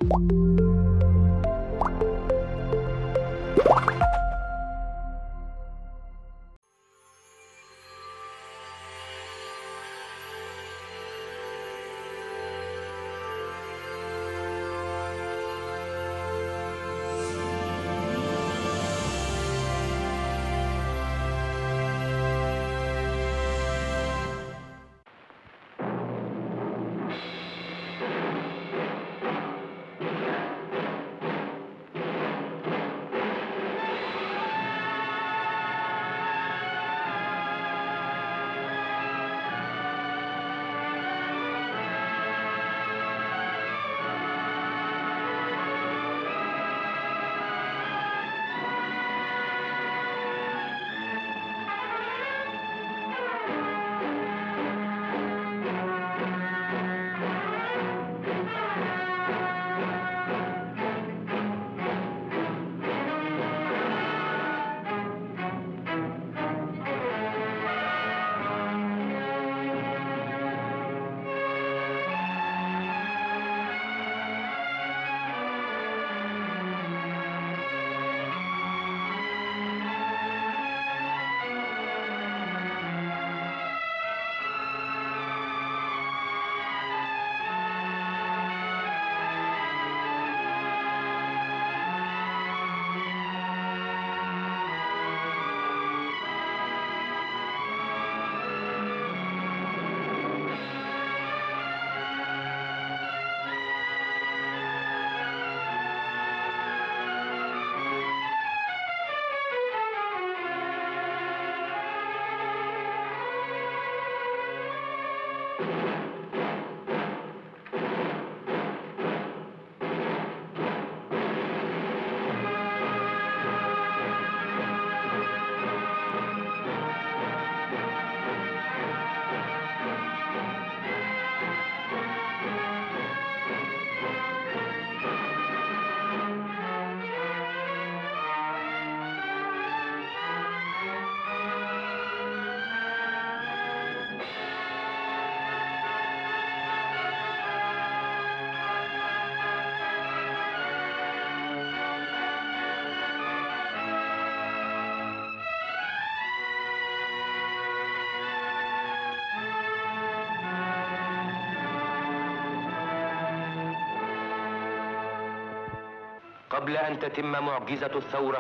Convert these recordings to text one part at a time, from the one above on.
قبل أن تتم معجزة الثورة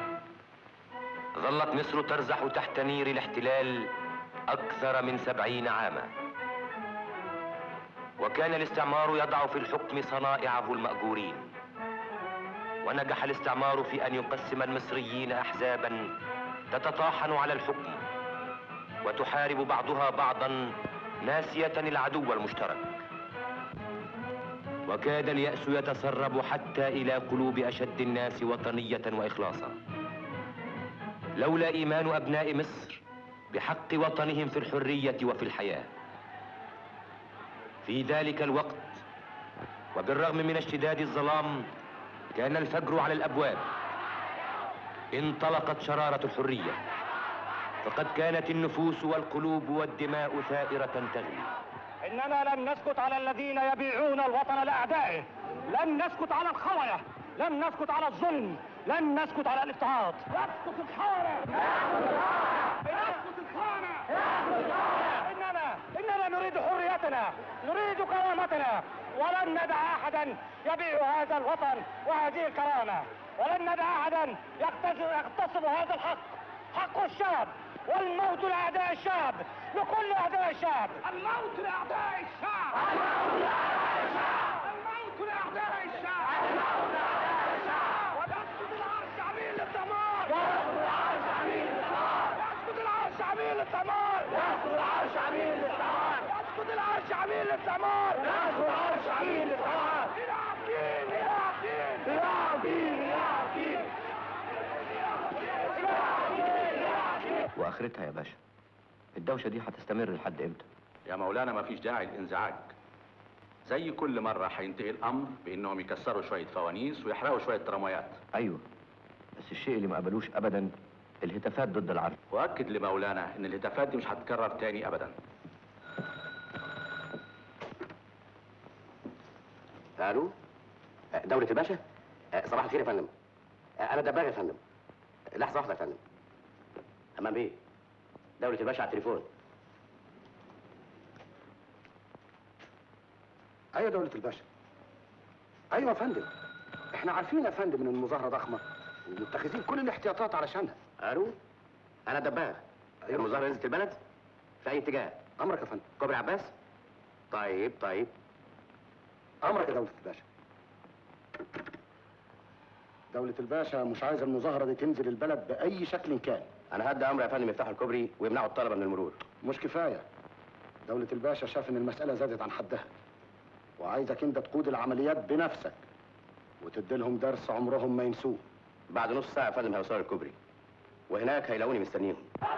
ظلت مصر ترزح تحت نير الاحتلال أكثر من سبعين عاما وكان الاستعمار يضع في الحكم صنائعه المأجورين ونجح الاستعمار في أن يقسم المصريين أحزابا تتطاحن على الحكم وتحارب بعضها بعضا ناسية العدو المشترك وكاد اليأس يتسرب حتى إلى قلوب أشد الناس وطنية وإخلاصا لولا إيمان أبناء مصر بحق وطنهم في الحرية وفي الحياة في ذلك الوقت وبالرغم من اشتداد الظلام كان الفجر على الأبواب انطلقت شرارة الحرية فقد كانت النفوس والقلوب والدماء ثائرة تغلي إننا لن نسكت على الذين يبيعون الوطن لأعدائه لن نسكت على الخونة لن نسكت على الظلم لن نسكت على الاضطهاد يسقط الخونة يسقط الخونة إننا إننا نريد حريتنا نريد كرامتنا ولن ندع أحدا يبيع هذا الوطن وهذه الكرامة ولن ندع أحدا يغتصب يغتصب هذا الحق حق الشعب والموت لأعداء الشعب لكل أعداء الشعب الموت لأعداء الشعب الموت لأعداء الشعب الموت لأعداء الشعب الموت لأعداء الشعب ويسقط العرش عميل للدمار يسقط العرش عميل للدمار يسقط العرش عميل للدمار يسقط العرش عميل للدمار يسقط العرش عميل للدمار يسقط العرش عميل للدمار إلى عقيل إلى عقيل إلى عقيل إلى عقيل وآخرتها يا باشا الدوشة دي هتستمر لحد امتى؟ يا مولانا ما فيش داعي للانزعاج زي كل مرة هينتهي الأمر بإنهم يكسروا شوية فوانيس ويحرقوا شوية ترامويات أيوه بس الشيء اللي ما قبلوش أبدا الهتافات ضد العرض وأكد لمولانا إن الهتافات دي مش هتتكرر تاني أبدا ألو آه، دولة الباشا آه، صباح الخير يا فندم آه، أنا دباغ يا فندم لحظة واحدة يا فندم أمام بيه دولة الباشا على التليفون ايوه دولة الباشا ايوه يا فندم احنا عارفين يا فندم ان المظاهرة ضخمة ومتخذين كل الاحتياطات علشانها ألو أنا دباغ المظاهرة نزلت البلد في أي اتجاه امرك يا فندم كوبري عباس طيب طيب امرك يا دولة الباشا دولة الباشا مش عايز المظاهرة دي تنزل البلد بأي شكل كان أنا هدي أمر يا فندم يفتحوا الكوبري ويمنعوا الطلبة من المرور مش كفاية دولة الباشا شاف ان المسألة زادت عن حدها وعايزك انت تقود العمليات بنفسك وتديلهم درس عمرهم ما ينسوه بعد نص ساعة يا فندم هيوصلوا الكوبري وهناك هيلاقوني مستنيهم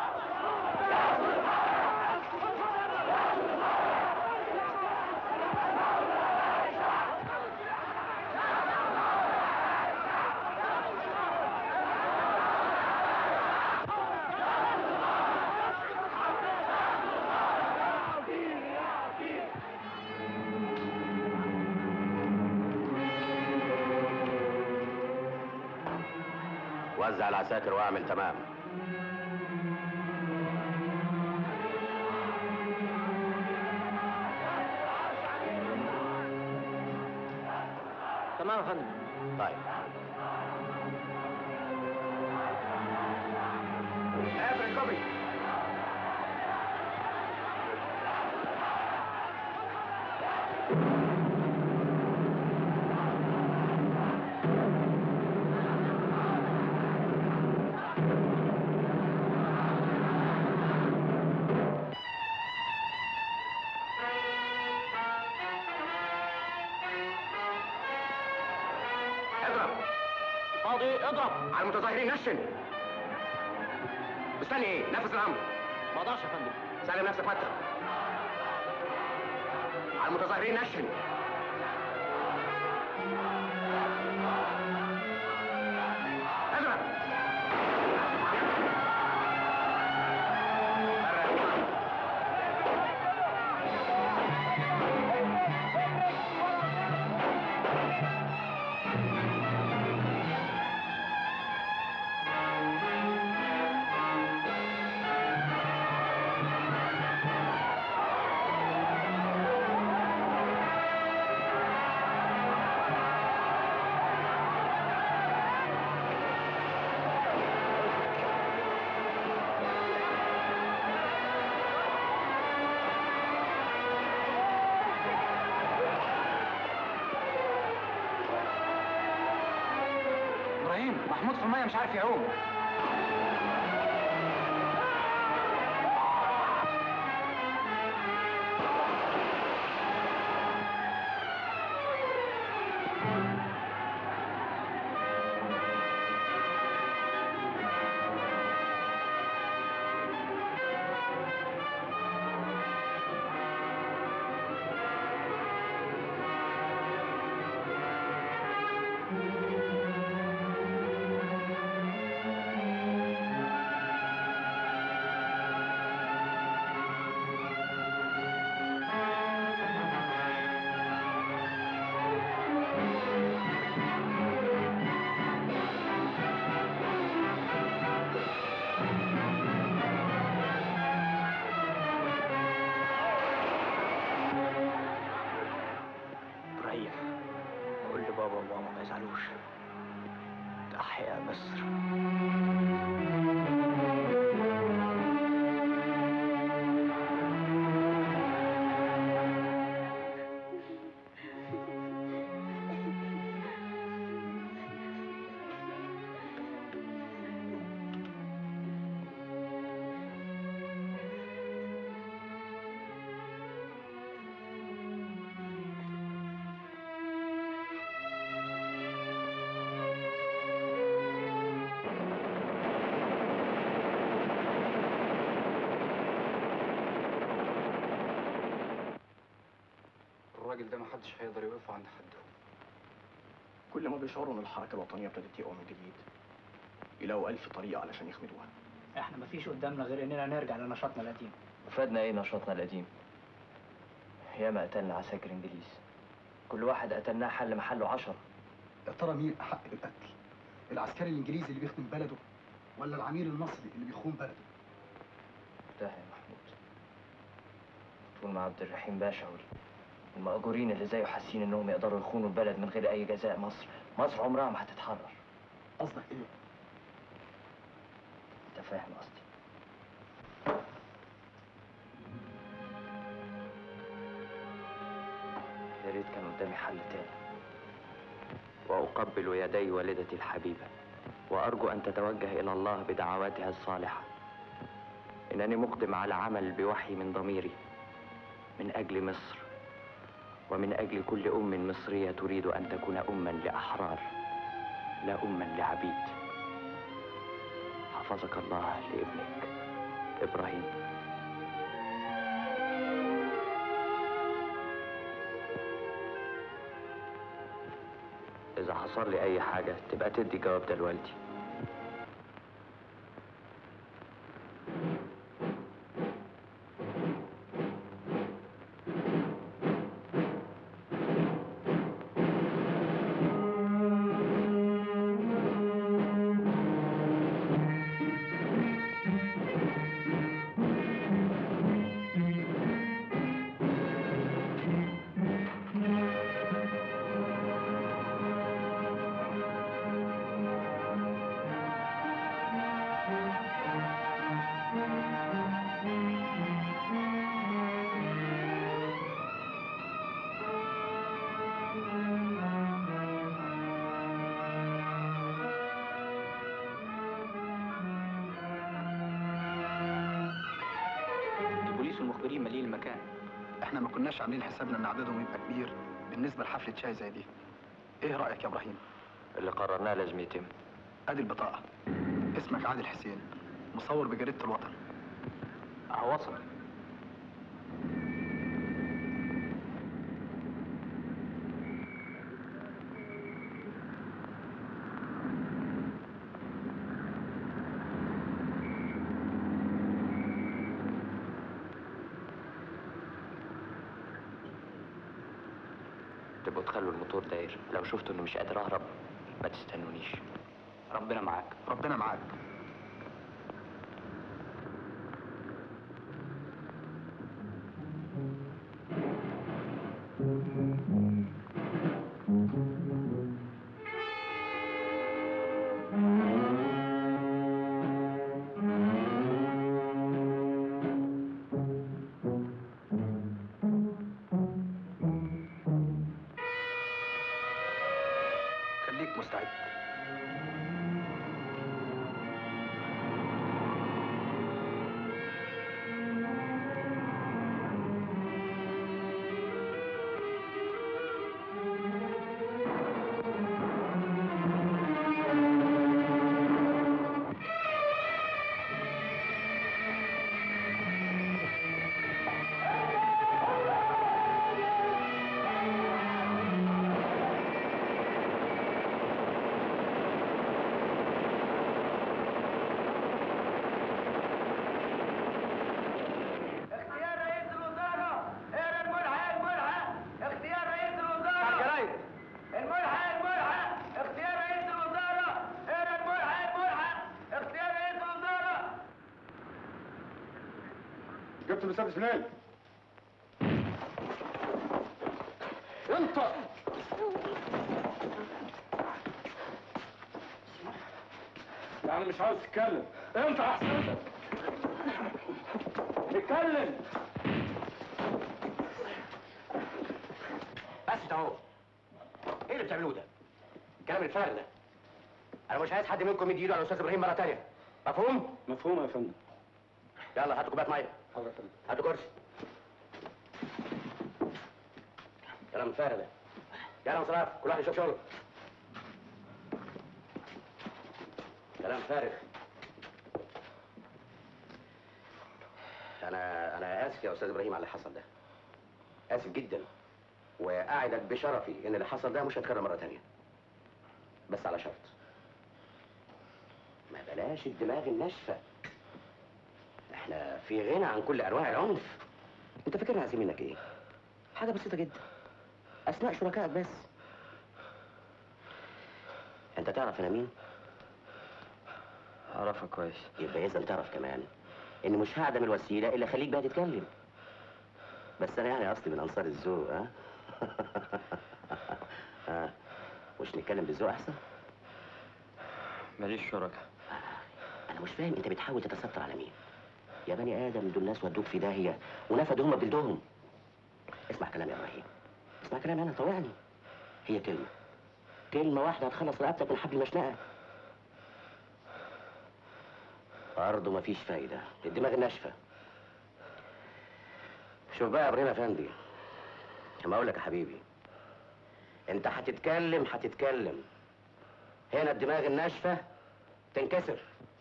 وزع العساكر واعمل تمام تمام يا فندم طيب قافل الكوبري اضرب فاضي اضرب على المتظاهرين نشن مستني ايه نفذ الامر ما اقدرش يا فندم سلم نفسك فتح على المتظاهرين نشن اضرب ابراهيم محمود في الميه مش عارف يعوم ابراهيم قول لبابا وماما ما يزعلوش تحيا مصر الراجل ده محدش هيقدر يوقف عند حده كل ما بيشعروا ان الحركه الوطنيه ابتدت تقوم من جديد يلاقوا الف طريقه علشان يخمدوها احنا مفيش قدامنا غير اننا نرجع لنشاطنا القديم فادنا ايه نشاطنا القديم ياما قتلنا عساكر انجليز كل واحد قتلناه حل محله عشرة يا ترى مين احق بالقتل العسكري الانجليزي اللي بيخدم بلده ولا العميل المصري اللي بيخون بلده ده يا محمود طول ما عبد الرحيم باشا وال- والمأجورين اللي زيه حاسين انهم يقدروا يخونوا البلد من غير اي جزاء مصر مصر عمرها ما هتتحرر قصدك ايه انت فاهم قصدي يا ريت كان قدامي حل تاني وأقبل يدي والدتي الحبيبة وأرجو أن تتوجه إلى الله بدعواتها الصالحة إنني مقدم على عمل بوحي من ضميري من أجل مصر ومن أجل كل أم مصرية تريد أن تكون أما لأحرار لا أما لعبيد حفظك الله لابنك إبراهيم إذا حصل لي أي حاجة تبقى تدي جواب ده لوالدي البوليس والمخبرين مالين المكان احنا ما كناش عاملين حسابنا ان عددهم يبقى كبير بالنسبه لحفله شاي زي دي ايه رايك يا ابراهيم اللي قررناه لازم يتم ادي البطاقه اسمك عادل حسين مصور بجريده الوطن اهو وصل تبقوا تخلوا الموتور داير لو شفتوا انه مش قادر اهرب ما تستنونيش ربنا معاك ربنا معاك خليك مستعد اختيار رئيس الوزراء اقرا الملحق الملحق اختيار رئيس الوزراء الملحق الملحق اختيار رئيس الوزراء اقرا الملحق الملحق اختيار رئيس الوزراء جبت المسدس منين؟ انت يعني مش عاوز تتكلم انت احسن اتكلم بس اهو ايه اللي بتعملوه ده؟ الكلام الفارغ ده انا مش عايز حد منكم يدي ايده على الاستاذ ابراهيم مره تانية مفهوم؟ مفهوم يا فندم يلا هاتوا كوبايه ميه حاضر يا فندم هاتوا كرسي كلام فارغ ده يلا مصراف كل واحد يشوف شغله كلام فارغ انا انا اسف يا استاذ ابراهيم على اللي حصل ده اسف جدا واعدك بشرفي ان اللي حصل ده مش هيتكرر مره تانية بس على شرط ما بلاش الدماغ الناشفه احنا في غنى عن كل انواع العنف انت فاكرنا عايزين منك ايه حاجه بسيطه جدا اسماء شركائك بس انت تعرف انا مين اعرفها كويس يبقى اذا تعرف كمان ان مش هعدم الوسيله اللي خليك بقى تتكلم بس انا يعني اصلي من انصار الذوق ها ها مش نتكلم بالذوق احسن ماليش شركاء انا مش فاهم انت بتحاول تتستر على مين يا بني ادم دول ناس ودوك في داهيه ونفدوا هم بجلدهم اسمع كلامي يا ابراهيم اسمع كلامي انا طوعني هي كلمه كلمه واحده هتخلص رقبتك من حبل المشنقه برضه مفيش فايده الدماغ ناشفه شوف بقى يا ابراهيم افندي اما اقول لك يا حبيبي انت هتتكلم هتتكلم هنا الدماغ الناشفه تنكسر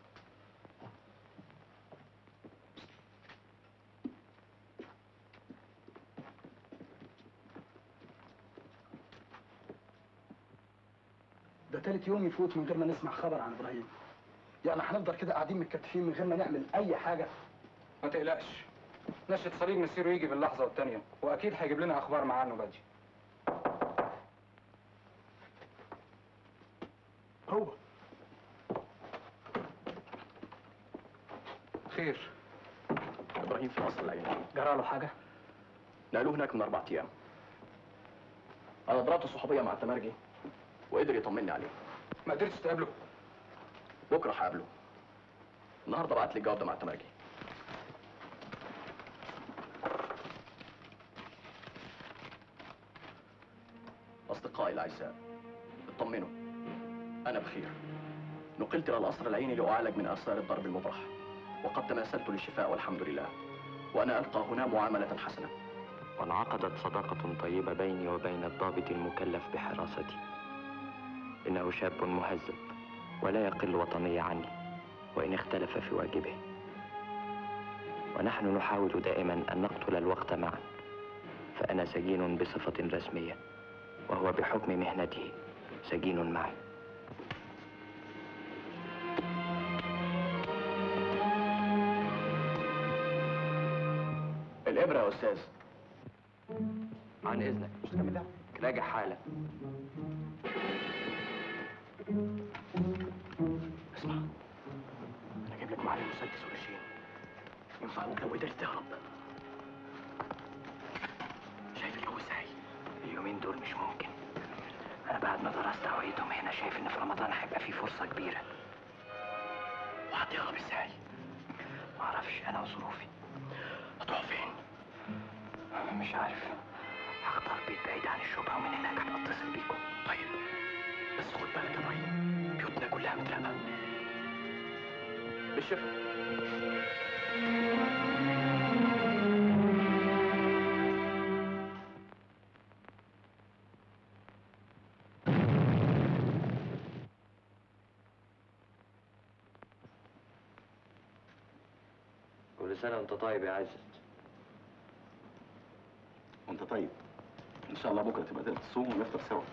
ده تالت يوم يفوت من غير ما نسمع خبر عن ابراهيم يعني هنفضل كده قاعدين متكتفين من غير ما نعمل اي حاجه ما تقلقش نشرة صليب مسيره يجي باللحظة والتانية وأكيد هيجيب لنا أخبار مع عنه بدري هو خير ابراهيم في القصر العيني جرى له حاجه نقلوه هناك من اربع ايام انا ضربت صحوبيه مع التمرجي وقدر يطمني عليه ما قدرتش تقابله بكره هقابله النهارده بعت لي الجواب ده مع التمرجي اصدقائي الاعزاء اطمنوا انا بخير نقلت الى القصر العيني لاعالج من اثار الضرب المبرح وقد تماثلت للشفاء والحمد لله وانا القى هنا معامله حسنه وانعقدت صداقة طيبة بيني وبين الضابط المكلف بحراستي إنه شاب مهذب ولا يقل وطنية عني وإن اختلف في واجبه ونحن نحاول دائما أن نقتل الوقت معا فأنا سجين بصفة رسمية وهو بحكم مهنته سجين معي الابره يا استاذ عن إذنك راجع حالك اسمع انا جايب لك معايا مسدس وقرشين ينفعوك لو قدرت تهرب شايف الجو ازاي اليومين دول مش ممكن أنا بعد ما درست هويتهم هنا شايف إن في رمضان هيبقى في فرصة كبيرة وهتهرب ازاي معرفش أنا وظروفي هتروح فين مش عارف هختار بيت بعيد عن الشبهة ومن هناك هبقى اتصل بيكم طيب بس خد بالك يا ابراهيم بيوتنا كلها متراقبه بالشفا كل سنة وأنت طيب يا عزت وانت طيب ان شاء الله بكره تبقى تقدر تصوم ونفطر سوا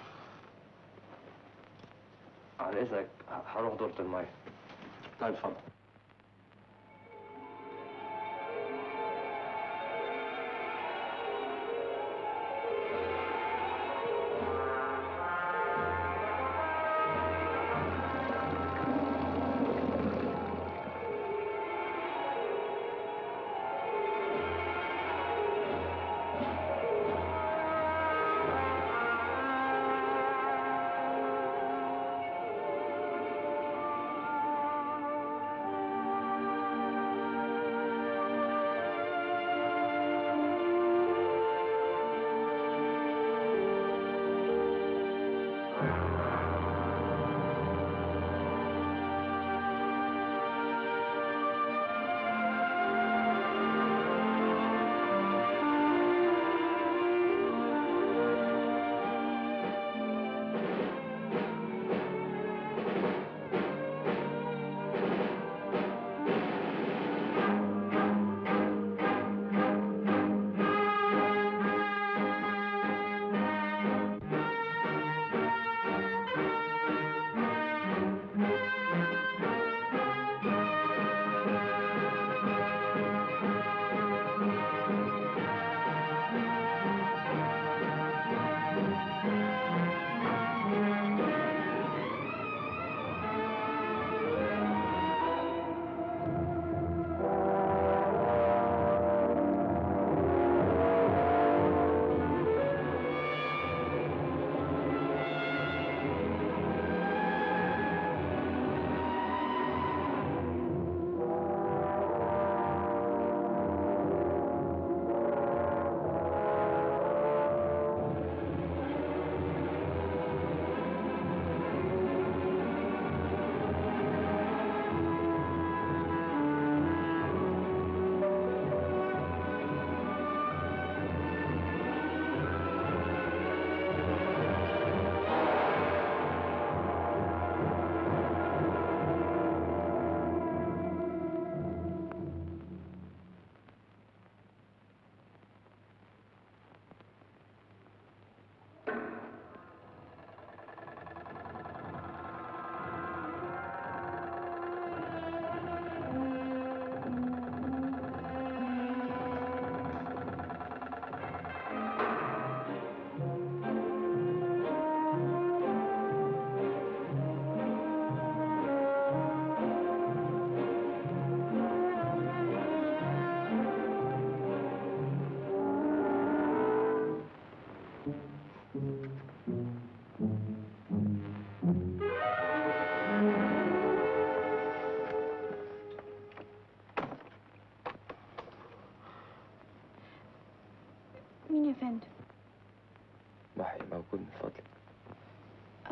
على إذنك هروح دورة المية طيب اتفضل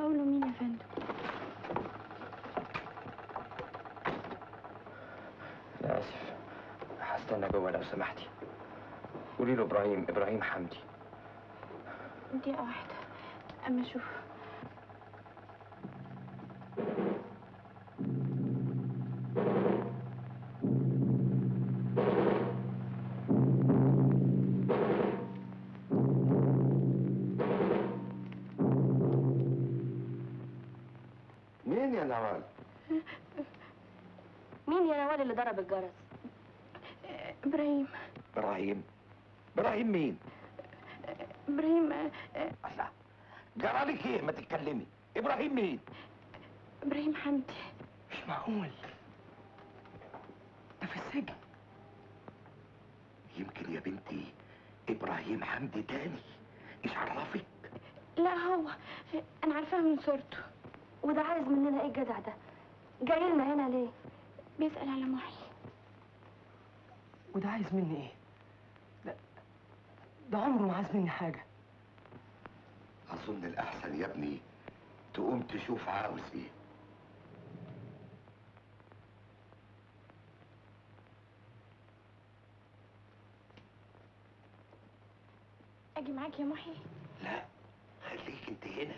اقول له مين يا فندم انا اسف هستنى جوه لو سمحتي قولي له ابراهيم ابراهيم حمدي دقيقة واحدة اما اشوف مين يا نوال؟ مين يا نوال اللي ضرب الجرس ابراهيم ابراهيم ابراهيم مين؟ ابراهيم آه، آه، الله جرالك ايه ما تتكلمي ابراهيم مين؟ ابراهيم حمدي مش معقول ده في السجن يمكن يا بنتي ابراهيم حمدي تاني ايش عرفك؟ لا هو انا عارفاه من صورته وده عايز مننا ايه الجدع ده جاي لنا هنا ليه بيسأل على محي وده عايز مني ايه؟ ده ده عمره ما عايز مني حاجة اظن الاحسن يا ابني تقوم تشوف عاوز ايه اجي معاك يا محي لا خليك انت هنا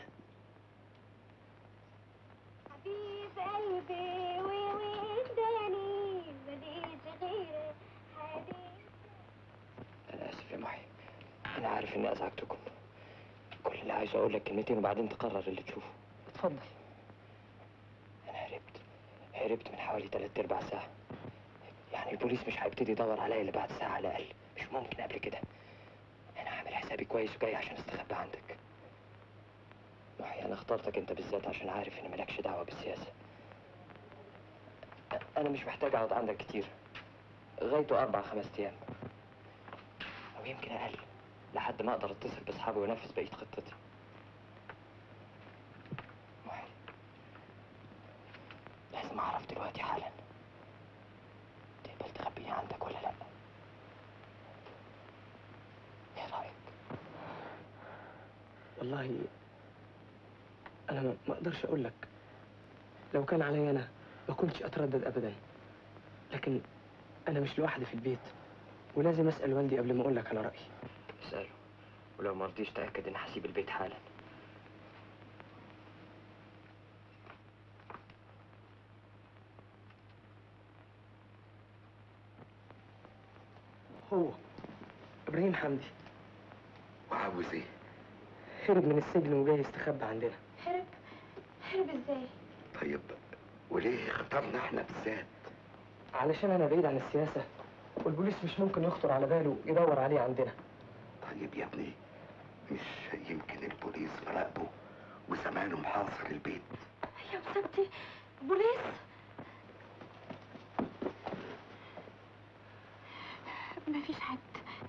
حبيب قلبي ووداني ماليش غيرك حبيب انا اسف يا محي انا عارف اني ازعجتكم كل اللي عايز اقول لك كلمتين وبعدين تقرر اللي تشوفه اتفضل انا هربت هربت من حوالي تلات ارباع ساعه يعني البوليس مش هيبتدي يدور عليا الا بعد ساعه على الاقل مش ممكن قبل كده انا عامل حسابي كويس وجاي عشان استخبى عندك محي انا اخترتك انت بالذات عشان عارف ان مالكش دعوه بالسياسه أ- انا مش محتاج اقعد عندك كتير غايته اربع خمس ايام او يمكن اقل لحد ما اقدر اتصل باصحابي وانفذ بقيه خطتي محي لازم اعرف دلوقتي حالا تقبل تخبيني عندك ولا لا ايه رايك والله انا ما ما اقدرش اقول لك لو كان عليا انا ما كنتش اتردد ابدا لكن انا مش لوحدي في البيت ولازم اسال والدي قبل ما اقول لك على رايي اساله ولو ما رضيش تاكد ان هسيب البيت حالا هو ابراهيم حمدي وعاوز ايه؟ هرب من السجن وجاي يستخبى عندنا هرب هرب ازاي طيب وليه اخترنا احنا بالذات؟ علشان انا بعيد عن السياسه والبوليس مش ممكن يخطر على باله يدور عليه عندنا طيب يا ابني مش يمكن البوليس مراقبه وزمانه محاصر البيت يا مسابتي بوليس مفيش حد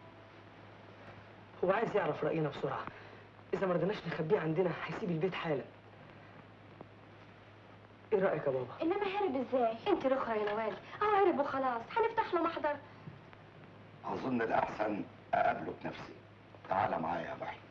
هو عايز يعرف راينا بسرعه اذا ما رضيناش نخبيه عندنا هيسيب البيت حالا ايه رايك يا بابا انما هرب ازاي انت رخرة يا نوال اه هرب وخلاص هنفتح له محضر اظن الاحسن اقابله بنفسي تعال معايا يا محي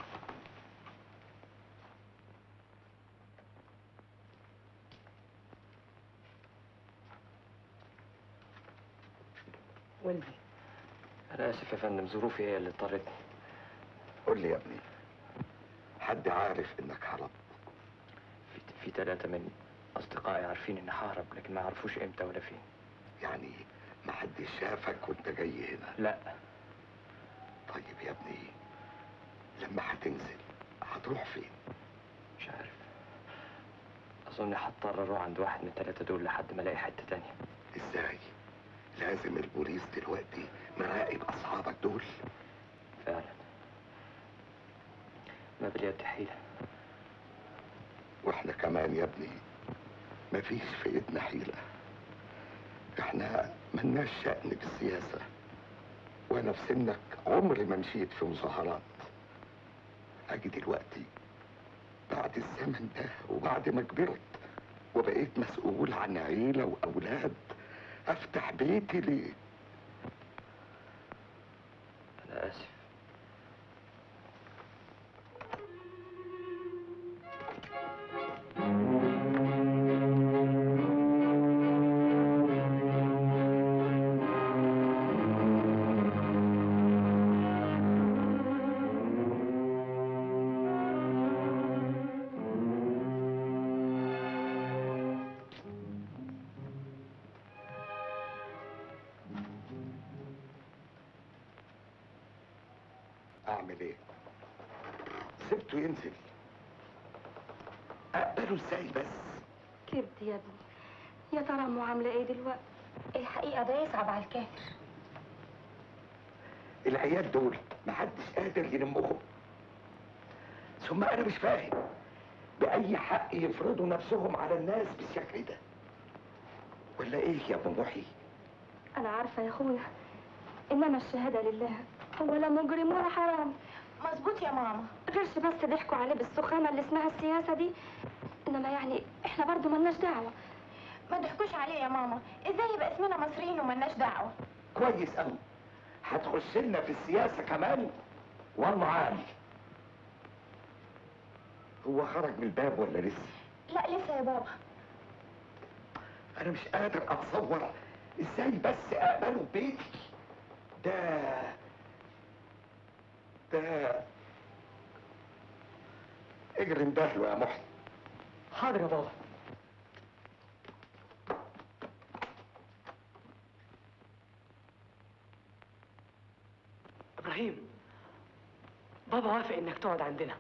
والدي انا اسف يا فندم ظروفي هي اللي اضطرتني قول لي يا ابني حد عارف انك هربت في, في ثلاثة من اصدقائي عارفين اني ههرب لكن ما عرفوش امتى ولا فين يعني ما حد شافك وانت جاي هنا لا طيب يا ابني لما هتنزل هتروح فين مش عارف اظن هضطر اروح عند واحد من الثلاثة دول لحد ما الاقي حتة تانية ازاي لازم البوليس دلوقتي مراقب اصحابك دول فعلا ما باليد حيلة واحنا كمان يا ابني مفيش في ايدنا حيلة احنا ملناش شأن بالسياسة وانا في سنك عمري ما مشيت في مظاهرات اجي دلوقتي بعد الزمن ده وبعد ما كبرت وبقيت مسؤول عن عيلة واولاد افتح بيتي ليه انا اسف اعمل ايه سبته ينزل اقبله ازاي بس كبد يا ابني يا ترى امه عامله ايه دلوقتي الحقيقه ده يصعب على الكافر العيال دول محدش قادر يلمهم ثم انا مش فاهم باي حق يفرضوا نفسهم على الناس بالشكل ده ولا ايه يا ابو محي انا عارفه يا اخويا انما الشهاده لله هو لا مجرم ولا حرام مظبوط يا ماما غيرش بس ضحكوا عليه بالسخانه اللي اسمها السياسه دي انما يعني احنا برضو ملناش دعوه ما ضحكوش عليه يا ماما ازاي يبقى اسمنا مصريين وملناش دعوه كويس قوي هتخش لنا في السياسه كمان والله عال هو خرج من الباب ولا لسه لا لسه يا بابا انا مش قادر اتصور ازاي بس اقبله بيتي ده ده اجري اندهله يا محي حاضر يا بابا ابراهيم بابا وافق انك تقعد عندنا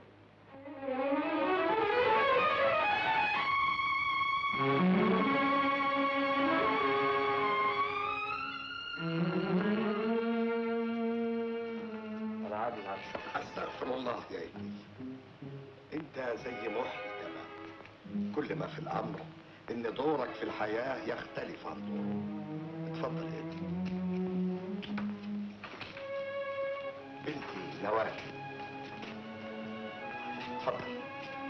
انا عادل استغفر الله يا ابني انت زي محي تمام كل ما في الامر ان دورك في الحياه يختلف عن دوره اتفضل يا ابني بنتي نوال اتفضل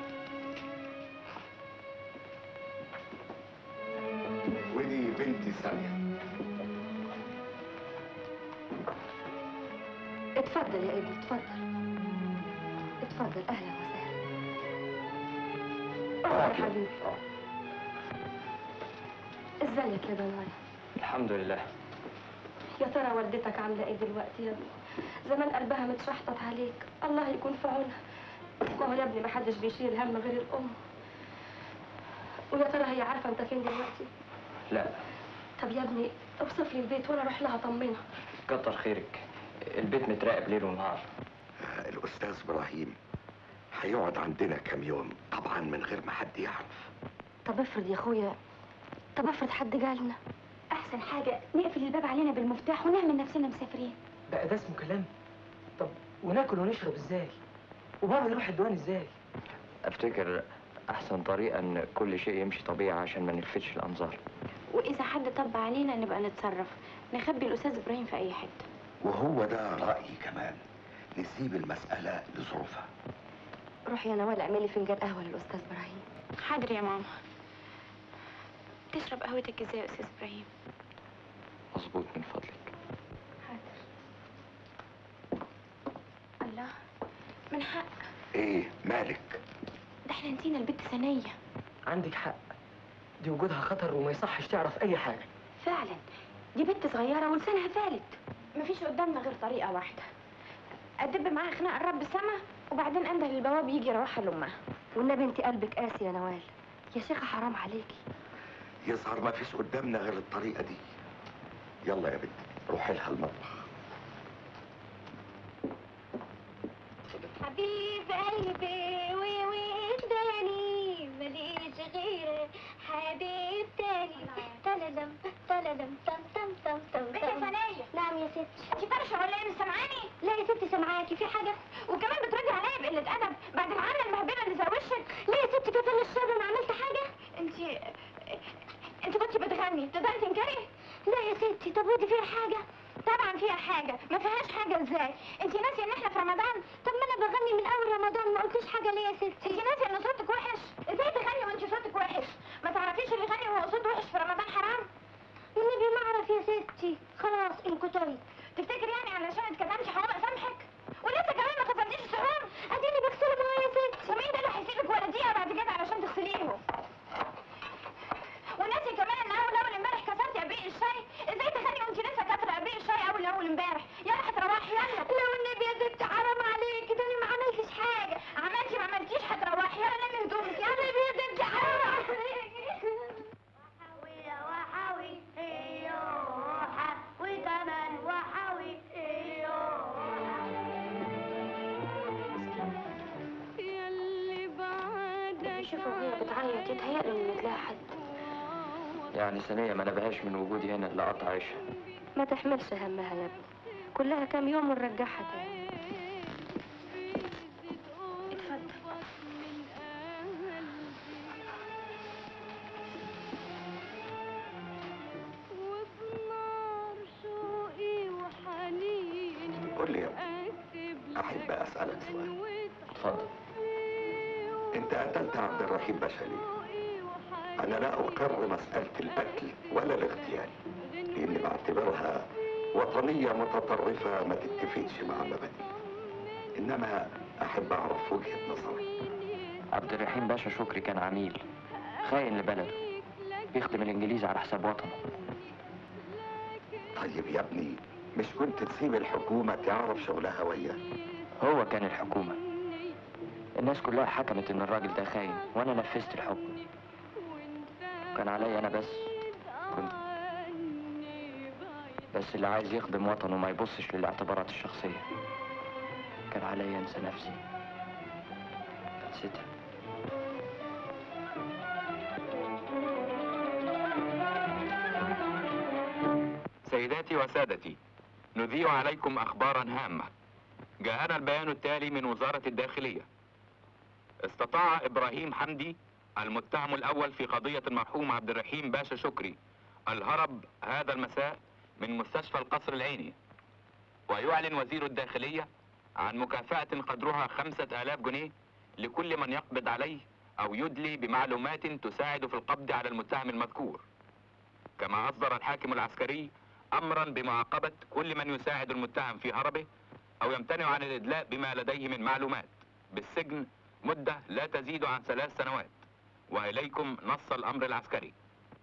ودي بنتي ساميه اتفضل يا ابني اتفضل اتفضل اهلا وسهلا اقعد يا حبيبي ازيك يا دنيا الحمد لله يا ترى والدتك عامله ايه دلوقتي يا ابني زمان قلبها متشحطط عليك الله يكون في عونها ما هو يا ابني محدش بيشيل هم غير الام ويا ترى هي عارفه انت فين دلوقتي لا طب يا ابني اوصف لي البيت وانا اروح لها اطمنها كتر خيرك البيت متراقب ليل ونهار الاستاذ ابراهيم هيقعد عندنا كام يوم طبعا من غير ما حد يعرف طب افرض يا اخويا طب افرض حد جالنا احسن حاجه نقفل الباب علينا بالمفتاح ونعمل نفسنا مسافرين بقى ده اسمه كلام طب وناكل ونشرب ازاي وبابا يروح الديوان ازاي افتكر احسن طريقه ان كل شيء يمشي طبيعي عشان ما نلفتش الانظار واذا حد طب علينا نبقى نتصرف نخبي الاستاذ ابراهيم في اي حته وهو ده رأيي كمان نسيب المسألة لظروفها روحي يا نوال اعملي فنجان قهوه للاستاذ ابراهيم حاضر يا ماما تشرب قهوتك ازاي يا استاذ ابراهيم مظبوط من فضلك الله من حق ايه مالك ده احنا نسينا البت ثانيه عندك حق دي وجودها خطر وما يصحش تعرف اي حاجه فعلا دي بنت صغيره ولسانها فالت مفيش قدامنا غير طريقه واحده ادب معاها خناق الرب السما وبعدين انده للبواب يجي يروحها لامها والنبي انت قلبك قاسي يا نوال يا شيخه حرام عليكي يظهر ما فيش قدامنا غير الطريقة دي يلا يا بنتي روحي لها المطبخ حبيب قلبي وي وحداني ماليش غيره حبيب تاني تلدم تلدم تم تم تم تم بنت ثانيه نعم يا ستي انت فرشه ولا ايه مش سامعاني لا يا ستي سامعاكي في حاجة وكمان بتردي عليا بقله ادب بعد العامله المهبله اللي زي وشك لا يا ستي كفل الشر انا عملت حاجة انت انت كنت بتغني تقدري تنكري لا يا ستي طب ودي فيها حاجة طبعا فيها حاجه ما فيهاش حاجه ازاي انت ناسيه ان احنا في رمضان طب ما انا بغني من اول رمضان ما قلتيش حاجة ليه يا ستي انت ناسيه ان صوتك وحش ازاي تغني وانت صوتك وحش ما تعرفيش اللي يغني وهو صوته وحش في رمضان حرام والنبي ما اعرف يا ستي خلاص انكتري تفتكر يعني علشان اتكلمتش حرام اسامحك ولسه كمان ما غسلتيش السحور اديني بغسله معايا يا ستي ومين ده اللي هيسيبك ولا دقيقه بعد كده علشان تغسليهم وناسي كمان ان اول اول امبارح كسرتي ابريق الشاي ازاي تغني وانت لسه كسره ابريق الشاي اول اول امبارح يلا هتروحي يلا لا والنبي يا ستي حرام عليكي ده انا ما عملتش حاجة عملتي ما عملتيش هتروحي يشوفها وهي بتعيط يتهيأله إن مثلها حد يعني ثانية ما نبهاش من وجودي هنا إلا قطع عيشها ما تحملش همها يا ابني كلها كام يوم ونرجعها تاني قول لي يا ابني احب اسالك سؤال اتفضل انت قتلت عبد الرحيم باشا ليه؟ انا لا اقر مساله القتل ولا الاغتيال لاني بعتبرها وطنيه متطرفه ما تتفقش مع مبادئ انما احب اعرف وجهه نظرك عبد الرحيم باشا شكري كان عميل خاين لبلده بيخدم الإنجليز على حساب وطنه طيب يا ابني مش كنت تسيب الحكومه تعرف شغلها وياه هو كان الحكومة الناس كلها حكمت إن الراجل ده خاين وأنا نفذت الحكم كان عليا أنا بس كنت بس اللي عايز يخدم وطنه ما يبصش للاعتبارات الشخصية كان عليا أنسى نفسي نسيتها سيداتي وسادتي نذيع عليكم أخبارا هامة جاءنا البيان التالي من وزارة الداخلية استطاع إبراهيم حمدي المتهم الأول في قضية المرحوم عبد الرحيم باشا شكري الهرب هذا المساء من مستشفى القصر العيني ويعلن وزير الداخلية عن مكافأة قدرها خمسة آلاف جنيه لكل من يقبض عليه أو يدلي بمعلومات تساعد في القبض على المتهم المذكور كما أصدر الحاكم العسكري أمرا بمعاقبة كل من يساعد المتهم في هربه أو يمتنع عن الإدلاء بما لديه من معلومات بالسجن مدة لا تزيد عن ثلاث سنوات وإليكم نص الأمر العسكري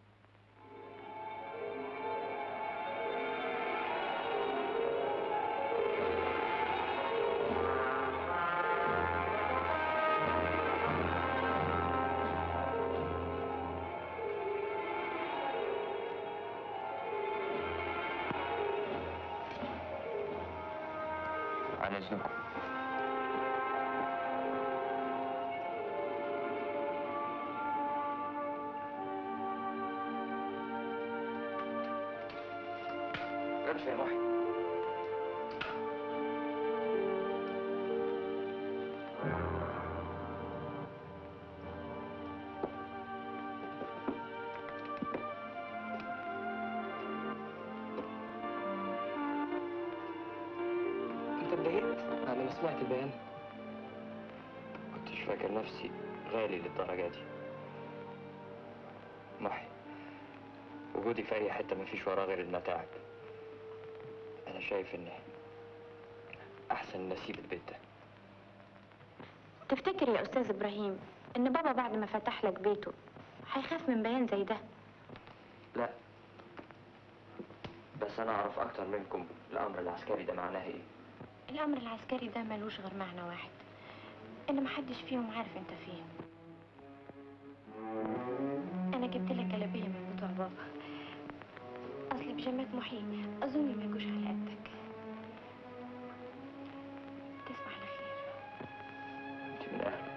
عن إذنكم امشي يا محي انت اتضايقت بعد ما سمعت البيان كنتش فاكر نفسي غالي للدرجة دي محي وجودي في أي حتة مفيش وراه غير المتاعب أنا شايف إن أحسن نسيب البيت ده تفتكر يا أستاذ إبراهيم إن بابا بعد ما فتح لك بيته هيخاف من بيان زي ده لا بس أنا أعرف أكتر منكم الأمر العسكري ده معناه إيه الأمر العسكري ده ملوش غير معنى واحد إن محدش فيهم عارف أنت فين أنا جبت لك جلابية من بتوع بابا أصل بيجامات محي أظن ما يجوش على قدك تصبح على خير أنت من أهل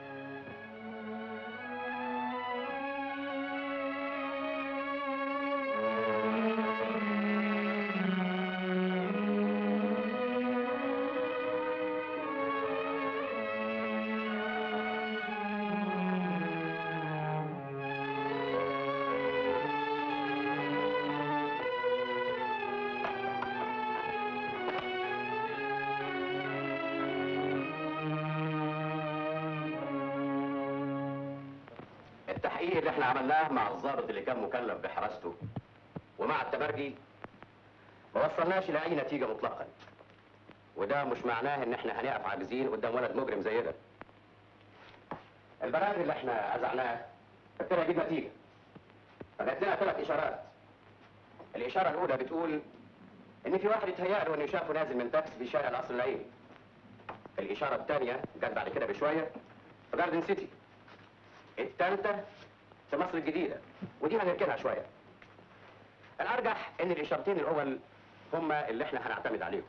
التحقيق اللي احنا عملناه مع الضابط اللي كان مكلف بحراسته ومع التبرجي ما وصلناش لاي نتيجه مطلقا وده مش معناه ان احنا هنقف عاجزين قدام ولد مجرم زي ده البرامج اللي احنا أزعناه ابتدى يجيب نتيجه فجات لنا ثلاث اشارات الاشاره الاولى بتقول ان في واحد اتهيأ له انه شافه نازل من تاكسي في شارع القصر العيني الاشاره الثانيه جت بعد كده بشويه في جاردن سيتي الثالثه في مصر الجديده ودي هنركنها شويه الارجح ان الاشارتين الاول هما اللي احنا هنعتمد عليهم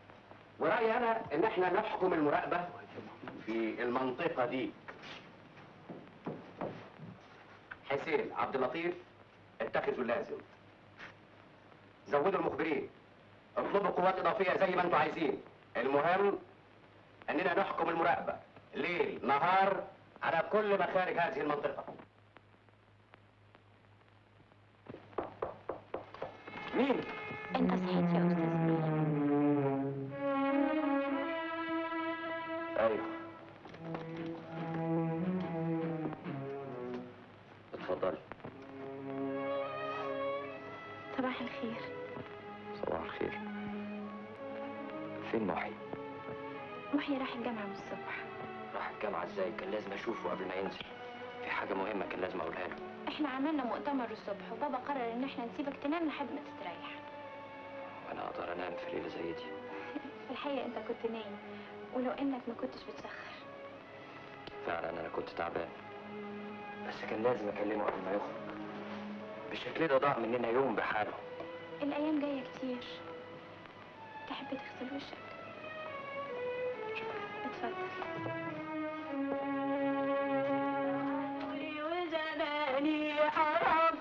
ورايي انا ان احنا نحكم المراقبه في المنطقه دي حسين عبد اللطيف اتخذوا اللازم زودوا المخبرين اطلبوا قوات اضافيه زي ما انتم عايزين المهم اننا نحكم المراقبه ليل نهار على كل مخارج هذه المنطقه مين انت صحيت يا استاذ ايوه اتفضلي صباح الخير صباح الخير فين محي محيي راح الجامعة من الصبح راح الجامعه ازاي كان لازم اشوفه قبل ما ينزل في حاجه مهمه كان لازم اقولها له احنا عملنا مؤتمر الصبح وبابا قرر ان احنا نسيبك تنام لحد ما تستريح وانا اقدر انام في ليله زي دي في الحقيقة انت كنت نايم ولو انك ما كنتش بتسخر فعلا انا كنت تعبان بس كان لازم اكلمه قبل ما يخرج بالشكل ده ضاع مننا يوم بحاله الايام جاية كتير تحب تغسل وشك اتفضل وزماني حرام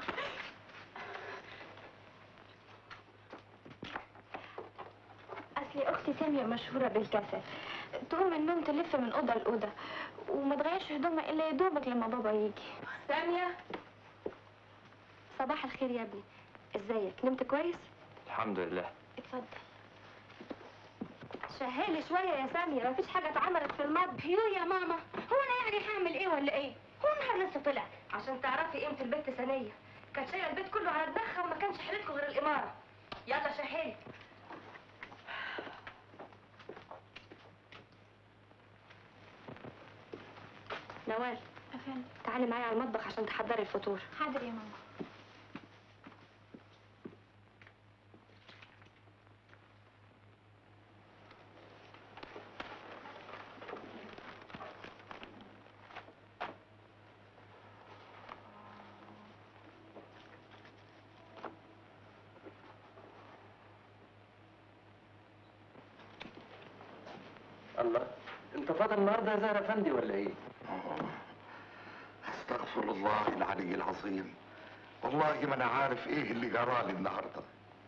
اصلي اختي سامية مشهورة بالكسل تقوم من النوم تلف من اوضة لاوضة وما تغيرش هدومها الا يا دوبك لما بابا يجي سامية صباح الخير يا ابني ازيك نمت كويس الحمد لله اتفضل شهالي شوية يا سامية مفيش حاجة اتعملت في المطبخ يو يا ماما هو انا يعني هعمل ايه ولا ايه هو النهار لسه طلع عشان تعرفي قيمة البت ثانية كانت شايلة البيت كله على دماغها وما كانش حيلتكم غير الإمارة يلا شهالي نوال أفندم تعالي معايا على المطبخ عشان تحضري الفطور حاضر يا ماما الله انت فاضي النهارده يا زهر افندي ولا ايه؟ استغفر الله العلي العظيم والله ما انا عارف ايه اللي جرالي النهارده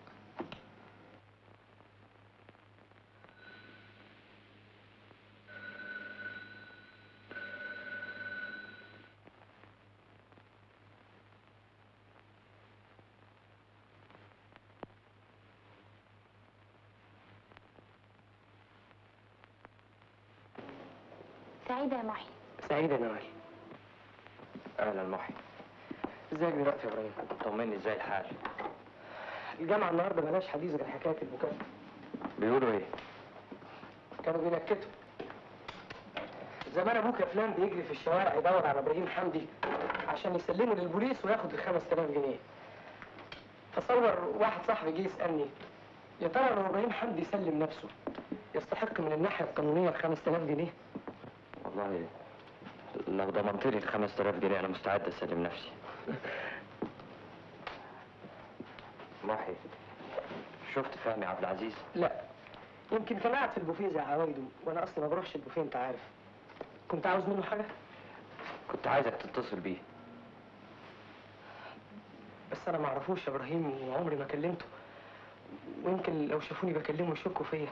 سعيدة يا محي سعيد يا نوال اهلا محي ازيك دلوقتي يا ابراهيم طمني ازاي الحال الجامعة النهارده ملهاش حديث غير حكاية البكاء بيقولوا ايه؟ كانوا بينكتوا زمان ابوك يا فلان بيجري في الشوارع يدور على ابراهيم حمدي عشان يسلمه للبوليس وياخد ال 5000 جنيه فصور واحد صاحبي جه يسالني يا ترى لو ابراهيم حمدي سلم نفسه يستحق من الناحيه القانونيه ال 5000 جنيه والله لو ضمنت لي ال 5000 جنيه انا مستعد اسلم نفسي محي شفت فهمي عبد العزيز لا يمكن كان قاعد في البوفيه زي عوايده وانا اصلا ما بروحش البوفيه انت عارف كنت عاوز منه حاجه كنت عايزك تتصل بيه بس انا ما اعرفوش يا ابراهيم وعمري ما كلمته ويمكن لو شافوني بكلمه يشكوا فيا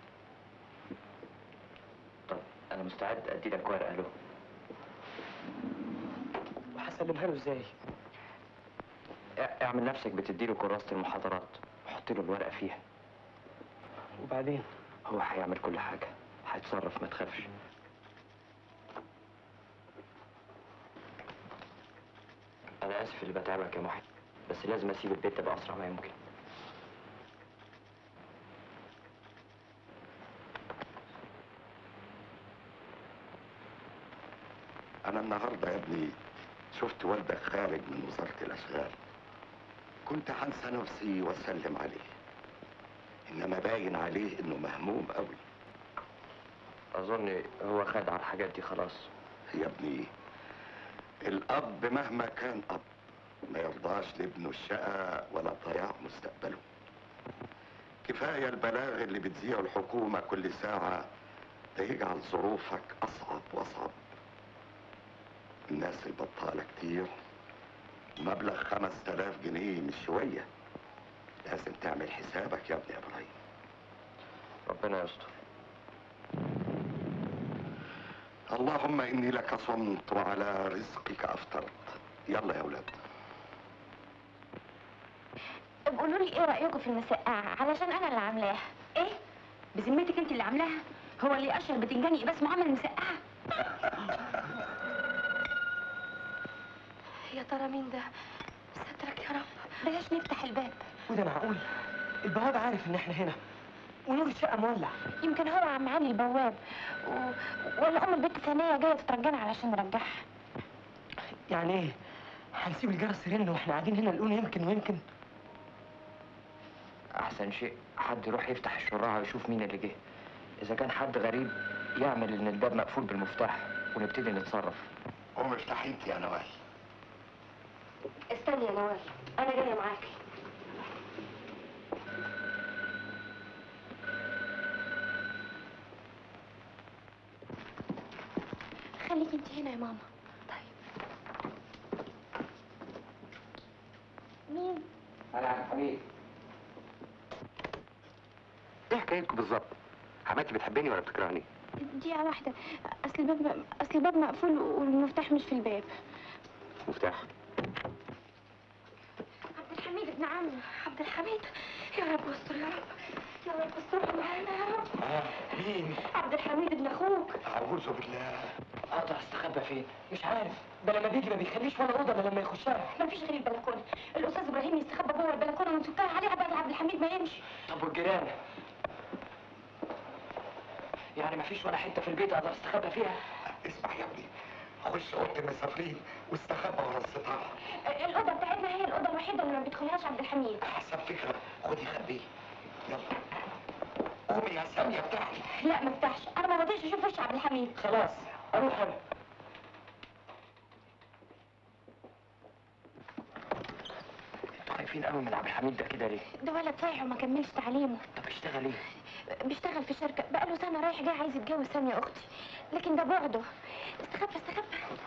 طب انا مستعد ادي لك ورقه له وهسلمها له ازاي ا- اعمل نفسك بتديله كراسه المحاضرات وحط له الورقه فيها وبعدين هو هيعمل كل حاجه هيتصرف ما تخافش انا اسف اللي بتعبك يا محي بس لازم اسيب البيت ده باسرع ما يمكن انا النهارده يا ابني شفت والدك خارج من وزاره الاشغال كنت هنسى نفسي واسلم عليه انما باين عليه انه مهموم قوي اظن هو خد على الحاجات دي خلاص يا ابني الاب مهما كان اب ما يرضاش لابنه الشقى ولا ضياع مستقبله كفايه البلاغ اللي بتذيعه الحكومه كل ساعه ده يجعل ظروفك اصعب واصعب الناس البطاله كتير مبلغ خمس تلاف جنيه مش شوية لازم تعمل حسابك يا ابني ابراهيم ربنا يستر اللهم اني لك صمت وعلى رزقك افطرت يلا يا اولاد قولوا لي ايه رايكم في المسقعه علشان انا اللي عاملاها ايه بذمتك انت اللي عاملاها هو اللي اشهر بتنجان يبقى اسمه عمل مسقعه يا ترى مين ده سترك يا رب بلاش نفتح الباب وده معقول البواب عارف ان احنا هنا ونور الشقه مولع يمكن هو عم علي البواب و... ولا ام البنت ثانيه جايه تترجانا علشان نرجعها يعني ايه هنسيب الجرس يرن واحنا قاعدين هنا نقول يمكن ويمكن احسن شيء حد يروح يفتح الشراعه ويشوف مين اللي جه اذا كان حد غريب يعمل ان الباب مقفول بالمفتاح ونبتدي نتصرف قوم افتحي انت يا نوال استني يا نوال انا جايه معاكي خليكي انت هنا يا ماما مين انا عبد الحميد ايه حكايتكم بالظبط؟ حماتي بتحبني ولا بتكرهني؟ دقيقه واحده اصل الباب اصل الباب مقفول والمفتاح مش في الباب مفتاح عبد الحميد ابن عمي عبد الحميد يا رب استر يا رب يا رب استر معانا يا رب اه مين عبد الحميد ابن اخوك اعوذ بالله اقدر استخبى فين مش عارف ده لما بيجي ما بيخليش ولا اوضه الا لما يخشها ما فيش غير البلكونه الاستاذ ابراهيم يستخبى جوه البلكونه ونسكها عليها بعد عبد الحميد ما يمشي طب والجيران يعني مفيش ولا حته في البيت اقدر استخبى فيها اسمع يا ابني خش اوضه المسافرين واستخبى ورا الستاره الاوضه بتاعتنا هي الاوضه الوحيده اللي ما بيدخلهاش عبد الحميد احسن فكره خدي خبيه يلا قومي يا ساميه بتاعتي لا ما افتحش انا ما رضيتش اشوف وش عبد الحميد خلاص اروح انا انتوا خايفين قوي من عبد الحميد ده كده ليه؟ ده ولد صايع وما كملش تعليمه طب اشتغل ايه؟ بيشتغل في شركه بقاله سنه رايح جاي عايز يتجوز ثانيه اختي لكن ده بعده استخبى استخبى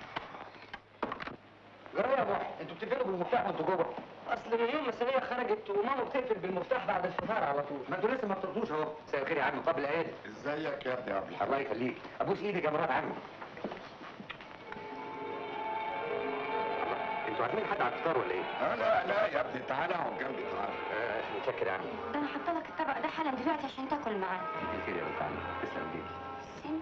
جرى يا ابو انتوا بتقفلوا بالمفتاح وانتوا جوه اصل من يوم ما السنيه خرجت وماما بتقفل بالمفتاح بعد الفطار على طول ما انتوا لسه ما بتردوش اهو مساء الخير يا عم قبل ايادي ازيك يا ابني يا عبد الحميد الله يخليك ابوس ايدك يا مرات عمي انتوا عازمين حد على الفطار ولا ايه؟ آه لا لا يا ابني تعالى اقعد جنبي تعالى آه متشكر يا عمي ده انا حاطه لك الطبق ده حالا دلوقتي عشان تاكل معاه كتير خير يا بنت عمي تسلم ايديك سن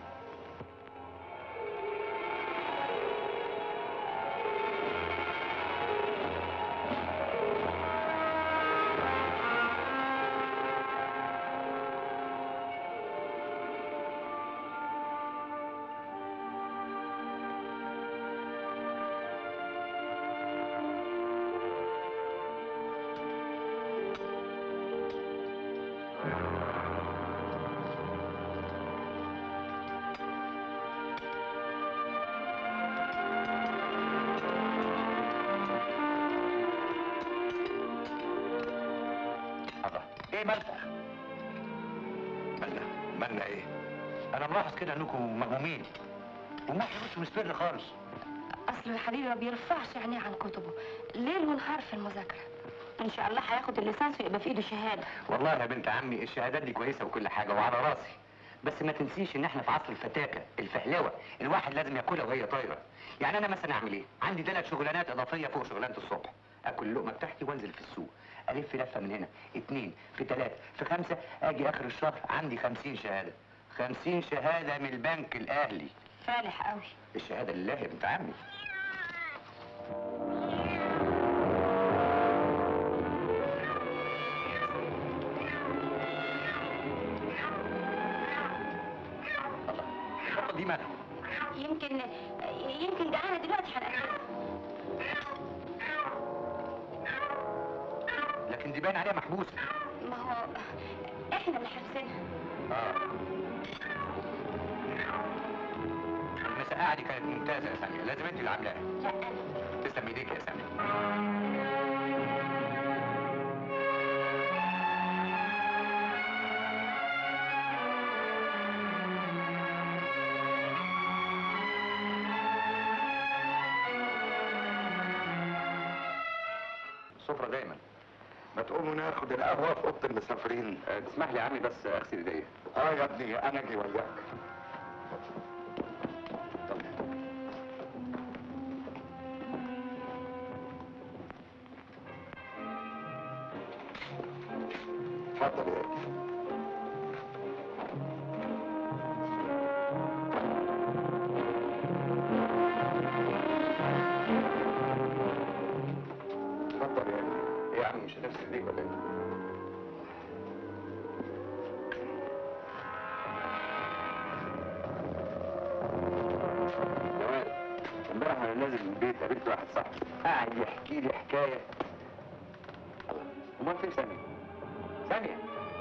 الله ايه مالكم؟ مالنا مالنا ايه انا ملاحظ كده انكم مهمومين وما حضرتش مستمر خالص اصل الحبيب ما بيرفعش عينيه عن كتبه ليل ونهار في المذاكره ان شاء الله هياخد الليسانس ويبقى في ايده شهاده والله يا بنت عمي الشهادات دي كويسه وكل حاجه وعلى راسي بس ما تنسيش ان احنا في عصر الفتاكه الفهلوه الواحد لازم ياكلها وهي طايره يعني انا مثلا اعمل ايه عندي ثلاث شغلانات اضافيه فوق شغلانه الصبح اكل اللقمه بتاعتي وانزل في السوق الف لفه من هنا اتنين في تلاته في خمسه اجي اخر الشهر عندي خمسين شهاده خمسين شهاده من البنك الاهلي فالح قوي الشهاده لله يا بنت عمي الخطه دي مالها يمكن يمكن جعانه دلوقتي هنأكلها لكن دي باين عليها محبوسه ما هو احنا اللي حابسينها اه المسقعه دي كانت ممتازه يا ساميه لازم انت اللي عاملاها لا انا تسلم ايديك يا ساميه السفرة دايما ما تقوموا ناخد القهوة في أوضة المسافرين آه، تسمح لي يا عمي بس اغسل ايديا اه يا ابني أنا أجي وياك اتفضل يا ابني اتفضل يا ابني ايه يا عم مش هتغسل ايديك ولا ايه؟ جمال امبارح وانا نازل من البيت قابلت واحد صاحبي قاعد يحكي لي حكايه الله امال فين ساميه؟ ساميه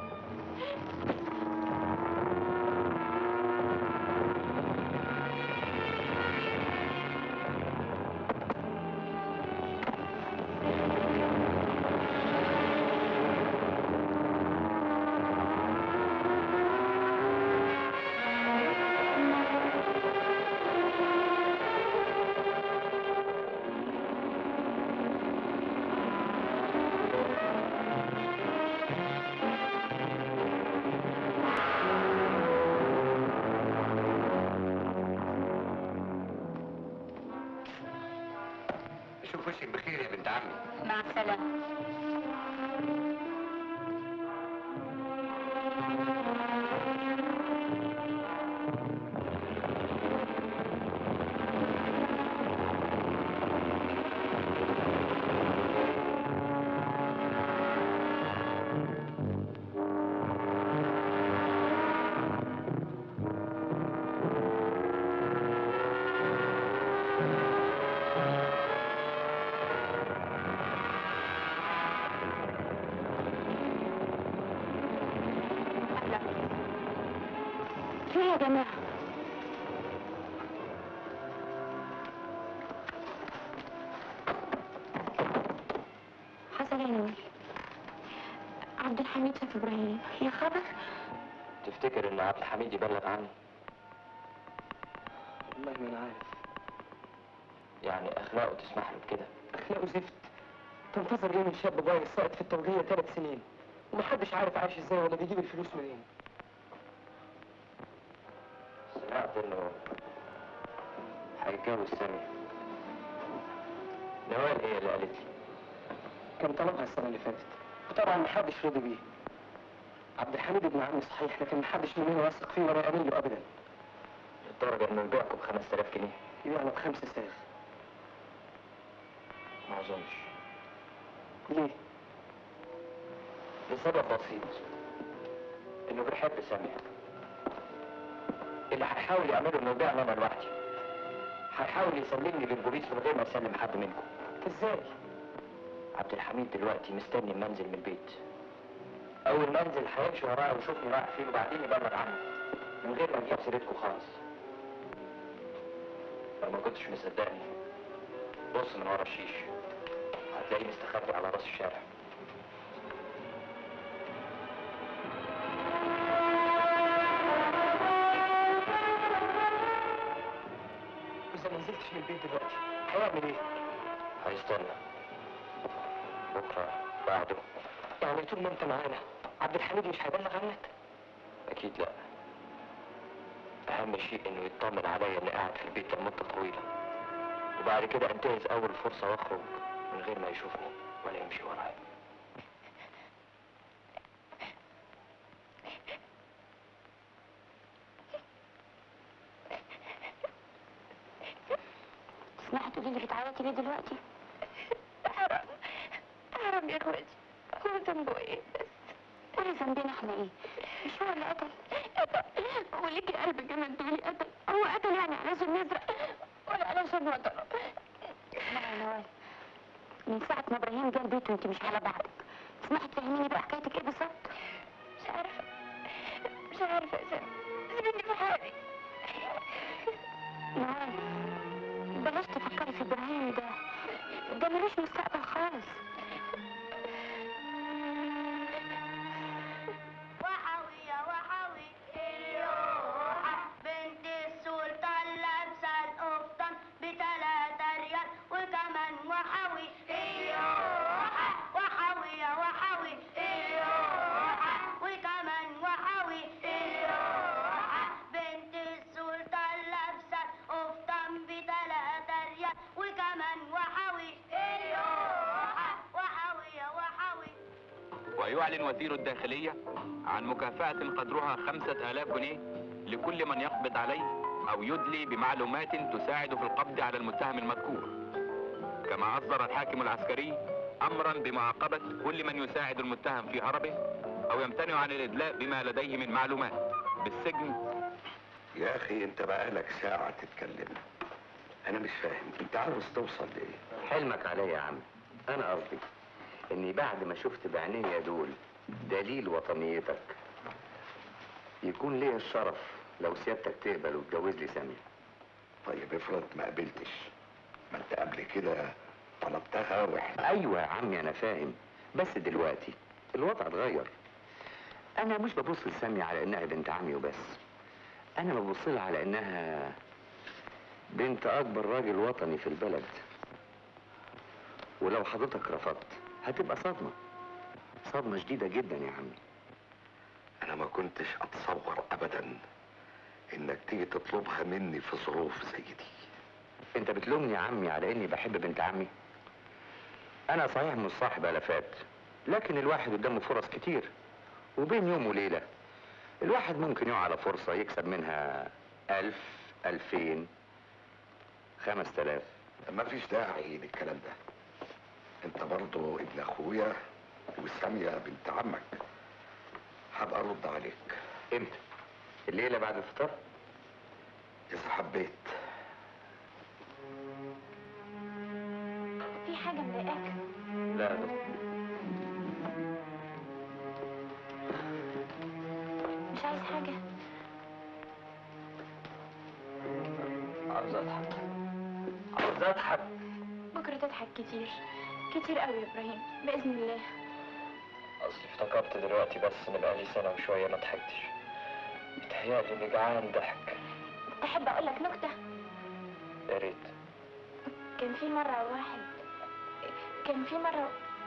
شوف وشك بخير يا بنت عمي مع السلامة في إيه يا جماعة حصل ايه يا نوال عبد الحميد شاف ابراهيم يا خبر تفتكر ان عبد الحميد يبلغ عني والله ما انا عارف يعني اخلاقه تسمح له بكده اخلاقه زفت تنتظر ليه من شاب بايظ ساقط في التوجيه ثلاث سنين ومحدش عارف عايش ازاي ولا بيجيب الفلوس منين سمعت انه هيتجوز سامي نوال هي اللي قالت لي كان طلبها السنه اللي فاتت وطبعا محدش رضي بيه عبد الحميد ابن عمي صحيح لكن محدش مننا واثق فيه ولا يامن له ابدا لدرجه انه يبيعكم ب 5000 جنيه يبيعنا بخمسة ساغ ما اظنش ليه؟ لسبب بسيط انه بيحب سامية اللي هيحاول يعمله انه يبيعني انا لوحدي هيحاول يسلمني للبوليس من غير ما يسلم حد منكم ازاي؟ عبد الحميد دلوقتي مستني اما انزل من البيت اول ما انزل هيمشي ورايا ويشوفني رايح فين وبعدين يبلغ عني من غير ما نجيب سيرتكم خالص لو ما كنتش مصدقني بص من ورا الشيش هتلاقيه مستخبي على راس الشارع واذا ما نزلتش من البيت دلوقتي هيعمل ايه؟ هيستنى بكره بعده يعني طول ما انت معانا عبد الحميد مش هيبلغ عنك؟ اكيد لا اهم شيء انه يطمن عليا اني قاعد في البيت لمده طويله وبعد كده انتهز اول فرصه واخرج من غير ما يشوفني ولا يمشي ورايا سمعت اللي بتعيطي ليه دلوقتي حرام حرام يا اخواتي هو ذنبه ايه بس ولا ذنبنا احنا ايه مش هو اللي قتل قتل وليكي قلب كمان تقولي قتل هو قتل يعني علشان نزرق ولا علشان وطنه اسمعي يا نوال من ساعة ما ابراهيم جه البيت وانت مش على بعضك اسمعي تفهميني بقى حكايتك ايه بالظبط مش عارفة مش عارفة يا سامي سيبيني في حالي نوال بلاش تفكري في ابراهيم ده ده ملوش مستقبل خالص وحوي يا وحوي اليوحة بنت السلطان لابسة القفطان بتلاتة ريال وكمان وحوي اليوحة ويعلن وزير الداخلية عن مكافأة قدرها خمسة آلاف جنيه لكل من يقبض عليه أو يدلي بمعلومات تساعد في القبض على المتهم المذكور كما أصدر الحاكم العسكري أمرا بمعاقبة كل من يساعد المتهم في هربه أو يمتنع عن الإدلاء بما لديه من معلومات بالسجن يا اخي انت بقالك ساعة تتكلم انا مش فاهم انت عاوز توصل لايه حلمك عليا يا عم انا قصدي اني بعد ما شفت بعينيا دول دليل وطنيتك يكون ليا الشرف لو سيادتك تقبل وتجوز لي سامية طيب افرض ما قبلتش ما انت قبل كده طلبتها واحنا ايوه يا عمي انا فاهم بس دلوقتي الوضع اتغير انا مش ببص لسامية على انها بنت عمي وبس انا ببص لها على انها بنت اكبر راجل وطني في البلد ولو حضرتك رفضت هتبقى صدمة صدمة شديدة جدا يا عمي انا ما كنتش اتصور ابدا انك تيجي تطلبها مني في ظروف زي دي انت بتلومني يا عمي على اني بحب بنت عمي انا صحيح مش صاحب الافات لكن الواحد قدامه فرص كتير وبين يوم وليلة الواحد ممكن يقع على فرصة يكسب منها ألف ألفين خمس تلاف ما فيش داعي للكلام ده انت برضو ابن اخويا وسامية بنت عمك هبقى ارد عليك امتى الليلة بعد الفطار اذا حبيت في حاجة مضايقاك لا يا دكتور مش عايز حاجة عاوز اضحك عاوز اضحك بكرة تضحك كتير كتير قوي يا ابراهيم بإذن الله اصلي افتكرت دلوقتي بس ان بقالي سنة وشوية ما ضحكتش متهيألي اني جعان ضحك تحب اقول لك نكتة يا ريت كان في مرة واحد كان في مرة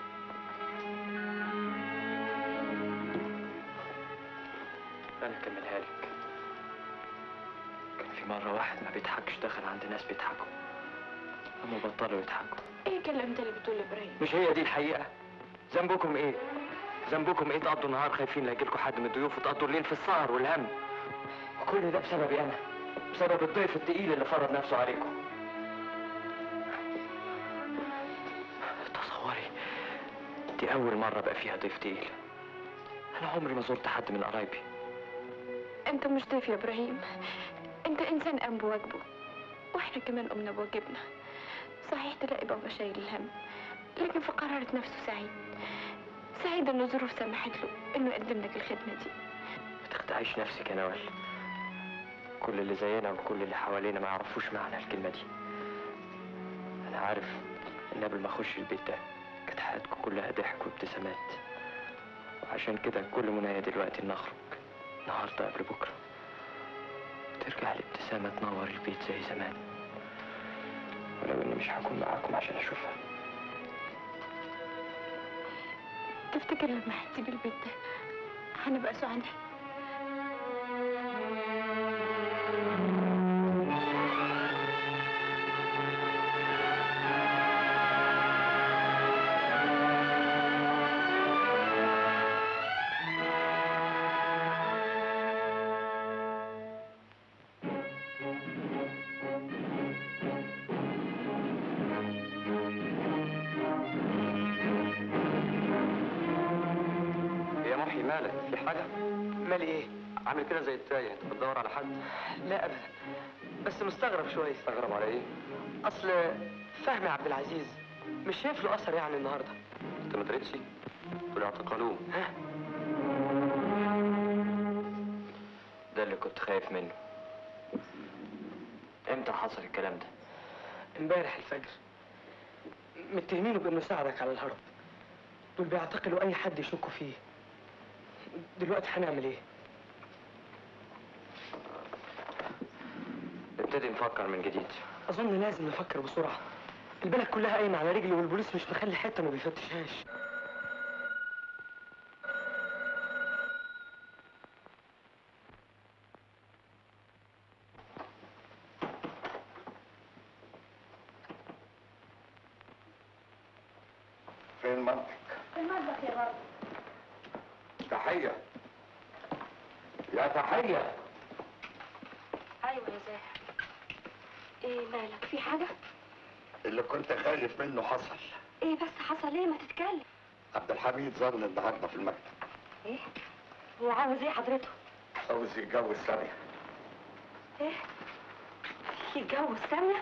انا اكملها لك كان في مرة واحد ما بيضحكش دخل عند ناس بيضحكوا اما بطلوا يضحكوا ايه الكلام ده اللي بتقوله يا ابراهيم مش هي دي الحقيقة ذنبكم ايه ذنبكم ايه تقضوا النهار خايفين لا يجيلكوا حد من الضيوف وتقضوا الليل في السهر والهم وكل ده بسببي انا بسبب الضيف التقيل اللي فرض نفسه عليكم تصوري دي اول مرة بقى فيها ضيف تقيل انا عمري ما زرت حد من قرايبي انت مش ضيف يا ابراهيم انت انسان قام بواجبه واحنا كمان قمنا بواجبنا صحيح تلاقي بابا شايل الهم لكن في قرارة نفسه سعيد سعيد ان الظروف سمحت له انه يقدم لك الخدمة دي ما تخدعيش نفسك يا نوال كل اللي زينا وكل اللي حوالينا ما يعرفوش معنى الكلمة دي أنا عارف إن قبل ما أخش البيت ده كانت حياتكم كلها ضحك وابتسامات وعشان كده كل منايا دلوقتي إن أخرج النهاردة قبل بكرة ترجع الابتسامة تنور البيت زي زمان ولو إني مش هكون معاكم عشان أشوفها تفتكر لما هتسيب البيت ده هنبقى سعداء يا محي مالك في حاجة؟ مالي ايه؟ عامل كده زي التايه انت بتدور على حد؟ لا ابدا بس مستغرب شوية مستغرب على ايه؟ اصل فهمي عبد العزيز مش شايف له اثر يعني النهارده انت ما دريتش؟ دول اعتقلوه ها؟ ده اللي كنت خايف منه امتى حصل الكلام ده؟ امبارح الفجر متهمينه بانه ساعدك على الهرب دول بيعتقلوا اي حد يشكوا فيه دلوقتي هنعمل ايه نبتدي نفكر من جديد اظن لازم نفكر بسرعه البلد كلها قايمه على رجلي والبوليس مش مخلي حته ما بيفتشهاش فين المنطق في المطبخ يا بابا تحية يا تحية ايوه يا زاهر ايه مالك في حاجه اللي كنت خايف منه حصل ايه بس حصل ايه ما تتكلم عبد الحميد ظل النهارده في المكتب ايه هو عاوز ايه حضرته عاوز يتجوز سامية ايه يتجوز سامية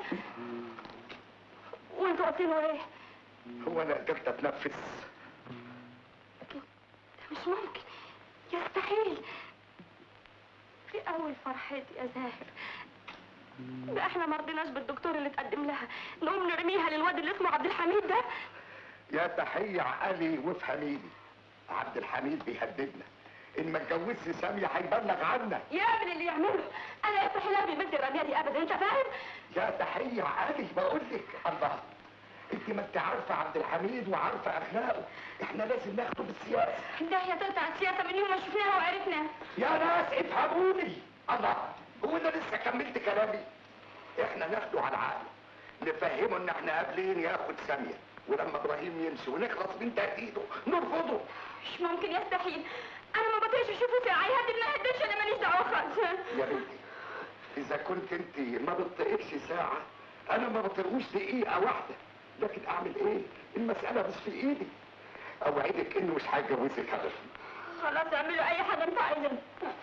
وانت قلت له ايه هو انا قدرت اتنفس ده مش ممكن يستحيل في اول فرحتي يا زاهر ده احنا ما رضيناش بالدكتور اللي تقدم لها نقوم نرميها للواد اللي اسمه عبد الحميد ده يا تحية عقلي وافهميني عبد الحميد بيهددنا ان ما اتجوزش سامية هيبلغ عنا يا ابن اللي يعمله انا يستحيل ابني بنت الرميه دي ابدا انت فاهم يا تحية عقلي بقول لك الله انت ما انت عارفة عبد الحميد وعارفة اخلاقه احنا لازم ناخده بالسياسة ده هي تقطع السياسه من يوم ما شفناها وعرفناها يا ناس افهموني الله هو انا لسه كملت كلامي احنا ناخده على العقل نفهمه ان احنا قابلين ياخد سامية ولما ابراهيم يمشي ونخلص من تهديده نرفضه مش ممكن يستحيل انا ما بطيقش اشوفه في عيادي ما يهدش انا ماليش دعوه خالص يا بنتي اذا كنت انت ما بتطيقش ساعة انا ما بطيقوش دقيقة واحدة لكن اعمل ايه المسألة مش في ايدي اوعدك انه مش هيجوزك ابدا خلاص اعملوا اي حاجه انت عايزينها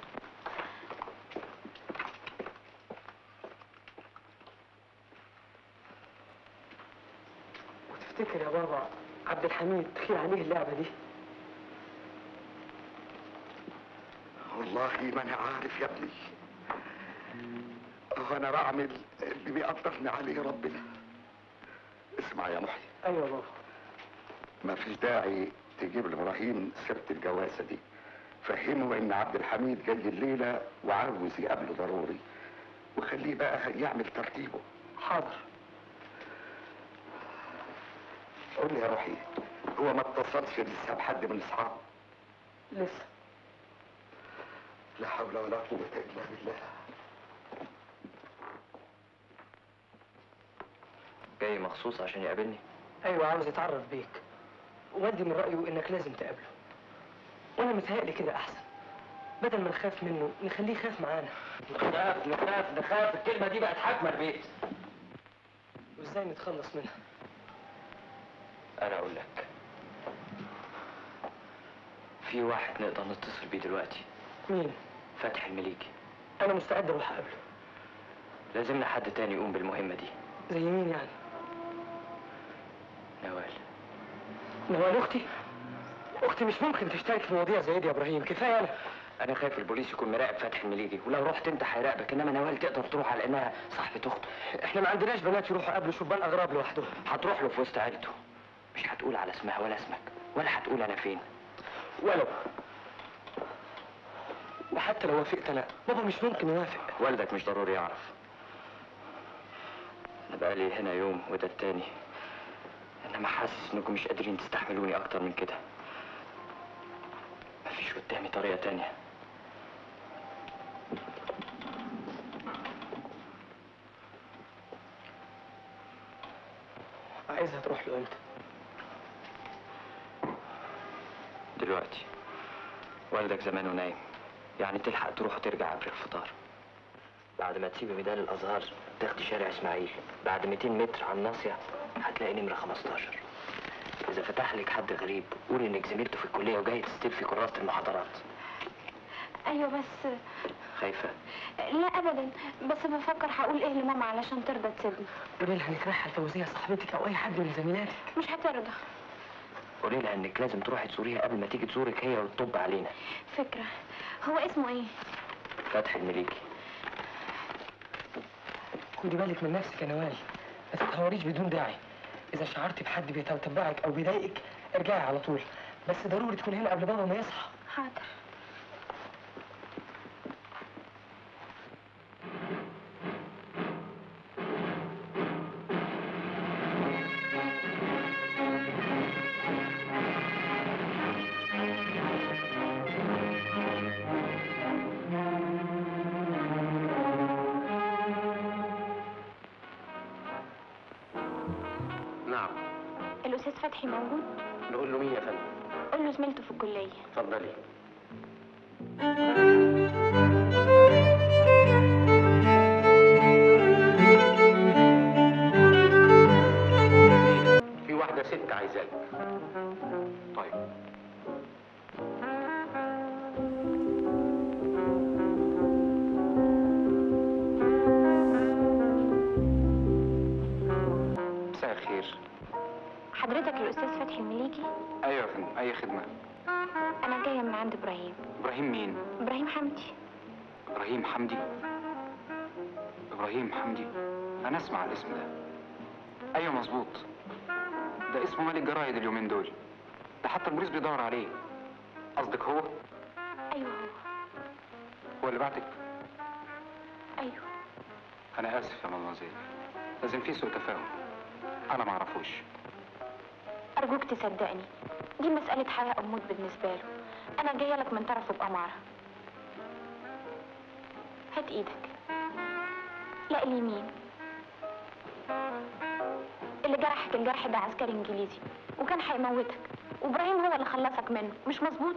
وتفتكر يا بابا عبد الحميد تخيل عليه اللعبة دي والله ما انا عارف يا ابني اه انا بعمل اللي بيقدرني عليه ربنا اسمع يا محي ايوه يا بابا ما فيش داعي تجيب لابراهيم سيره الجوازه دي فهمه ان عبد الحميد جاي الليله وعاوز يقابله ضروري وخليه بقى يعمل ترتيبه حاضر قول لي يا روحي هو ما اتصلش لسه بحد من اصحابه لسه لا حول ولا قوه الا بالله جاي مخصوص عشان يقابلني ايوه عاوز يتعرف بيك والدي من رايه انك لازم تقابله وانا متهيألي كده احسن بدل ما نخاف منه نخليه يخاف معانا نخاف نخاف نخاف الكلمة دي بقت حاكمة البيت وازاي نتخلص منها أنا أقول لك في واحد نقدر نتصل بيه دلوقتي مين فتحي المليكي انا مستعد اروح اقابله لازمنا حد تاني يقوم بالمهمة دي زي مين يعني نوال نوال اختي اختي مش ممكن تشترك في مواضيع زي دي يا ابراهيم كفايه انا أنا خايف البوليس يكون مراقب فتحي المليكي ولو رحت أنت هيراقبك إنما نوال تقدر تروح على إنها صاحبة أخته احنا ما عندناش بنات يروحوا يقابلوا شبان اغراب لوحدهم هتروح له في وسط عيلته مش هتقول على اسمها ولا اسمك ولا هتقول أنا فين ولو وحتى لو وافقت انا بابا مش ممكن يوافق والدك مش ضروري يعرف أنا بقالي هنا يوم وده التاني إنما حاسس إنكم مش قادرين تستحملوني أكتر من كده مفيش قدامي طريقة تانية عايزها تروح له امتى دلوقتي والدك زمانه نايم يعني تلحق تروح وترجع قبل الفطار بعد ما تسيب ميدان الازهار تاخدي شارع اسماعيل بعد 200 متر على الناصيه هتلاقي نمره 15 اذا فتح لك حد غريب قولي انك زميلته في الكليه وجاي تستلفي كراسه المحاضرات ايوه بس خايفه لا ابدا بس بفكر هقول ايه لماما علشان ترضى تسيبني قولي لها انك رايحه لفوزيه صاحبتك او اي حد من زميلاتك مش هترضى قولي لها انك لازم تروحي تزوريها قبل ما تيجي تزورك هي وتطب علينا فكره هو اسمه ايه فتحي المليكي خدي بالك من نفسك يا نوال ما تتهوريش بدون داعي اذا شعرتي بحد بيتتبعك او بيضايقك ارجعي على طول بس ضروري تكون هنا قبل بابا ما يصحى حاضر نعم الاستاذ فتحي موجود نقول له مين يا فندم قول له زميلته في الكليه اتفضلي في واحدة ست عايزاك طيب مساء الخير حضرتك الاستاذ فتحي المليكي ايوه يا فندم اي خدمه انا جايه من عند ابراهيم ابراهيم مين ابراهيم حمدي ابراهيم حمدي ابراهيم حمدي انا اسمع الاسم ده ايوه مظبوط ده اسمه مال الجرايد اليومين دول ده حتى البوليس بيدور عليه قصدك هو ايوه هو اللي بعتك ايوه انا اسف يا مدمزيل لازم في سوء تفاهم انا ما اعرفوش ارجوك تصدقني دي مساله حياه او موت بالنسبه له انا جايه لك من طرفه باماره هات ايدك لا اليمين اللي جرحك الجرح ده عسكري انجليزي وكان هيموتك وابراهيم هو اللي خلصك منه مش مظبوط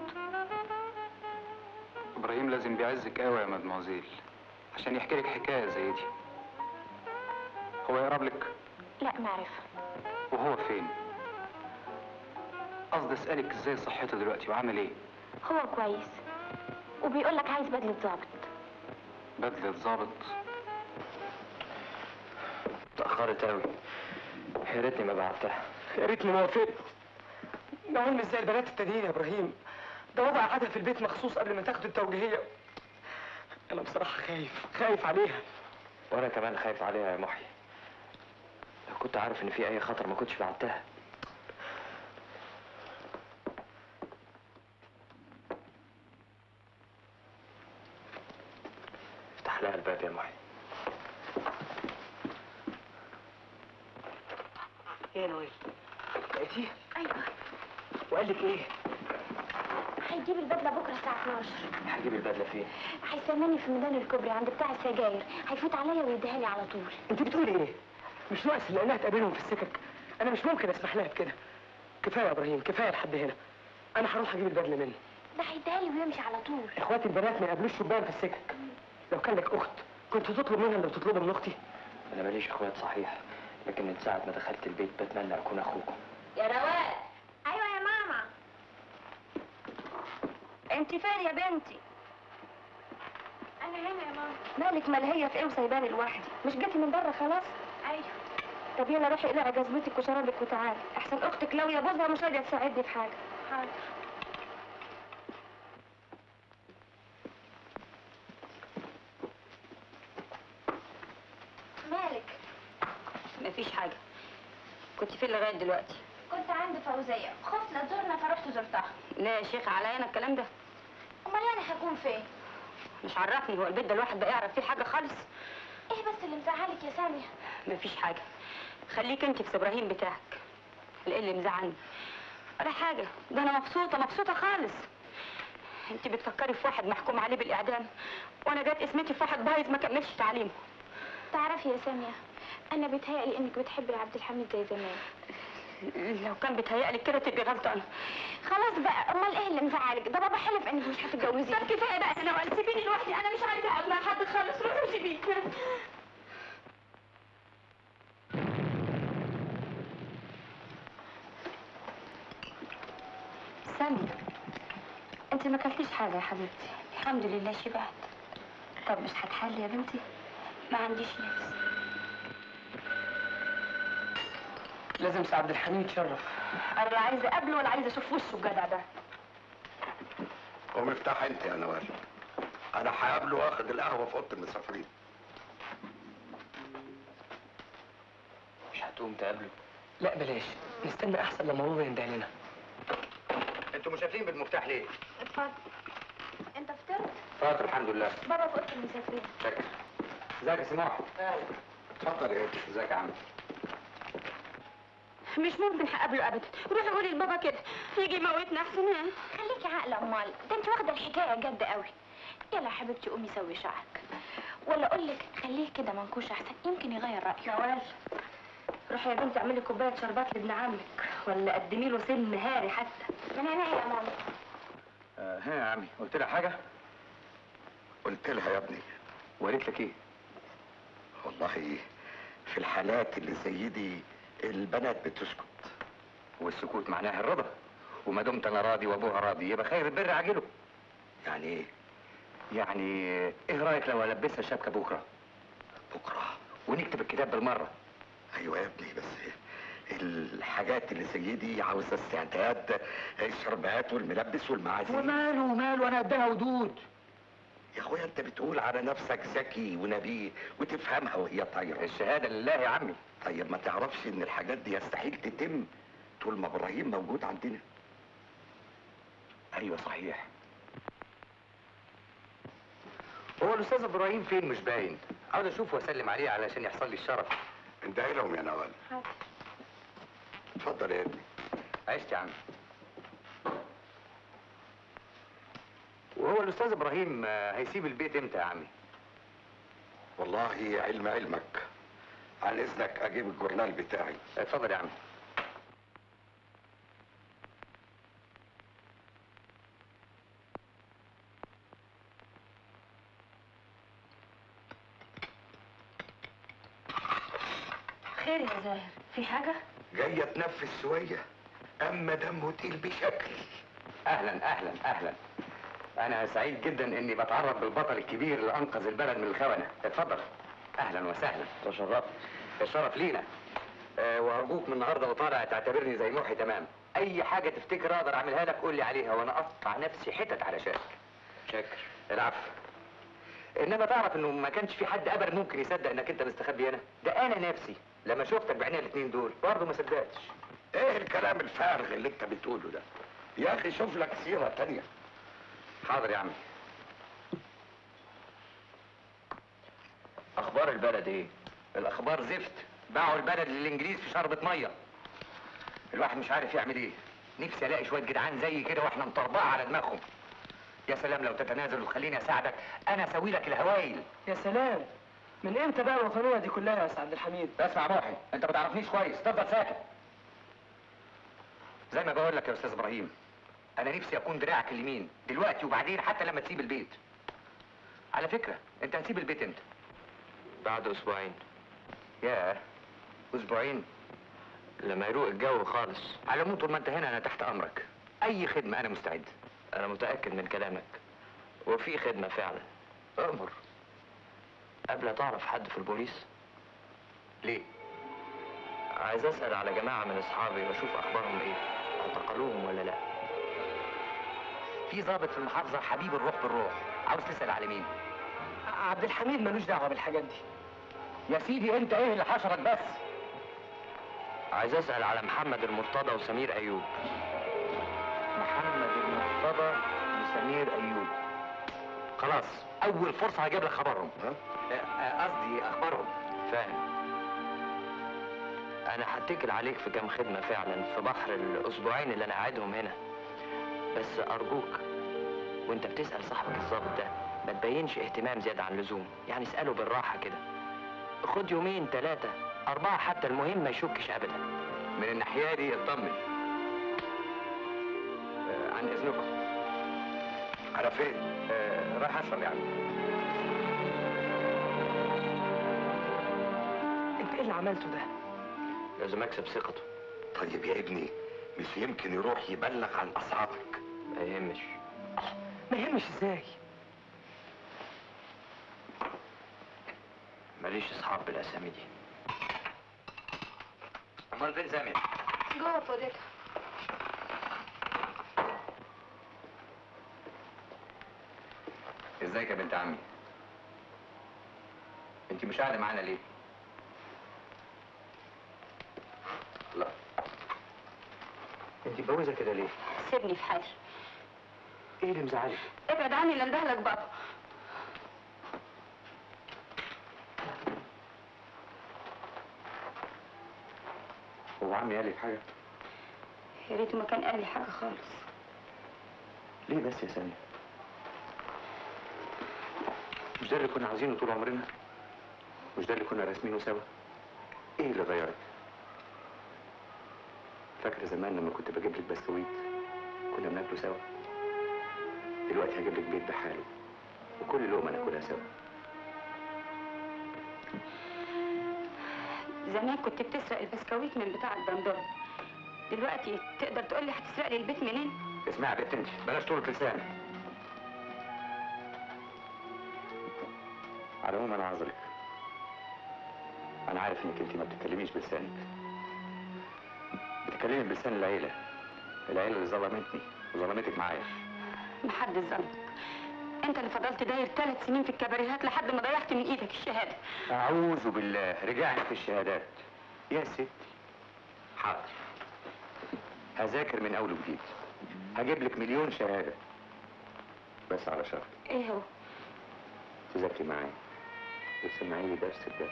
ابراهيم لازم بيعزك قوي يا مدموزيل عشان يحكي لك حكايه زي دي هو يقرب لك لا معرفه وهو فين قصدي اسالك ازاي صحته دلوقتي وعامل ايه هو كويس وبيقول لك عايز بدله ظابط بدله ظابط اتأخرت أوي يا ريتني ما بعتها يا ريتني ما وافقت نعوم مش زي البنات التانيين يا ابراهيم ده وضع قعدها في البيت مخصوص قبل ما تاخد التوجيهيه انا بصراحه خايف خايف عليها وأنا كمان خايف عليها يا محي لو كنت عارف إن في أي خطر ما كنتش بعتها افتح لها الباب يا محي ايه يا نويل لقيتيه ايوه وقال لك ايه هيجيب البدله بكره الساعه 12 هجيب البدلة فين هيستناني في ميدان الكوبري عند بتاع السجاير هيفوت عليا ويديها لي على طول انت بتقولي ايه مش ناقص لانها تقابلهم في السكك انا مش ممكن اسمح لها بكده كفايه يا ابراهيم كفايه لحد هنا انا هروح اجيب البدله منه ده هيديها لي ويمشي على طول اخواتي البنات ما يقابلوش شبان في السكك لو كان لك اخت كنت تطلب منها اللي بتطلبه من اختي أنا ماليش إخوات صحيح لكن من ساعة ما دخلت البيت بتمنى أكون أخوكم يا رواق ايوه يا ماما انت فين يا بنتي انا هنا يا ماما مالك ملهيه في ايه وسايباني لوحدي مش جيتي من بره خلاص ايوه طب يلا روحي اقلعي جزمتك وشرابك وتعالي احسن اختك لو يا بوزها مش راضيه تساعدني في حاجه حاضر مالك مفيش حاجه كنت فين لغايه دلوقتي كنت عند فوزيه خفت لا تزورنا فرحت زرتها لا يا شيخ عليا انا الكلام ده امال يعني هكون فين مش عرفني هو البيت ده الواحد بقى يعرف فيه حاجه خالص ايه بس اللي مزعلك يا ساميه مفيش حاجه خليك انت في ابراهيم بتاعك ايه اللي مزعلني ولا حاجه ده انا مبسوطه مبسوطه خالص انت بتفكري في واحد محكوم عليه بالاعدام وانا جات اسمتي في واحد بايظ ما كملش تعليمه تعرفي يا ساميه انا بيتهيألي انك بتحبي عبد الحميد زي زمان لو كان بيتهيألي كده تبقي غلطانه خلاص بقى امال ايه اللي مزعلك ده بابا حلف انك مش هتتجوزي طب كفايه بقى انا وقال سيبيني لوحدي انا مش عايزه اقعد مع حد خالص روحي سيبيني سامية انت ما اكلتيش حاجه يا حبيبتي الحمد لله شبعت طب مش هتحلي يا بنتي ما عنديش نفس لازم سي عبد الحميد يتشرف انا لا عايزه اقابله ولا عايزه اشوف وشه الجدع ده قوم افتح انت يا نوال انا هقابله واخد القهوه في اوضه المسافرين مش هتقوم تقابله لا بلاش نستنى احسن لما بابا ينده لنا انتوا مش قافلين بالمفتاح ليه؟ اتفضل انت فطرت فاطر الحمد لله بابا في اوضه المسافرين شكرا ازيك يا سماح؟ اتفضل يا ابني ازيك يا عم مش ممكن هقابله ابدا روحي قولي لبابا كده يجي يموتنا احسن خليكي عاقله امال ده انت واخده الحكايه جد قوي يلا يا حبيبتي قومي سوي شعرك ولا اقول لك خليه كده منكوش احسن يمكن يغير رايه نوال روحي يا بنتي اعملي كوبايه شربات لابن عمك ولا قدمي له سن نهاري حتى من عينيا يا ماما آه ها يا عمي قلت لها حاجه؟ قلت لها يا ابني وقالت لك ايه والله في الحالات اللي زي دي البنات بتسكت والسكوت معناها الرضا وما دمت انا راضي وابوها راضي يبقى خير البر عاجله يعني ايه يعني ايه رايك لو البسها شبكه بكره بكره ونكتب الكتاب بالمره ايوه يا ابني بس الحاجات اللي زي دي عاوزه استعداد الشربات والملبس والمعازيم وماله وماله انا قدها ودود يا اخويا انت بتقول على نفسك ذكي ونبيه وتفهمها وهي طايره الشهاده لله يا عمي طيب ما تعرفش ان الحاجات دي يستحيل تتم طول ما ابراهيم موجود عندنا ايوه صحيح هو الاستاذ ابراهيم فين مش باين عاوز اشوفه واسلم عليه علشان يحصل لي الشرف انتهي لهم يا نوال اتفضل يا ابني عشت يا عم وهو الاستاذ ابراهيم آه، هيسيب البيت امتى يا عمي والله علم علمك عن اذنك اجيب الجورنال بتاعي اتفضل يا عم خير يا زاهر في حاجة؟ جايه تنفس شويه اما دمه تقيل بشكل اهلا اهلا اهلا انا سعيد جدا اني بتعرف بالبطل الكبير اللي انقذ البلد من الخونه اتفضل اهلا وسهلا تشرفت الشرف لينا أه وارجوك من النهارده وطالع تعتبرني زي محي تمام اي حاجه تفتكر اقدر اعملها لك قول لي عليها وانا اقطع نفسي حتت علشانك شاكر العفو انما تعرف انه ما كانش في حد ابدا ممكن يصدق انك انت مستخبي هنا ده انا نفسي لما شفتك بعينيا الاثنين دول برضه ما صدقتش ايه الكلام الفارغ اللي انت بتقوله ده يا اخي شوف لك سيره تانية حاضر يا عمي اخبار البلد ايه الاخبار زفت باعوا البلد للانجليز في شربة ميه الواحد مش عارف يعمل ايه نفسي الاقي شويه جدعان زي كده واحنا مطربعه على دماغهم يا سلام لو تتنازل وتخليني اساعدك انا اسوي لك الهوايل يا سلام من امتى بقى الوطنيه دي كلها يا استاذ عبد الحميد اسمع محي انت ما تعرفنيش كويس تفضل ساكت زي ما بقول لك يا استاذ ابراهيم انا نفسي اكون دراعك اليمين دلوقتي وبعدين حتى لما تسيب البيت على فكره انت هتسيب البيت امتى بعد اسبوعين ياه اسبوعين لما يروق الجو خالص على العموم طول ما انت هنا انا تحت امرك اي خدمه انا مستعد انا متاكد من كلامك وفي خدمه فعلا امر قبل تعرف حد في البوليس ليه عايز اسال على جماعه من اصحابي واشوف اخبارهم ايه اعتقلوهم ولا لا في ضابط في المحافظه حبيب الروح بالروح عاوز تسال على مين عبد الحميد ملوش دعوه بالحاجات دي يا سيدي انت ايه اللي حشرك بس عايز اسال على محمد المرتضى وسمير ايوب محمد المرتضى وسمير ايوب خلاص اول فرصه هجيب لك خبرهم آه، آه، قصدي اخبارهم فاهم انا هتكل عليك في كام خدمه فعلا في بحر الاسبوعين اللي انا قاعدهم هنا بس ارجوك وانت بتسال صاحبك الظابط ده ما تبينش اهتمام زياده عن اللزوم يعني اساله بالراحه كده خد يومين ثلاثه اربعه حتى المهم ما يشكش ابدا من الناحيه دي اطمن آه، عن اذنكم على فين آه، رايح اشرب يا عم انت ايه اللي عملته ده لازم اكسب ثقته طيب يا ابني مش يمكن يروح يبلغ عن اصحابك ما يهمش ما يهمش ازاي ماليش اصحاب بالاسامي دي امال فين سامي جوه فضيلة ازيك يا بنت عمي انت مش قاعده معانا ليه لا انت متجوزه كده ليه سيبني في حالي ايه اللي مزعلك ابعد عني لا اندهلك بابا هو عمي قال لك حاجه يا ريت ما كان قال لي حاجه خالص ليه بس يا سامي مش ده اللي كنا عاوزينه طول عمرنا مش ده اللي كنا راسمينه سوا ايه اللي غيرك فاكره زمان لما كنت بجيب لك بسكويت كنا بناكله سوا دلوقتي هجيب لك بيت بحاله وكل لقمة ناكلها سوا زمان كنت بتسرق البسكويت من بتاع البندور دلوقتي تقدر تقول لي هتسرق لي البيت منين؟ اسمعي يا بنت انت بلاش طولة لسان على العموم انا عذرك انا عارف انك انت ما بتتكلميش بلسانك بتتكلمي بلسان العيلة العيلة اللي ظلمتني وظلمتك معايا محدش ظلمك انت اللي فضلت داير ثلاث سنين في الكباريهات لحد ما ضيعت من ايدك الشهاده أعوذ بالله رجعنا في الشهادات يا ستي حاضر هذاكر من أول وجديد هجيب لك مليون شهادة بس على شرط ايه هو؟ تذاكري معايا وتسمعي لي درس الدرس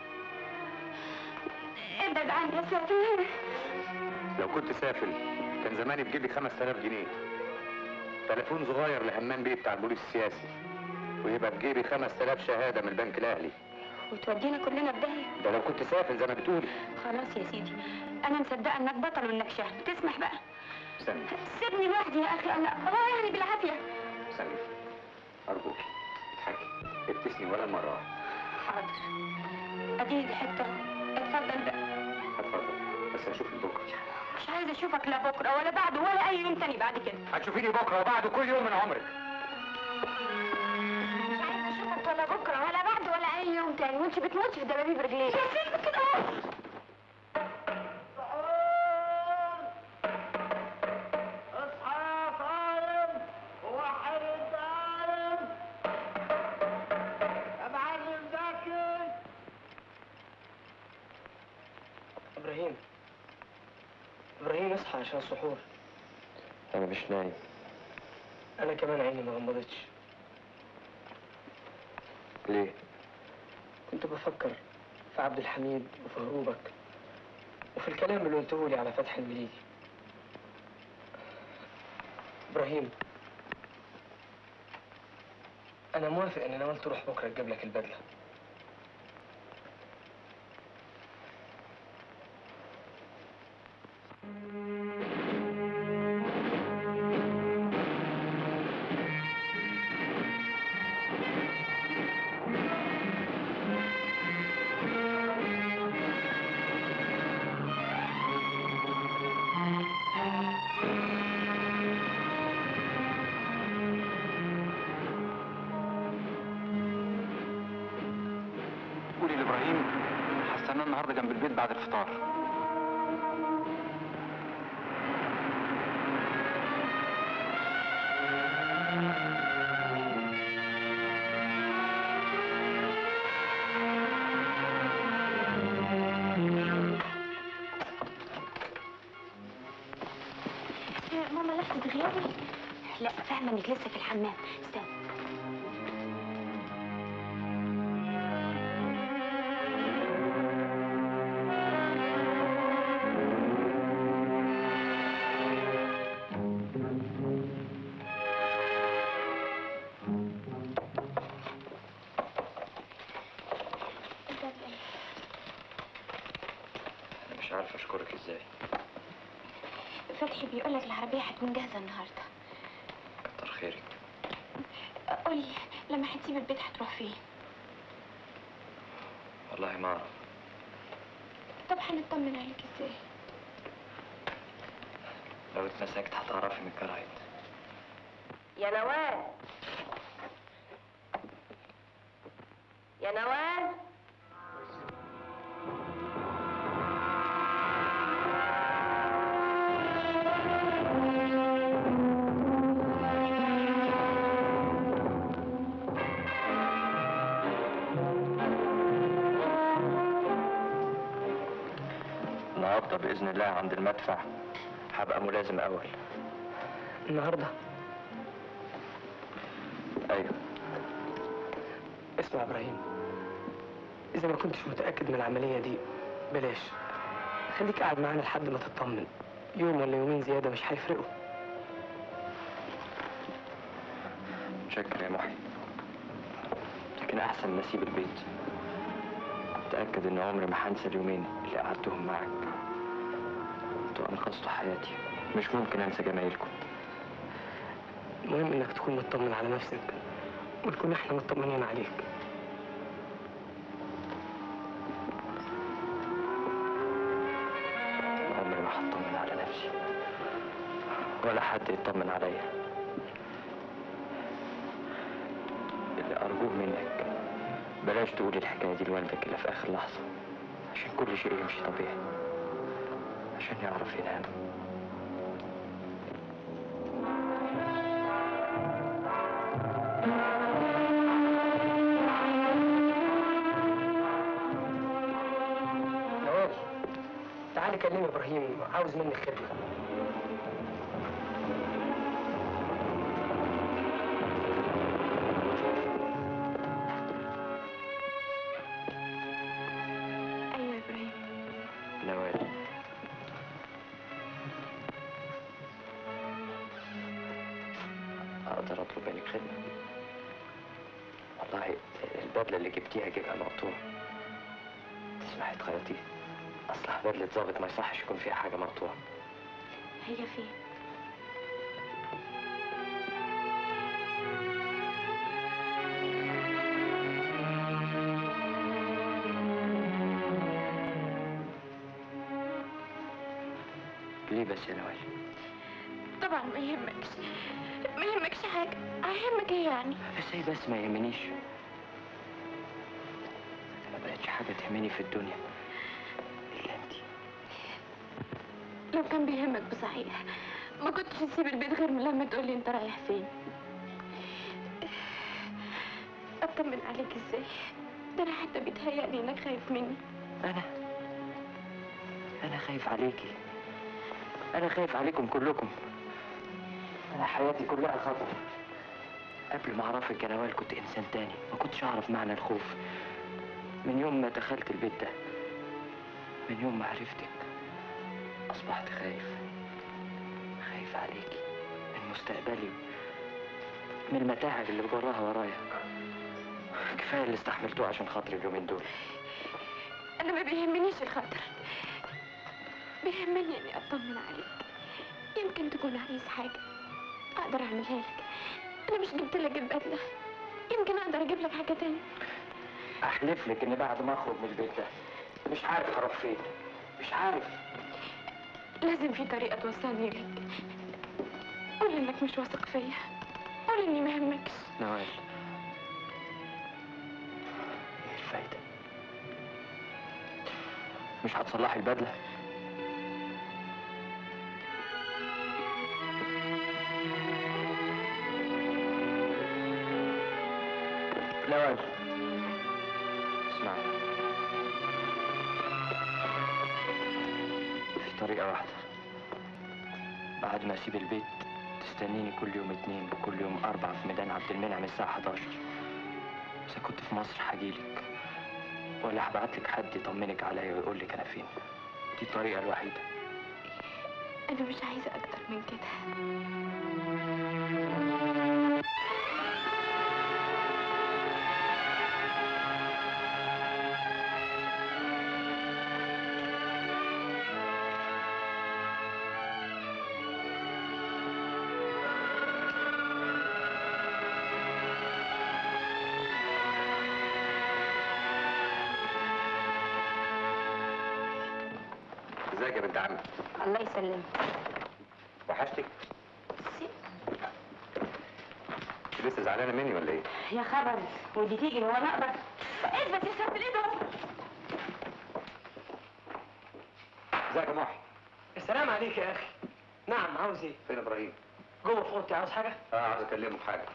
ابعد عني يا ساتر لو كنت سافل كان زماني بجيب لي 5000 جنيه تليفون صغير لهمام بيه بتاع البوليس السياسي ويبقى بجيبي 5000 شهادة من البنك الأهلي وتودينا كلنا في داهيه ده لو كنت سافل زي ما بتقولي خلاص يا سيدي انا مصدقه انك بطل وانك شهم تسمح بقى استني سيبني لوحدي يا اخي انا اه يعني بالعافيه استني أرجوك اضحكي ابتسمي ولا مرة واحدة. حاضر اديني ضحكت اهو اتفضل بقى اتفضل بس هشوفك بكرة مش عايزه اشوفك لا بكره ولا بعده ولا اي يوم تاني بعد كده هتشوفيني بكرة وبعده كل يوم من عمرك مش عايزه اشوفك ولا بكره ولا بعد ولا اي يوم تاني وانت بتموتي في دبابيب رجليك يا سيدي كده اهو اصحى يا صايم ووحد الدايم يا معلم زكي ابراهيم ابراهيم اصحى عشان السحور انا مش نايم انا كمان عيني ما غمضتش ليه كنت بفكر في عبد الحميد وفي هروبك وفي الكلام اللي قلته لي على فتح المليجي ابراهيم انا موافق ان نوال تروح بكره تجيب لك البدله قولي لابراهيم هستناه النهارده جنب البيت بعد الفطار ماما لحظه غيابي لا فاهمه انك لسه في الحمام استنى انا مش عارف اشكرك ازاي فتحي بيقول لك العربيه هتكون جاهزه النهارده كتر خيرك قولي لما هتسيب البيت هتروح فين والله ما اعرف طب هنطمن عليك ازاي لو اتمسكت هتعرفي من الجرايد يا نوال يا نوال النهارده باذن الله عند المدفع هبقى ملازم اول النهارده ايوه اسمع يا ابراهيم اذا ما كنتش متاكد من العمليه دي بلاش خليك قاعد معانا لحد ما تطمن يوم ولا يومين زياده مش هيفرقوا شكرا يا محي لكن احسن نسيب البيت تاكد ان عمري ما هنسى اليومين اللي قعدتهم معاك انتوا انقذتوا حياتي مش ممكن انسى جمايلكم المهم انك تكون مطمن على نفسك ونكون احنا مطمنين عليك عمري ما هطمن على نفسي ولا حد يطمن عليا اللي أرجوه منك بلاش تقول الحكاية دي لوالدك إلا في آخر لحظة عشان كل شيء يمشي طبيعي عشان يعرف ينام نوال تعالي كلمي ابراهيم عاوز منك خدمه ايوه يا ابراهيم نوال أقدر أطلب منك خدمة والله البدلة اللي جبتيها جيبها مقطوع تسمحي تخيطيها أصلها بدلة ظابط ما يصحش يكون فيها حاجة مقطوعة هي فين ليه بس يا نوال؟ طبعا ما يهمكش ما يهمكش حاجه هيهمك ايه يعني بس ايه بس ما يهمنيش أنا ما بقتش حاجة تهمني في الدنيا إلا أنت لو كان بيهمك بصحيح ما كنتش تسيب البيت غير من لما تقولي انت رايح فين اطمن عليك ازاي ده انا حتى بيتهيألي انك خايف مني أنا أنا خايف عليكي أنا خايف عليكم كلكم أنا حياتي كلها خطر قبل ما أعرفك يا نوال كنت إنسان تاني ما كنتش أعرف معنى الخوف من يوم ما دخلت البيت ده من يوم ما عرفتك أصبحت خايف خايف عليكي من مستقبلي من المتاعب اللي بجراها ورايا كفاية اللي استحملتوه عشان خاطري اليومين دول انا ما بيهمنيش الخطر بيهمني اني اطمن عليك يمكن تكون عايز حاجه اقدر اعملها لك انا مش جبت لك البدله يمكن اقدر اجيب لك حاجه تاني احلف لك ان بعد ما اخرج من البيت ده مش عارف هروح فين مش عارف لازم في طريقه توصلني لك قول انك مش واثق فيا قول اني ما يهمكش نوال ايه الفايدة مش هتصلحي البدلة نوال اسمعي في طريقة واحدة بعد ما اسيب البيت تستنيني كل يوم اتنين وكل يوم اربع في ميدان عبد المنعم الساعة 11 اذا كنت في مصر هجيلك ولا هبعتلك حد يطمنك عليا ويقول لك انا فين دي الطريقة الوحيدة انا مش عايزه اكتر من كده ازيك يا بنت عمي الله يسلمك وحشتك انت لسه زعلانه مني ولا ايه يا خبر ودي تيجي هو انا اقدر اثبت يا سيف الايد اهو ازيك يا محي السلام عليك يا اخي نعم عاوز ايه فين ابراهيم جوه في اوضتي عاوز حاجه اه عاوز اكلمه في حاجه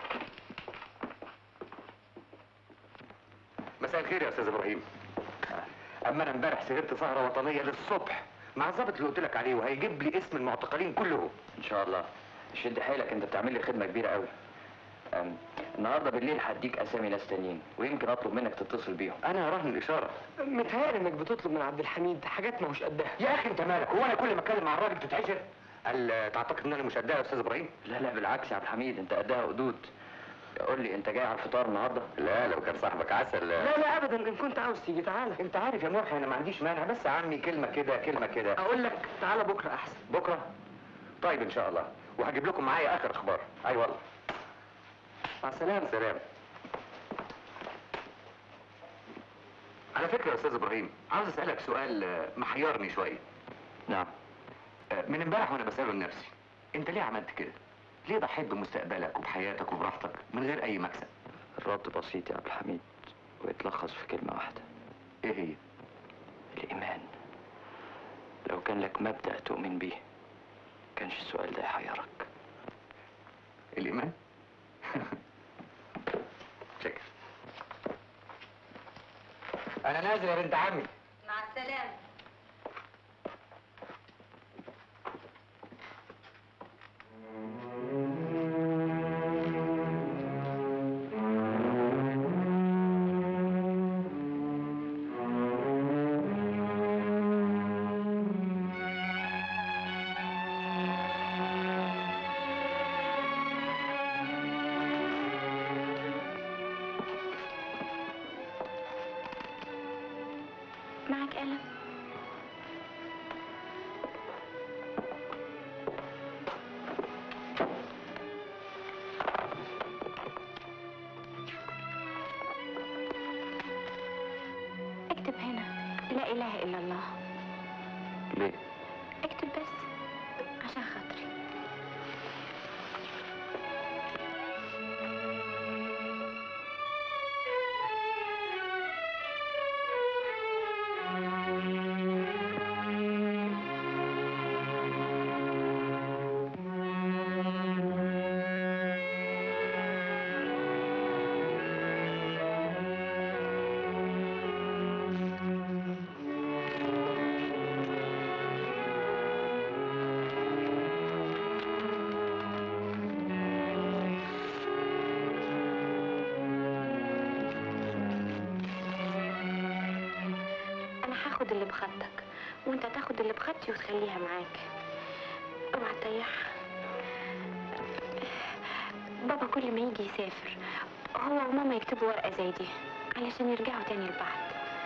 مساء الخير يا استاذ ابراهيم اما انا امبارح سهرت سهره وطنيه للصبح مع الظابط اللي قلت لك عليه وهيجيب لي اسم المعتقلين كلهم ان شاء الله شد حيلك انت بتعمل لي خدمة كبيرة قوي أم، النهارده بالليل هديك اسامي ناس تانيين ويمكن اطلب منك تتصل بيهم انا رهن الاشاره متهيألي انك بتطلب من عبد الحميد حاجات ما مش قدها يا اخي انت مالك هو انا كل ما اتكلم مع الراجل تتعشر قال تعتقد ان انا مش قدها يا استاذ ابراهيم لا لا بالعكس يا عبد الحميد انت قدها قدود قول لي انت جاي على الفطار النهارده لا لو كان صاحبك عسل لا لا ابدا ان كنت عاوز تيجي تعالى انت عارف يا محي انا ما عنديش مانع بس يا عمي كلمه كده كلمه كده اقول لك تعالى بكره احسن بكره طيب ان شاء الله وهجيب لكم معايا اخر اخبار اي والله مع السلامة سلام على فكرة يا أستاذ إبراهيم عاوز أسألك سؤال آه، محيرني شوية نعم آه، من امبارح وأنا بسأله لنفسي أنت ليه عملت كده؟ ليه ضحيت بمستقبلك وبحياتك وبراحتك من غير أي مكسب؟ الرد بسيط يا عبد الحميد ويتلخص في كلمة واحدة إيه هي؟ الإيمان لو كان لك مبدأ تؤمن بيه كانش السؤال ده يحيرك الإيمان؟ شكرا أنا نازل يا بنت عمي مع السلامة معك قلم اكتب هنا لا اله الا الله ليه؟ اكتب بس عشان خاطري انا هاخد اللي بخطك وانت تاخد اللي بخطي وتخليها معاك اوعى تريحها بابا كل ما يجي يسافر هو وماما يكتبوا ورقة زي دي علشان يرجعوا تاني لبعض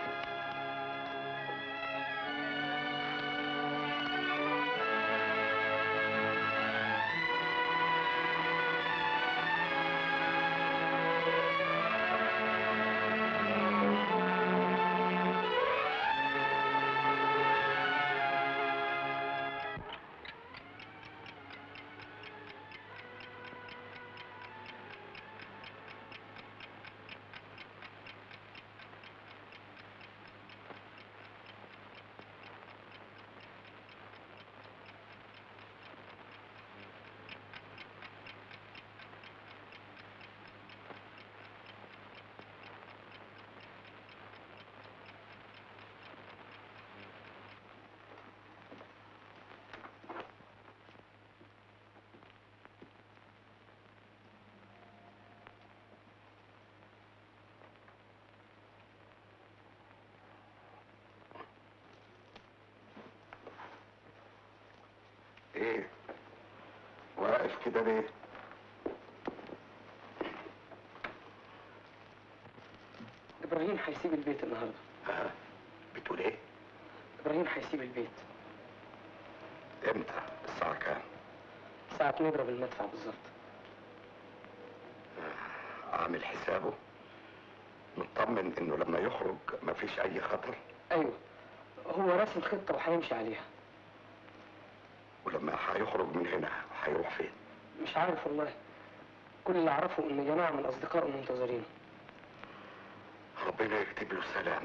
ايه واقف كده ليه إبراهيم هيسيب البيت النهاردة ها بتقول ايه إبراهيم هيسيب البيت امتى الساعة كام ساعة ما يضرب المدفع بالظبط عامل حسابه مطمن انه لما يخرج مفيش اي خطر أيوه هو راسم خطة وهيمشي عليها ولما هيخرج من هنا هيروح فين مش عارف والله كل اللي أعرفه إن جماعة من أصدقائه منتظرينه ربنا يكتب له السلامة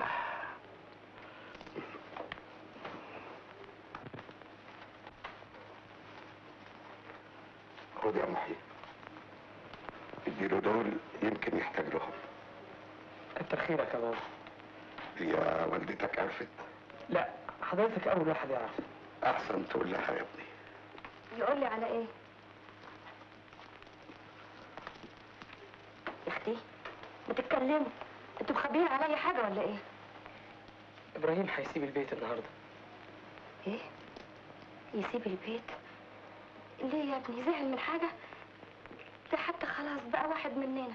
خد يا محي اديله دول يمكن يحتاج لهم كتر خيرك يا بابا هي والدتك عرفت لا حضرتك أول واحد يعرف احسن تقول لها يا ابني يقول لي على ايه يا اختي بتتكلموا انتوا مخبيين عليا حاجة ولا ايه؟ إبراهيم هيسيب البيت النهاردة ايه؟ يسيب البيت؟ ليه يا ابني زعل من حاجة؟ ده حتى خلاص بقى واحد مننا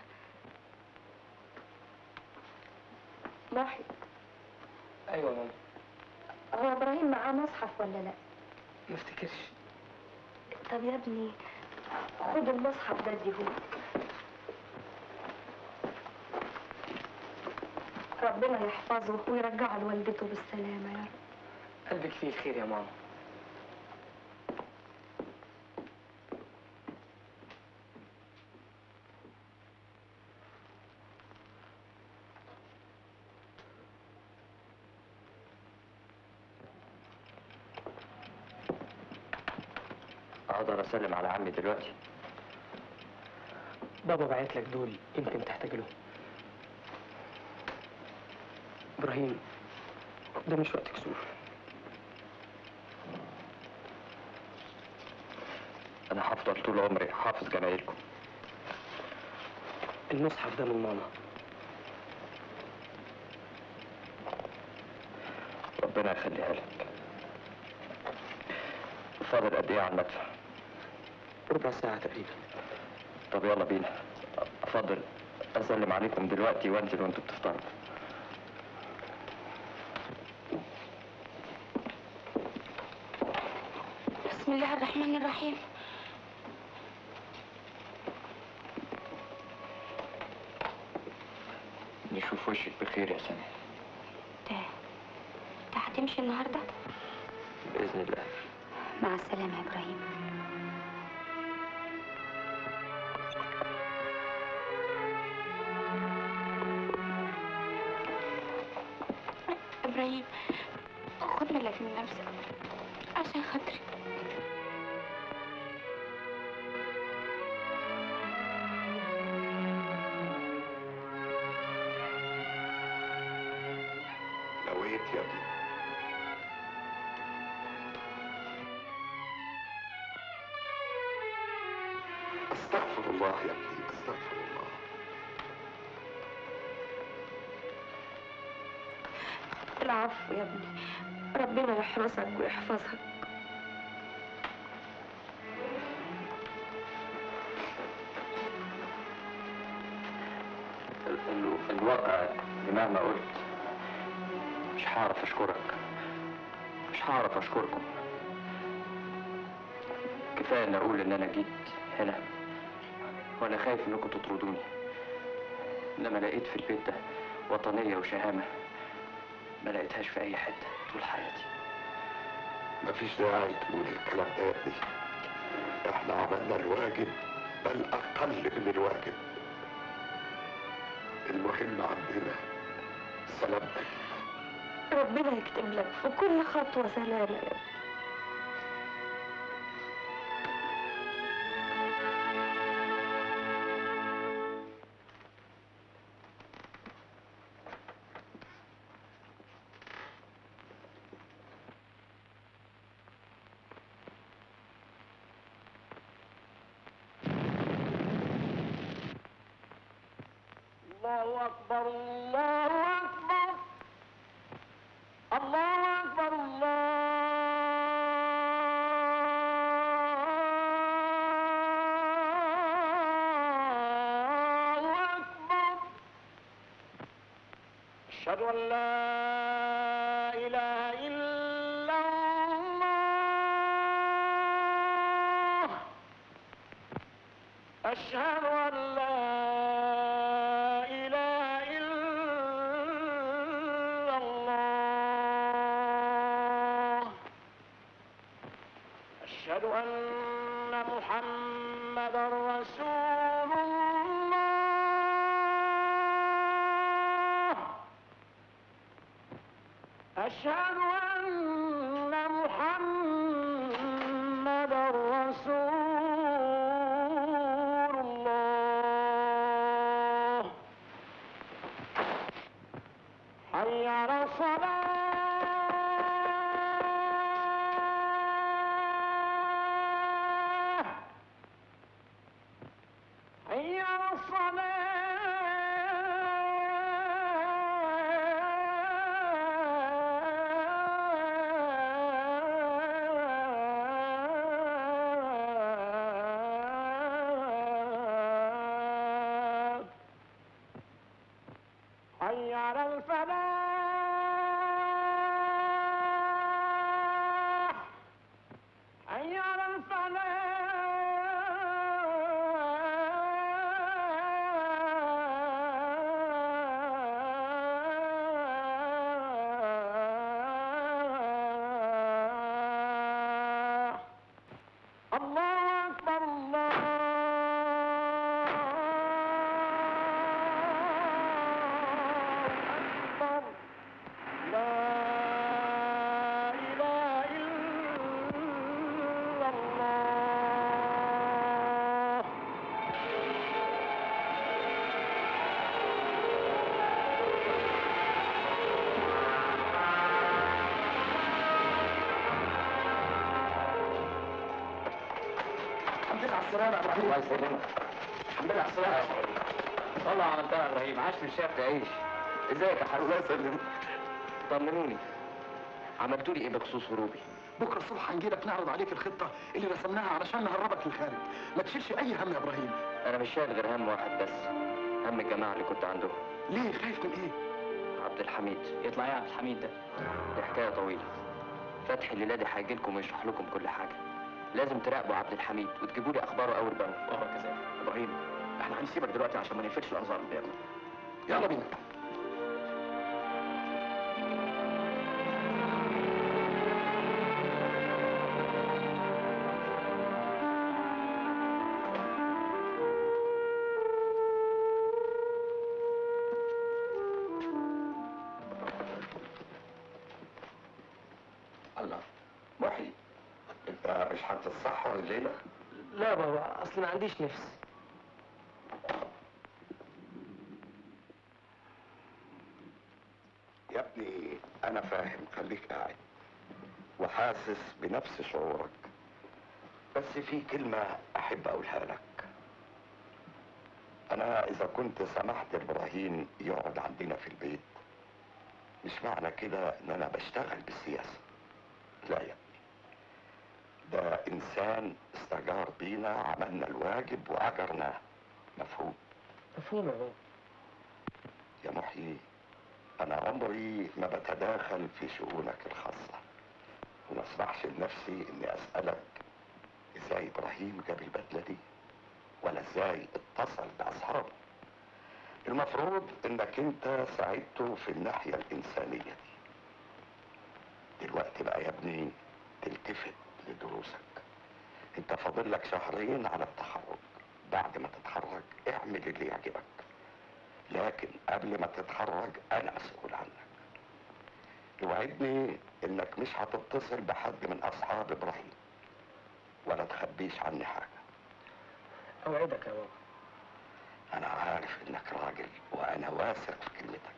محي أيوة يا ماما هو ابراهيم معاه مصحف ولا لا؟ ما افتكرش طب يا ابني خد المصحف ده اديهولي ربنا يحفظه ويرجعه لوالدته بالسلامة يا رب قلبك فيه الخير يا ماما اقدر اسلم على عمي دلوقتي بابا بعت لك دول يمكن تحتاج لهم ابراهيم ده مش وقت كسوف انا هفضل طول عمري حافظ جمايلكم المصحف ده من ماما ربنا يخليها لك فاضل قد ايه على المدفع ربع ساعة تقريبا طب يلا بينا افضل اسلم عليكم دلوقتي وانزل وانتوا بتفطروا بسم الله الرحمن الرحيم نشوف وشك بخير يا سامي انت انت هتمشي النهارده باذن الله مع السلامه يا ابراهيم ابراهيم خد بالك من نفسك عشان خاطري نويت يا ابني استغفر الله يا ابني استغفر الله العفو يا ابني ربنا يحرسك ويحفظك ال- ال- الواقع إن مهما قلت مش هعرف اشكرك مش هعرف اشكركم كفايه ان اقول ان انا جيت هنا وانا خايف انكم تطردوني لما لقيت في البيت ده وطنيه وشهامه ما لقيتهاش في اي حته طول حياتي مفيش داعي تقول الكلام ده يا ابني احنا عملنا الواجب بل اقل من الواجب المهم عندنا سلامتك ربنا يكتب لك في كل خطوة سلامة يا ابني الله أكبر الله أكبر الله أكبر الله أكبر أشهد أن لا إله إلا الله أشهد أن لا إله إلا الله أشهد أن محمدا رسول الله أشهد أن محمدا رسول الله حي على الصلاة حي على الصلاة حي على الفلاح حي على على السلامة يا ابراهيم الله يسلمك الحمد لله على السلامة يا ابراهيم والله عملتها يا ابراهيم عاش من شاف تعيش ازيك يا حبيبي الله يسلمك طمنوني عملتوا لي ايه بخصوص هروبي بكره الصبح هنجيلك نعرض عليك الخطة اللي رسمناها علشان نهربك للخارج ما تشيلش أي هم يا إبراهيم انا مش شايل غير هم واحد بس هم الجماعه اللي كنت عندهم ليه خايف من إيه؟ عبد الحميد يطلع ايه عبد الحميد ده دي حكايه طويله فتحي الليله دي هيجي لكم ويشرح لكم كل حاجه لازم تراقبوا عبد الحميد وتجيبوا لي اخباره اول باول وهو كذلك إبراهيم إحنا هنسيبك دلوقتي عشان ما نقفلش الأنظار قدامنا يلا بينا الله محي انت مش هتتصحر الليله لا بابا اصل ما عنديش نفس يا ابني انا فاهم خليك قاعد وحاسس بنفس شعورك بس في كلمة احب اقولها لك انا اذا كنت سمحت لابراهيم يقعد عندنا في البيت مش معنى كده ان انا بشتغل بالسياسة لا يا ابني ده انسان استجار بينا عملنا الواجب واجرناه مفهوم مفهوم يا بابا يا محيي أنا عمري ما بتداخل في شؤونك الخاصة وما اسمحش لنفسي إني أسألك إزاي إبراهيم جاب البدلة دي ولا إزاي اتصل بأصحابه المفروض إنك أنت ساعدته في الناحية الإنسانية دي دلوقتي بقى يا ابني تلتفت لدروسك أنت فاضل لك شهرين على التخرج بعد ما تتخرج اعمل اللي يعجبك لكن قبل ما تتخرج انا مسؤول عنك توعدني انك مش هتتصل بحد من اصحاب ابراهيم ولا تخبيش عني حاجه اوعدك يا بابا انا عارف انك راجل وانا واثق في كلمتك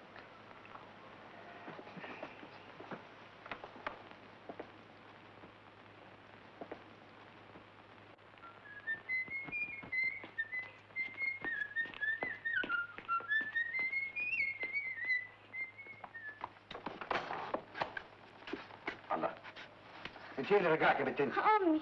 الله انت ايه اللي رجعك يا بنت انت؟ امي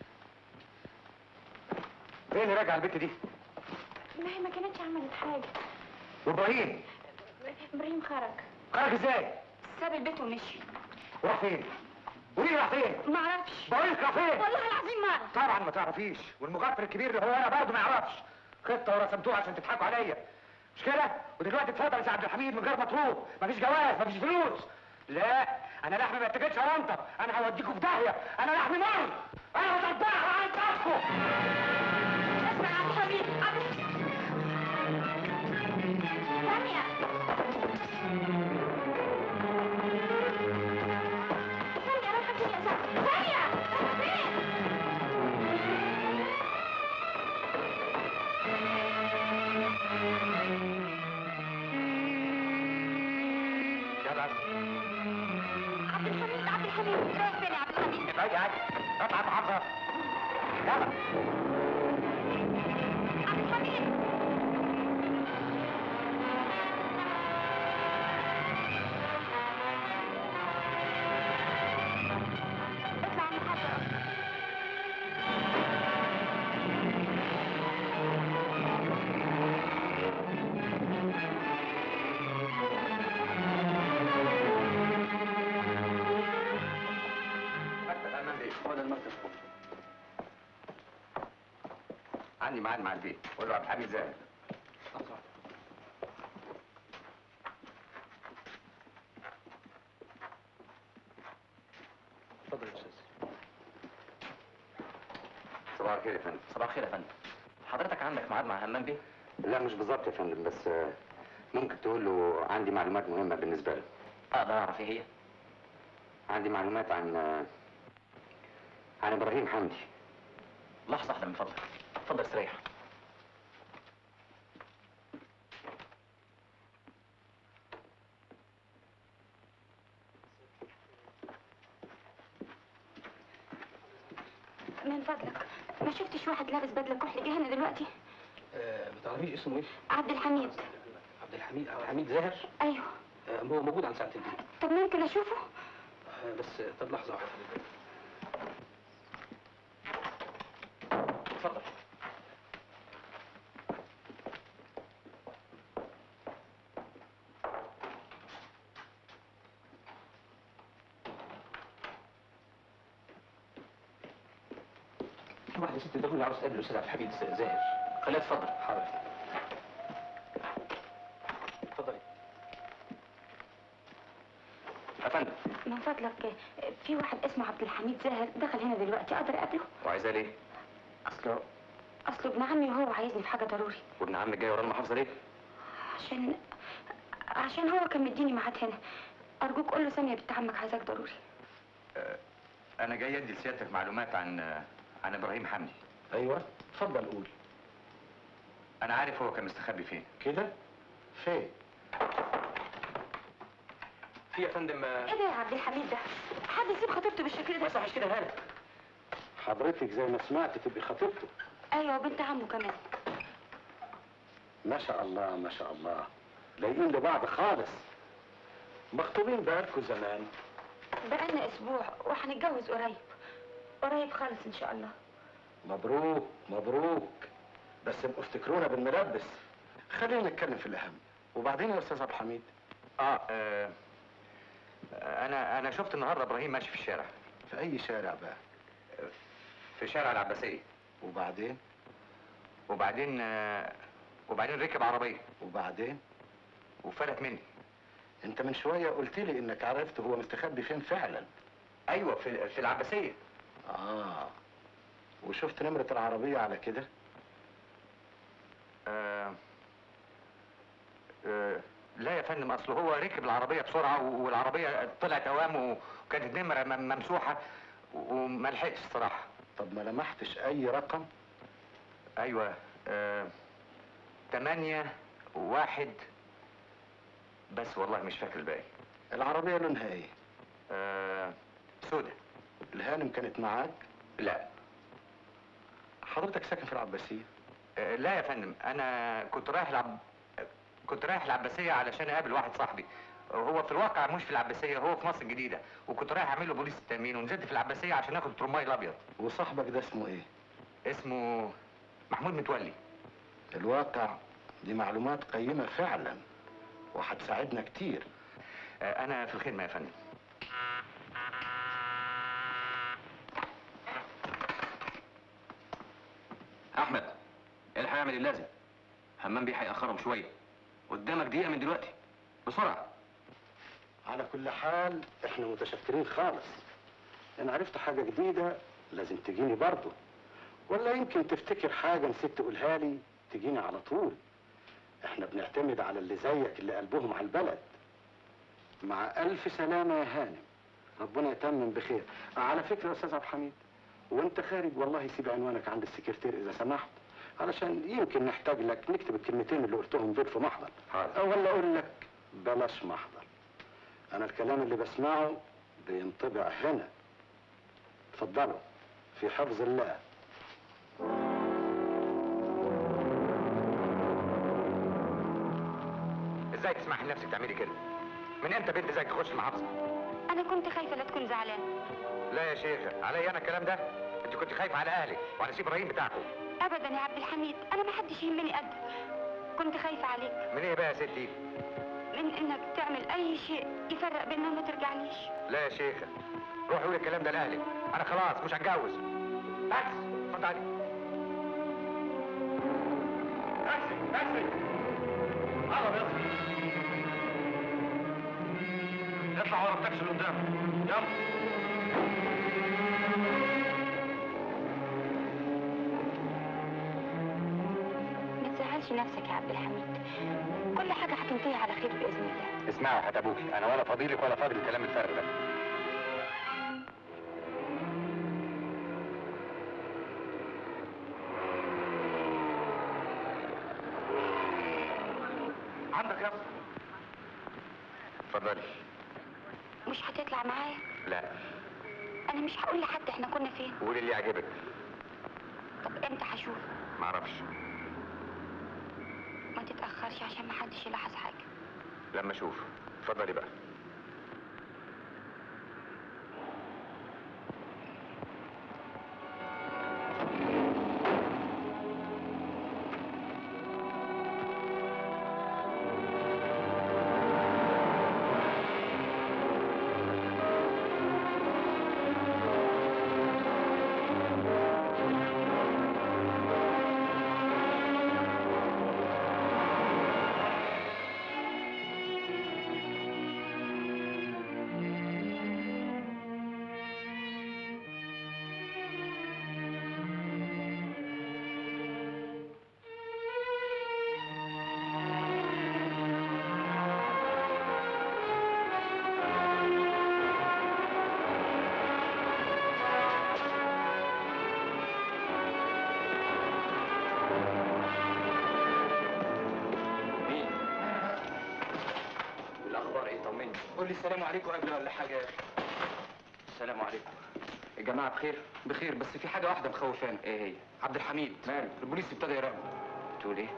ايه اللي رجع البنت دي؟ ما هي ما كانتش عملت حاجه وابراهيم ابراهيم خرج خرج ازاي؟ ساب البيت ومشي راح فين؟ قولي لي راح فين؟ ما اعرفش بقول لك راح فين؟ والله العظيم ما اعرف طبعا ما تعرفيش والمغفل الكبير اللي هو انا برضه ما يعرفش خطه ورسمتوها عشان تضحكوا عليا مش كده ودلوقتي اتفضل يا سي عبد الحميد من غير مطلوب مفيش جواز مفيش فلوس لا انا لحمي ما اتكلش على انت انا هوديكوا في داهيه انا لحمي مر انا هطبعها على انتكم اسمع يا عبد الحميد عبد ثانية ثانية رايحة فين يا سعد ثانية رايحة فين يلا عبد الحميد عبد الحميد رايح فين يا عبد الحميد ابعدي عادي اطلع محافظه يلا عبد الحميد اطلع من المحطة مكتب امام بيه هو ده المكتب عندي ميعاد مع البيت قول له عبد الحميد زاهد اتفضل يا استاذ صباح الخير يا فندم صباح الخير يا فندم حضرتك عندك ميعاد مع همام بيه لا مش بالظبط يا فندم بس آه، ممكن تقول له عندي معلومات مهمة بالنسبة له اقدر اعرف ايه هي عندي معلومات عن آه، عن ابراهيم حمدي لحظة واحدة من فضلك اتفضل استريح من فضلك ما شفتش واحد لابس بدله كحلي جه هنا دلوقتي آه ما تعرفيش اسمه ايه؟ عبد الحميد عبد الحميد عبد الحميد زاهر ايوه آه هو موجود عند ساعة البيت طب ممكن اشوفه آه بس طب لحظة واحدة اتفضل في واحدة ست ضروري عاوز تقابل الأستاذ عبد الحميد زاهر خليها تفضل حاضر اتفضلي يا فندم من فضلك آه، في واحد اسمه عبد الحميد زاهر دخل هنا دلوقتي اقدر اقابله وعايزاه ليه؟ اصله اصله ابن عمي وهو عايزني في حاجه ضروري وابن عمك جاي ورا المحافظة ليه؟ عشان عشان هو كان مديني ميعاد هنا ارجوك قول له ساميه بنت عمك عايزاك ضروري آه، أنا جاي أدي لسيادتك معلومات عن آه، عن إبراهيم حمدي ايوه اتفضل قول أنا عارف هو كان مستخبي فين كده فين في يا فندم آه، ايه ده يا عبد الحميد ده حد يسيب خطيبته بالشكل ده ما يصحش كده هاني حضرتك زي ما سمعت تبقي خطيبته ايوه وبنت عمه كمان ما شاء الله ما شاء الله لايقين لبعض خالص مخطوبين بقالكوا زمان بقالنا اسبوع وهنتجوز قريب قريب خالص ان شاء الله مبروك مبروك بس ابقوا افتكرونا بالملبس خلينا نتكلم في الاهم وبعدين يا استاذ عبد الحميد آه, آه أنا أنا شفت النهاردة إبراهيم ماشي في الشارع في اي شارع بقى في شارع العباسية وبعدين وبعدين آه وبعدين ركب عربية وبعدين وفلت مني انت من شويه قلت لي انك عرفت هو مستخبي فين فعلا أيوة في في العباسية اه وشفت نمره العربيه على كده آه آه لا يا فندم اصل هو ركب العربيه بسرعه و- والعربيه طلعت اوام وكانت نمره مم- ممسوحه وما لحقتش الصراحه طب ما لمحتش اي رقم ايوه آه تمانية واحد بس والله مش فاكر الباقي العربيه لونها ايه آه سودة الهانم كانت معاك لا حضرتك ساكن في العباسيه آه لا يا فندم انا كنت رايح العب كنت رايح العباسيه علشان اقابل واحد صاحبي هو في الواقع مش في العباسيه هو في مصر الجديده وكنت رايح اعمل له بوليس التامين ونزلت في العباسيه عشان اخد الترماي الابيض وصاحبك ده اسمه ايه اسمه محمود متولي الواقع دي معلومات قيمه فعلا وهتساعدنا كتير آه انا في الخدمه يا فندم احمد الحق اعمل اللازم همام بيه هيأخرهم شويه قدامك دقيقه من دلوقتي بسرعه على كل حال احنا متشكرين خالص ان عرفت حاجه جديده لازم تجيني برضه ولا يمكن تفتكر حاجه نسيت تقولها لي تجيني على طول احنا بنعتمد على اللي زيك اللي قلبهم على البلد مع الف سلامه يا هانم ربنا يتمم بخير آه، على فكره يا استاذ عبد الحميد وانت خارج والله سيب عنوانك عند السكرتير اذا سمحت علشان يمكن نحتاج لك نكتب الكلمتين اللي قلتهم دول في محضر أو ولا اقول لك بلاش محضر انا الكلام اللي بسمعه بينطبع هنا اتفضلوا في حفظ الله ازاي تسمحي لنفسك تعملي كده من امتى بنت زيك تخش المحافظه انا كنت خايفه لا تكون زعلان لا يا شيخه عليا انا الكلام ده انت كنت خايفه على اهلك وعلى سي ابراهيم بتاعكم ابدا يا عبد الحميد انا ما حدش يهمني قدك كنت خايفه عليك من ايه بقى يا ستي من انك تعمل اي شيء يفرق بيننا وما ترجعنيش لا يا شيخه روحي قولي الكلام ده لاهلك انا خلاص مش هتجوز تاكسي اتفضلي تاكسي تاكسي قرب يا اطلع ورا التاكسي اللي قدامك يلا ما تزعلش نفسك يا عبد الحميد كل حاجه هتنتهي على خير باذن الله اسمعي يا حاج ابوكي انا ولا فاضيلك ولا فاضي الكلام الفارغ ده عندك يا اسطى اتفضلي مش هتطلع معايا لا انا مش هقول لحد احنا كنا فين قولي اللي يعجبك طب امتى هشوف معرفش ما تتاخرش عشان محدش يلاحظ حاجه لما اشوف اتفضلي بقى مين؟ الاخبار ايه طمني قول لي السلام عليكم قبل ولا حاجه يا اخي السلام عليكم الجماعه بخير بخير بس في حاجه واحده مخوفانا ايه هي عبد الحميد ماله البوليس ابتدى يراقبه تقول ايه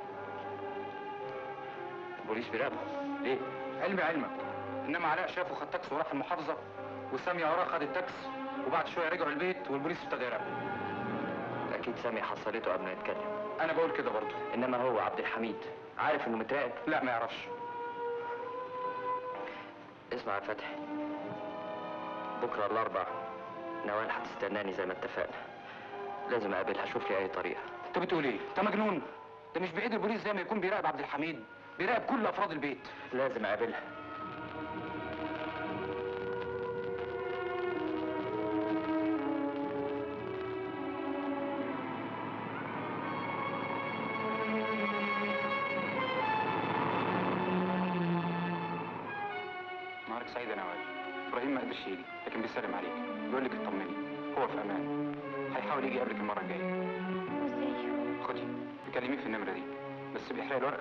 البوليس بيراقبه ليه علمي علمك انما علاء شافه خد تاكس وراح المحافظه وساميه وراه خد التاكس وبعد شويه رجعوا البيت والبوليس ابتدى يراقبه اكيد سامي حصلته قبل ما يتكلم انا بقول كده برضه انما هو عبد الحميد عارف انه متراقب لا ما يعرفش اسمع يا فتحي بكره الاربع نوال هتستناني زي ما اتفقنا لازم اقابلها اشوف لي اي طريقه انت بتقول ايه انت مجنون ده مش بايد البوليس زي ما يكون بيراقب عبد الحميد بيراقب كل افراد البيت لازم اقابلها نهارك سعيد يا نوال ابراهيم ما قدرش يجي لكن بيسلم عليك بيقول لك اطمني هو في امان هيحاول يجي قبلك المره الجايه خدي تكلميه في النمره دي بس بيحرق الورقه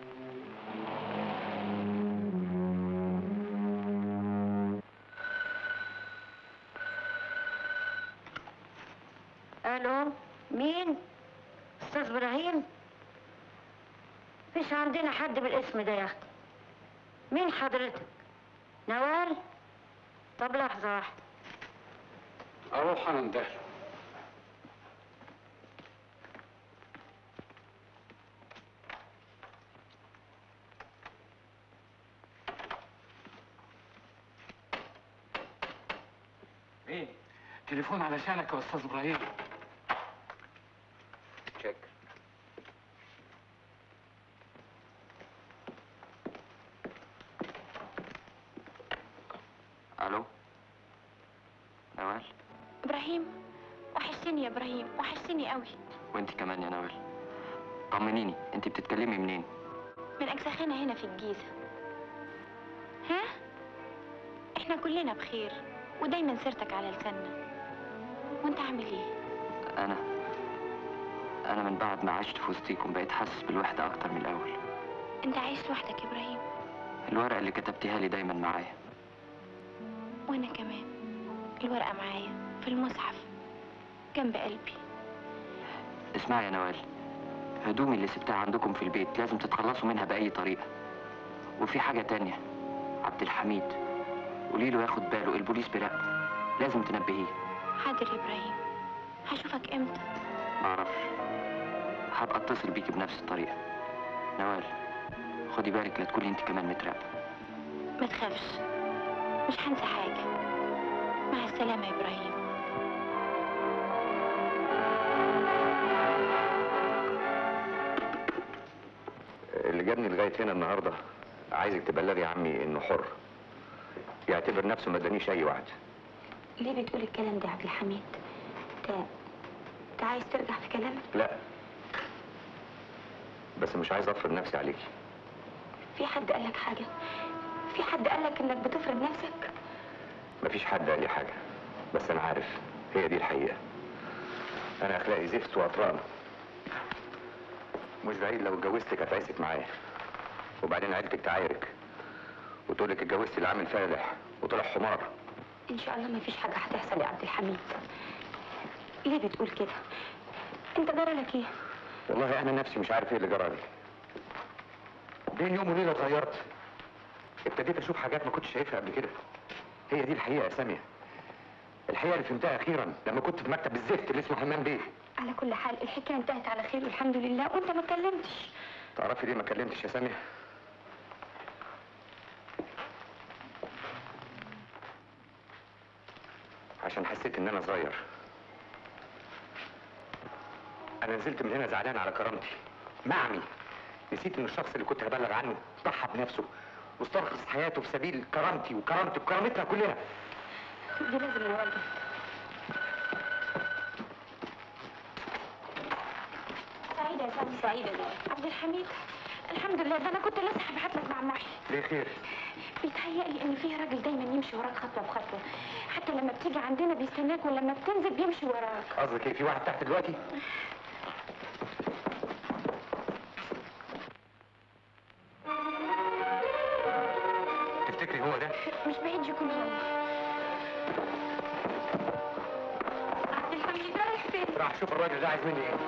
الو مين استاذ ابراهيم مفيش عندنا حد بالاسم ده يا اختي مين حضرتك نوال طب لحظه واحده اروح انا اندهله مين تليفون علشانك يا استاذ ابراهيم تشيك الو نوال ابراهيم وحشتني يا ابراهيم وحشتني قوي وانت كمان يا نوال طمنيني انت بتتكلمي منين من اجزخانة هنا في الجيزة ها احنا كلنا بخير ودايما سيرتك على لساننا وانت عامل ايه انا انا من بعد ما عشت في وسطيكم بقيت حاسس بالوحده اكتر من الاول انت عايش لوحدك يا ابراهيم الورقه اللي كتبتيها لي دايما معايا وانا كمان الورقة معايا في المصحف جنب قلبي اسمعي يا نوال هدومي اللي سبتها عندكم في البيت لازم تتخلصوا منها بأي طريقة وفي حاجة تانية عبد الحميد قولي له ياخد باله البوليس بيراقبه لازم تنبهيه حاضر يا ابراهيم هشوفك امتى معرفش هبقى اتصل بيكي بنفس الطريقة نوال خدي بالك لا تكوني انت كمان متراقبة ما تخافش مش هنسى حاجة مع السلامة يا ابراهيم اللي جابني لغايه هنا النهارده عايزك تبلغي عمي انه حر يعتبر نفسه ما ادانيش اي وعد ليه بتقول الكلام ده يا عبد الحميد انت انت عايز ترجع في كلامك لا بس مش عايز افرض نفسي عليكي في حد قالك حاجة في حد قالك انك بتفرض نفسك مفيش حد قال لي حاجه بس انا عارف هي دي الحقيقه انا اخلاقي زفت واطران مش بعيد لو اتجوزتك هتعيسك معايا وبعدين عيلتك تعايرك وتقولك اتجوزت اللي عامل فالح وطلع حمار ان شاء الله ما فيش حاجه هتحصل يا عبد الحميد ليه بتقول كده انت جرى لك ايه والله انا نفسي مش عارف ايه اللي جرالي بين يوم وليله اتغيرت ابتديت اشوف حاجات ما كنتش شايفها قبل كده هي دي الحقيقه يا ساميه الحقيقه اللي فهمتها اخيرا لما كنت في مكتب الزفت اللي اسمه حمام بيه على كل حال الحكايه انتهت على خير والحمد لله وانت ما اتكلمتش تعرفي ليه ما كلمتش يا ساميه عشان حسيت ان انا صغير انا نزلت من هنا زعلان على كرامتي معمي نسيت ان الشخص اللي كنت هبلغ عنه ضحى بنفسه واسترخص حياته في سبيل كرامتي وكرامتي وكرامتنا كلنا دي لازم نواجه سعيدة يا سامي سعيدة دي عبد الحميد الحمد لله ده انا كنت لسه هبعت لك مع محي ليه خير بيتهيألي ان فيه راجل دايما يمشي وراك خطوة بخطوة حتى لما بتيجي عندنا بيستناك ولما بتنزل بيمشي وراك قصدك ايه في واحد تحت دلوقتي تفتكري هو ده مش بعيد يكون هو عبد الحميد رايح فين؟ راح شوف الراجل ده عايز مني ايه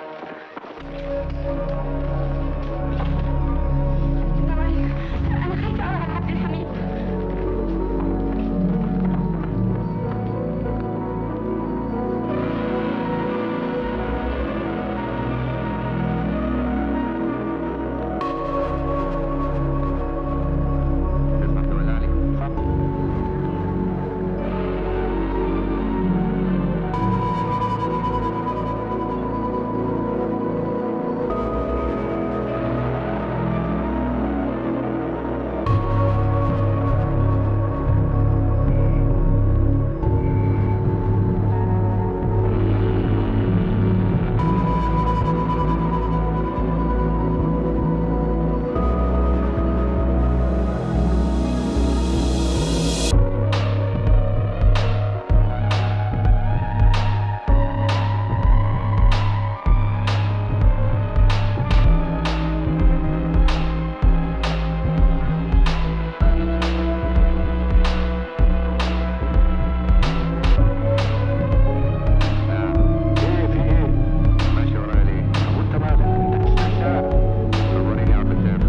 انا خايفة قوي على عبد الحميد تسمح تولى عليك ايه في ايه ماشي ورايا ليه طب وانت مالك انت مش مشتاق طب وريني يا عم السيف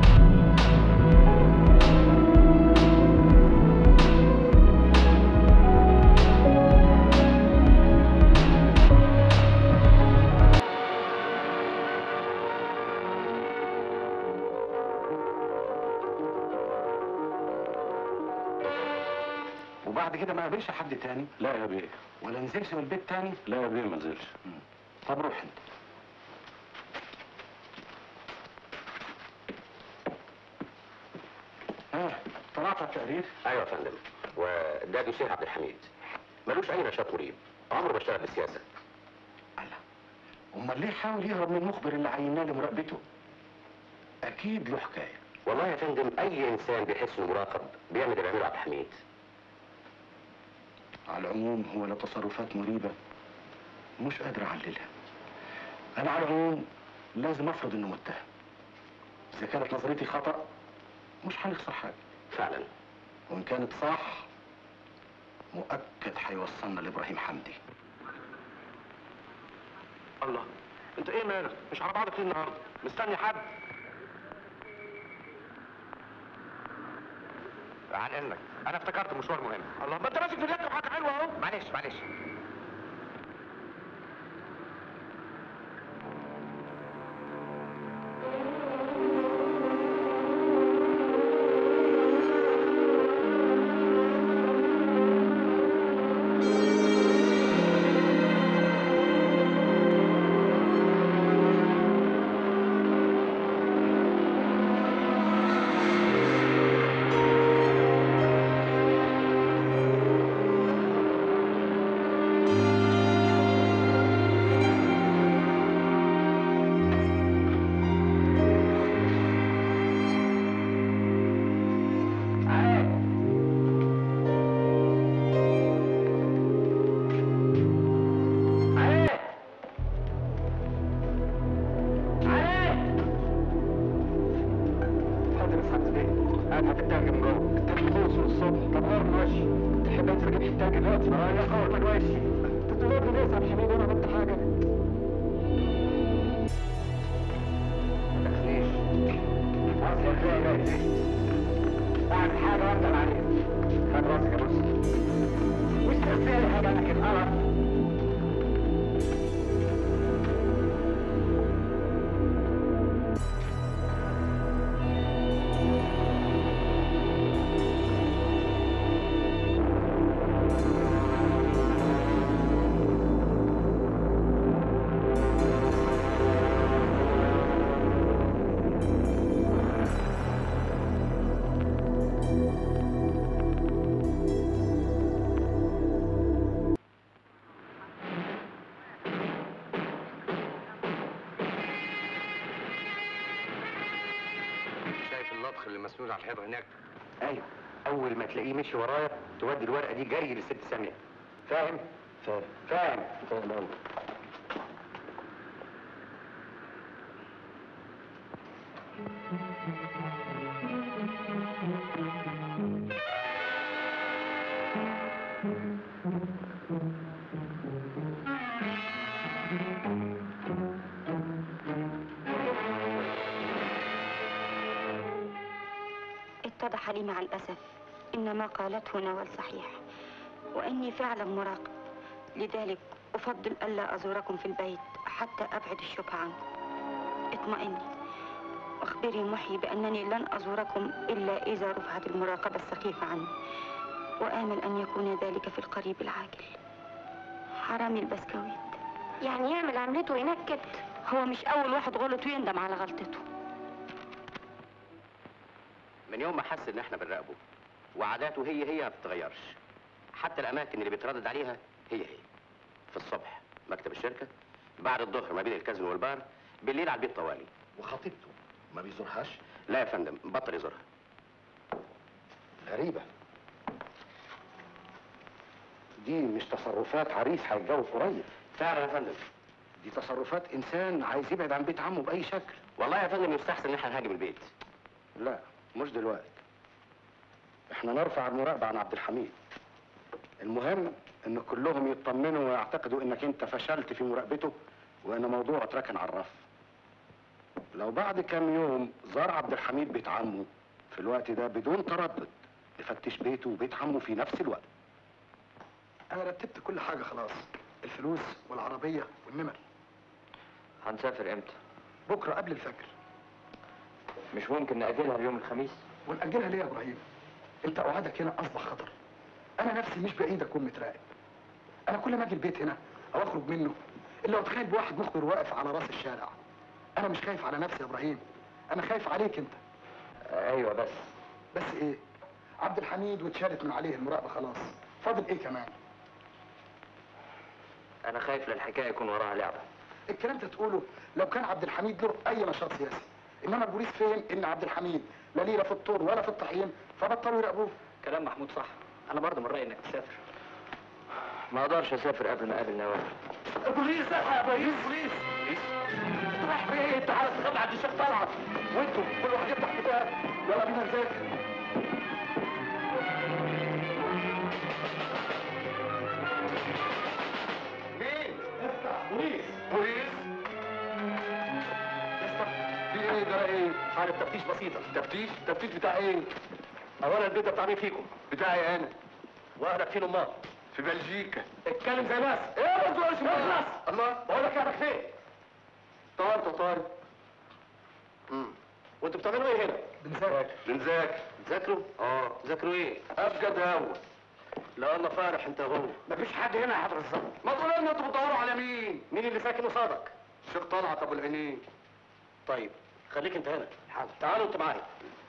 وبعد كده ما قابلش حد تاني لا يا بيه ولا نزلش من البيت تاني لا يا بيه ما نزلش طب روح انت ها طلعت على التقرير ايوه يا فندم وده الشيخ عبد الحميد ملوش اي نشاط مريب عمره ما اشتغل بالسياسه امال ليه حاول يهرب من المخبر اللي عيناه لمراقبته اكيد له حكايه والله يا فندم اي انسان بيحس انه مراقب بيعمل اللي بيعمله عبد الحميد على العموم هو له تصرفات مريبه مش قادر اعللها انا على العموم لازم افرض انه متهم اذا كانت نظرتي خطا مش هنخسر حاجه فعلا وان كانت صح مؤكد هيوصلنا لابراهيم حمدي الله انت ايه مالك مش على بعضك ليه النهارده مستني حد عن اذنك انا افتكرت مشوار مهم الله ما انت ماسك في اليد حاجه حلوه اهو معلش معلش حاضر يا سعاده البيه انا هتترجم جوه التليفون الصبح طب غير الوش تحب بقيت في ربح التاجر دلوقتي اه يا قوتك كويس تطلبني ليه يا عبد الحميد وانا عملت حاجه ما تخليش اصل الخير جاي اعمل حاجه وانت عليها خد راسك يا بص مش تغسل حاجه لكن غلط شايف اللطخ اللي مسنود على الحيطه هناك ايوه اول ما تلاقيه مشي ورايا تودي الورقه دي جري للست ساميه فاهم فاهم فاهم فاهم أوي. اتضح لي مع الأسف إن ما قالته نوال صحيح وإني فعلا مراقب لذلك أفضل ألا أزوركم في البيت حتى أبعد الشبهة عنكم اطمئني واخبري محي بأنني لن أزوركم إلا إذا رفعت المراقبة السخيفة عني وآمل أن يكون ذلك في القريب العاجل حرامي البسكويت يعني يعمل عملته وينكد هو مش أول واحد غلط ويندم على غلطته من يوم ما حس ان احنا بنراقبه وعاداته هي هي ما بتتغيرش حتى الاماكن اللي بيتردد عليها هي هي في الصبح مكتب الشركه بعد الظهر ما بين الكازينو والبار بالليل على البيت طوالي وخطيبته ما بيزورهاش لا يا فندم بطل يزورها غريبه دي مش تصرفات عريس هيتجوز قريب فعلا يا فندم دي تصرفات انسان عايز يبعد عن بيت عمه باي شكل والله يا فندم يستحسن ان احنا نهاجم البيت لا مش دلوقتي احنا نرفع المراقبة عن عبد الحميد المهم ان كلهم يطمنوا ويعتقدوا انك انت فشلت في مراقبته وان موضوعه اتركن على الرف لو بعد كام يوم زار عبد الحميد بيت عمه في الوقت ده بدون تردد يفتش بيته وبيت عمه في نفس الوقت انا رتبت كل حاجه خلاص الفلوس والعربيه والنمر هنسافر امتى؟ بكره قبل الفجر مش ممكن نأجلها اليوم الخميس؟ ونأجلها ليه يا ابراهيم انت قعدك هنا اصبح خطر انا نفسي مش بعيد اكون متراقب انا كل ما اجي البيت هنا او اخرج منه الا اتخيل بواحد مخبر واقف على راس الشارع انا مش خايف على نفسي يا ابراهيم انا خايف عليك انت ايوه بس بس ايه عبد الحميد واتشالت من عليه المراقبه خلاص فاضل ايه كمان انا خايف للحكايه يكون وراها لعبه الكلام ده تقوله لو كان عبد الحميد له اي نشاط سياسي انما البوليس فين ان عبد الحميد لا ليه لا في الطور ولا في الطحين فبطلوا يراقبوه كلام محمود صح انا برضه من رايي انك تسافر ما اقدرش اسافر قبل ما اقابل نوال البوليس يا ابراهيم البوليس راح فين تعالى استخبى عند الشيخ طلعت وانتوا كل واحد يفتح كتاب يلا بينا نذاكر مين؟ افتح بوليس بوليس في ايه ده ايه؟ عارف تفتيش بسيطة تفتيش؟ تفتيش بتاع ايه؟ اولا البيت ده بتاع مين فيكم؟ بتاعي انا واهلك فين امال؟ في بلجيكا اتكلم زي ناس ايه ما تقولش اخلص الله بقول لك اهلك فين؟ طارت طارت وانتوا بتعملوا ايه هنا؟ بنذاكر بنذاكر تذاكروا؟ اه تذاكروا ايه؟ ابجد هوا لا الله فارح انت هو مفيش حد هنا يا حضرة الظابط ما تقول لنا انتوا بتدوروا على مين؟ مين اللي ساكن قصادك؟ الشيخ طلعت ابو العينين طيب خليك انت هنا حاضر تعالوا انت معايا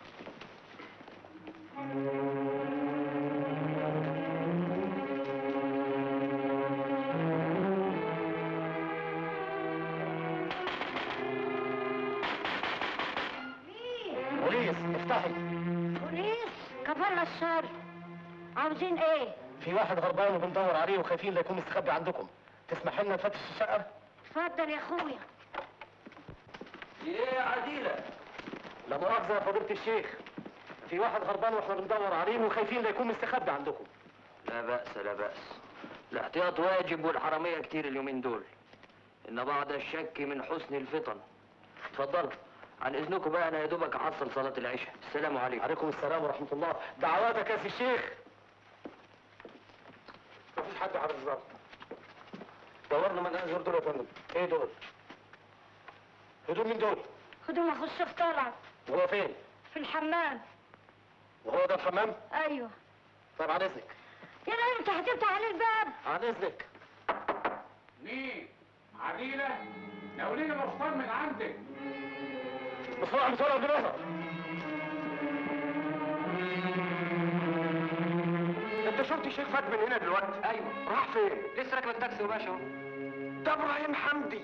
بوليس افتحي بوليس كفرنا الشر عاوزين ايه؟ في واحد غربان وبندور عليه وخايفين لا يكون مستخبي عندكم تسمح لنا نفتش الشقه اتفضل يا اخويا ايه يا عديله لا مؤاخذه يا فضيله الشيخ في واحد هربان واحنا بندور عليه وخايفين لا يكون مستخبي عندكم لا بأس لا بأس الاحتياط واجب والحرامية كتير اليومين دول إن بعض الشك من حسن الفطن اتفضل عن إذنكم بقى أنا يا دوبك أحصل صلاة العشاء السلام عليكم عليكم السلام ورحمة الله دعواتك يا سي الشيخ مفيش حد عارف الظابط دورنا من الزور دول يا فندم ايه دول؟ هدوم مين دول؟ هدوم اخو الشيخ طلعت وهو فين؟ في الحمام وهو ده الحمام؟ ايوه طيب عن اذنك يا لا انت هتفتح عليه الباب عن اذنك مين؟ عديلة؟ ناولين الأفطار من عندك بسرعة بسرعة بسرعة انت شفت الشيخ فات من هنا دلوقتي ايوه راح فين؟ لسه راكب التاكسي وماشي اهو ده ابراهيم حمدي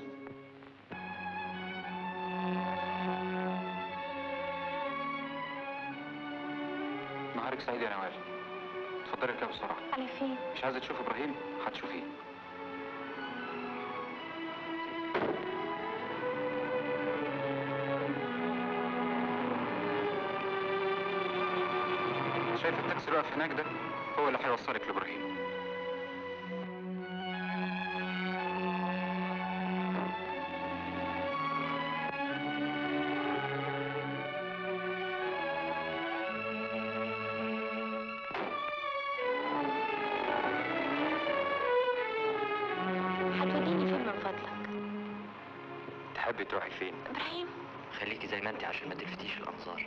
نهارك سعيد يا نوال اتفضلي اركبي بسرعة على فين مش عايزة تشوف إبراهيم هتشوفيه شايف التاكسي اللي واقف هناك ده هو اللي هيوصلك لإبراهيم هتوديني فين من فضلك تحبي تروحي فين؟ ابراهيم خليكي زي ما انت عشان ما تلفتيش الأنظار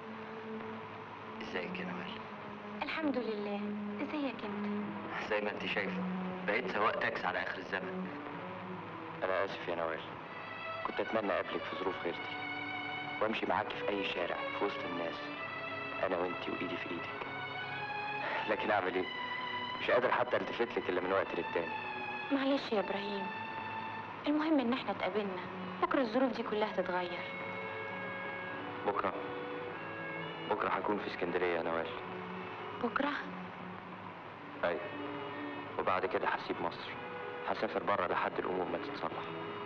ازيك يا نوال الحمد لله ازيك انت زي ما انت شايفة بقيت سواق تاكسي على آخر الزمن أنا آسف يا نوال كنت أتمنى أقابلك في ظروف غيرتي وأمشي معاكي في أي شارع في وسط الناس أنا وأنتي وإيدي في إيدك لكن أعمل إيه؟ مش قادر حتى التفت لك إلا من وقت للتاني معلش يا ابراهيم المهم ان احنا اتقابلنا بكره الظروف دي كلها تتغير بكرة بكرة هكون في اسكندرية يا نوال بكره أيوة وبعد كده هسيب مصر هسافر بره لحد الأمور ما تتصلح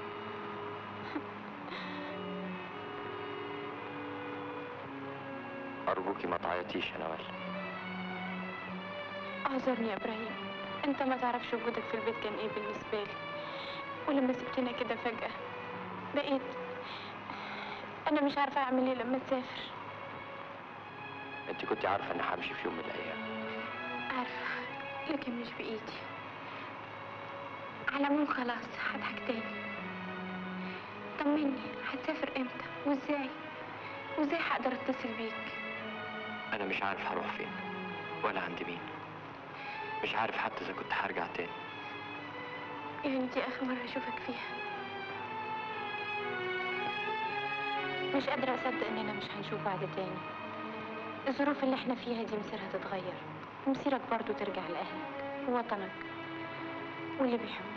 أرجوكي ما تعيطيش يا نوال اعذرني يا ابراهيم انت ما تعرفش وجودك في البيت كان ايه بالنسبه لي ولما سبتنا كده فجاه بقيت انا مش عارفه اعمل ايه لما تسافر أنت كنت عارفة إني همشي في يوم من الأيام عارفه لكن مش بايدي على العموم خلاص هضحك تاني طمني هتسافر امتى وازاي وازاي هقدر اتصل بيك أنا مش عارف هروح فين ولا عند مين مش عارف حتى إذا كنت هرجع تاني يعني دي اخر مره اشوفك فيها مش قادره اصدق اننا مش هنشوف بعض تاني الظروف اللي احنا فيها دي مصيرها تتغير ومصيرك برضو ترجع لاهلك ووطنك واللي بيحبوك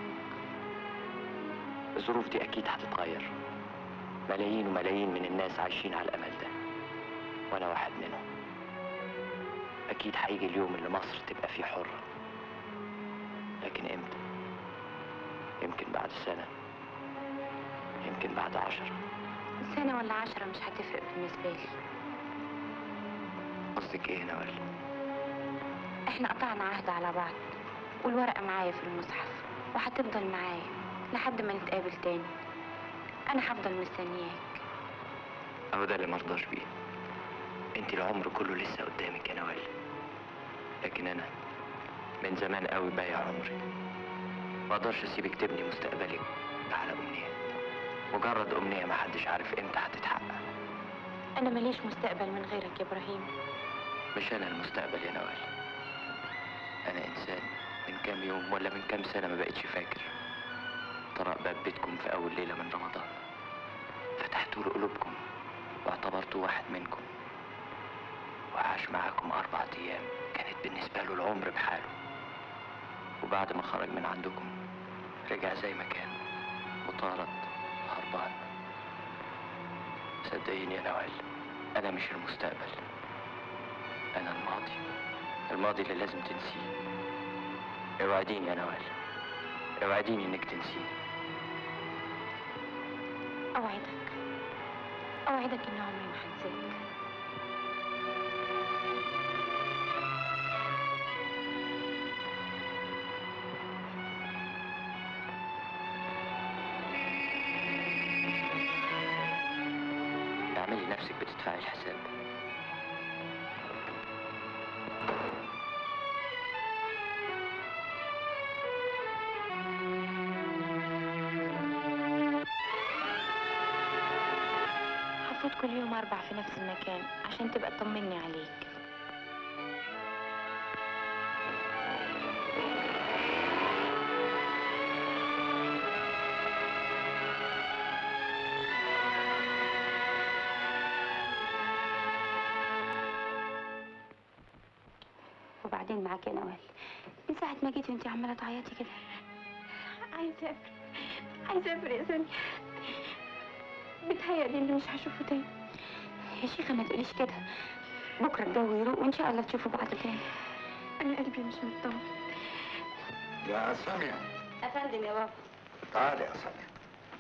الظروف دي أكيد هتتغير ملايين وملايين من الناس عايشين على الأمل ده وأنا واحد منهم أكيد هيجي اليوم اللي مصر تبقى فيه حرة لكن إمتى؟ يمكن بعد سنة يمكن بعد عشرة سنة ولا عشرة مش هتفرق بالنسبة لي قصدك إيه يا نوال؟ احنا قطعنا عهد على بعض والورقة معايا في المصحف وهتفضل معايا لحد ما نتقابل تاني انا هفضل مستنياك أهو ده اللي مرضاش بيه انت العمر كله لسه قدامك يا نوال لكن انا من زمان قوي بايع عمري ما اقدرش اسيبك تبني مستقبلك على امنيه مجرد امنيه ما حدش عارف امتى هتتحقق انا ماليش مستقبل من غيرك يا ابراهيم مش انا المستقبل يا نوال انا انسان من كام يوم ولا من كام سنه ما بقتش فاكر طرق باب بيتكم في اول ليله من رمضان فتحتوا له قلوبكم واعتبرتوا واحد منكم وعاش معاكم أربعة أيام كانت بالنسبة له العمر بحاله وبعد ما خرج من عندكم رجع زي ما كان مطارد هربان صدقيني يا نوال أنا مش المستقبل أنا الماضي الماضي اللي لازم تنسيه اوعديني يا نوال اوعديني إنك تنسيني اوعدك اوعدك ان عمري ما هنساك نفسك بتدفعي الحساب هفوت كل يوم أربع في نفس المكان عشان تبقى تطمني عليك وبعدين معاك يا نوال من ساعة ما جيتي وانتي عمالة تعيطي كده عايزة أسافر عايزة أسافر يا سامية بتهيألي إني مش هشوفه تاني يا شيخة ما تقوليش كده بكرة الجو يروق وإن شاء الله تشوفوا بعض تاني أنا قلبي مش مطمن يا سامية أفندم يا بابا تعالي يا سامية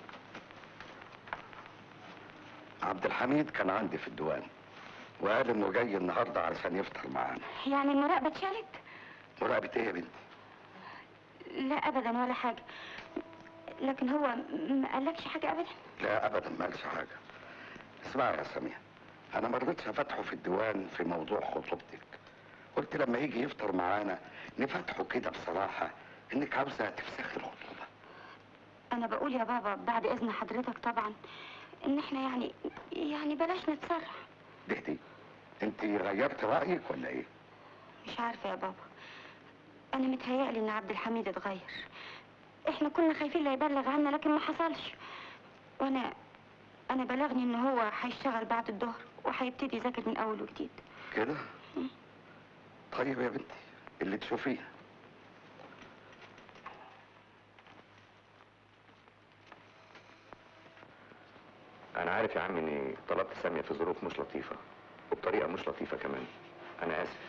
عبد الحميد كان عندي في الديوان وقال انه جاي النهارده علشان يفطر معانا يعني المراقبة اتشالت؟ مراقبة ايه يا بنتي؟ لا أبدا ولا حاجة لكن هو م- ما قالكش حاجة أبدا لا ابدا ما قالش حاجة اسمعي يا سامية انا ما رضيتش افتحه في الديوان في موضوع خطوبتك قلت لما يجي يفطر معانا نفتحه كده بصراحة انك عاوزة تفسخي الخطوبة أنا بقول يا بابا بعد إذن حضرتك طبعا إن إحنا يعني يعني بلاش نتسرع دهدي انت غيرت رأيك ولا ايه؟ مش عارفة يا بابا أنا متهيألي إن عبد الحميد اتغير إحنا كنا خايفين لا يبلغ عنا لكن ما حصلش وأنا أنا بلغني إن هو هيشتغل بعد الظهر وهيبتدي يذاكر من أول وجديد كده؟ طيب يا بنتي اللي تشوفيه انا عارف يا عم اني طلبت سامية في ظروف مش لطيفة وبطريقة مش لطيفة كمان انا اسف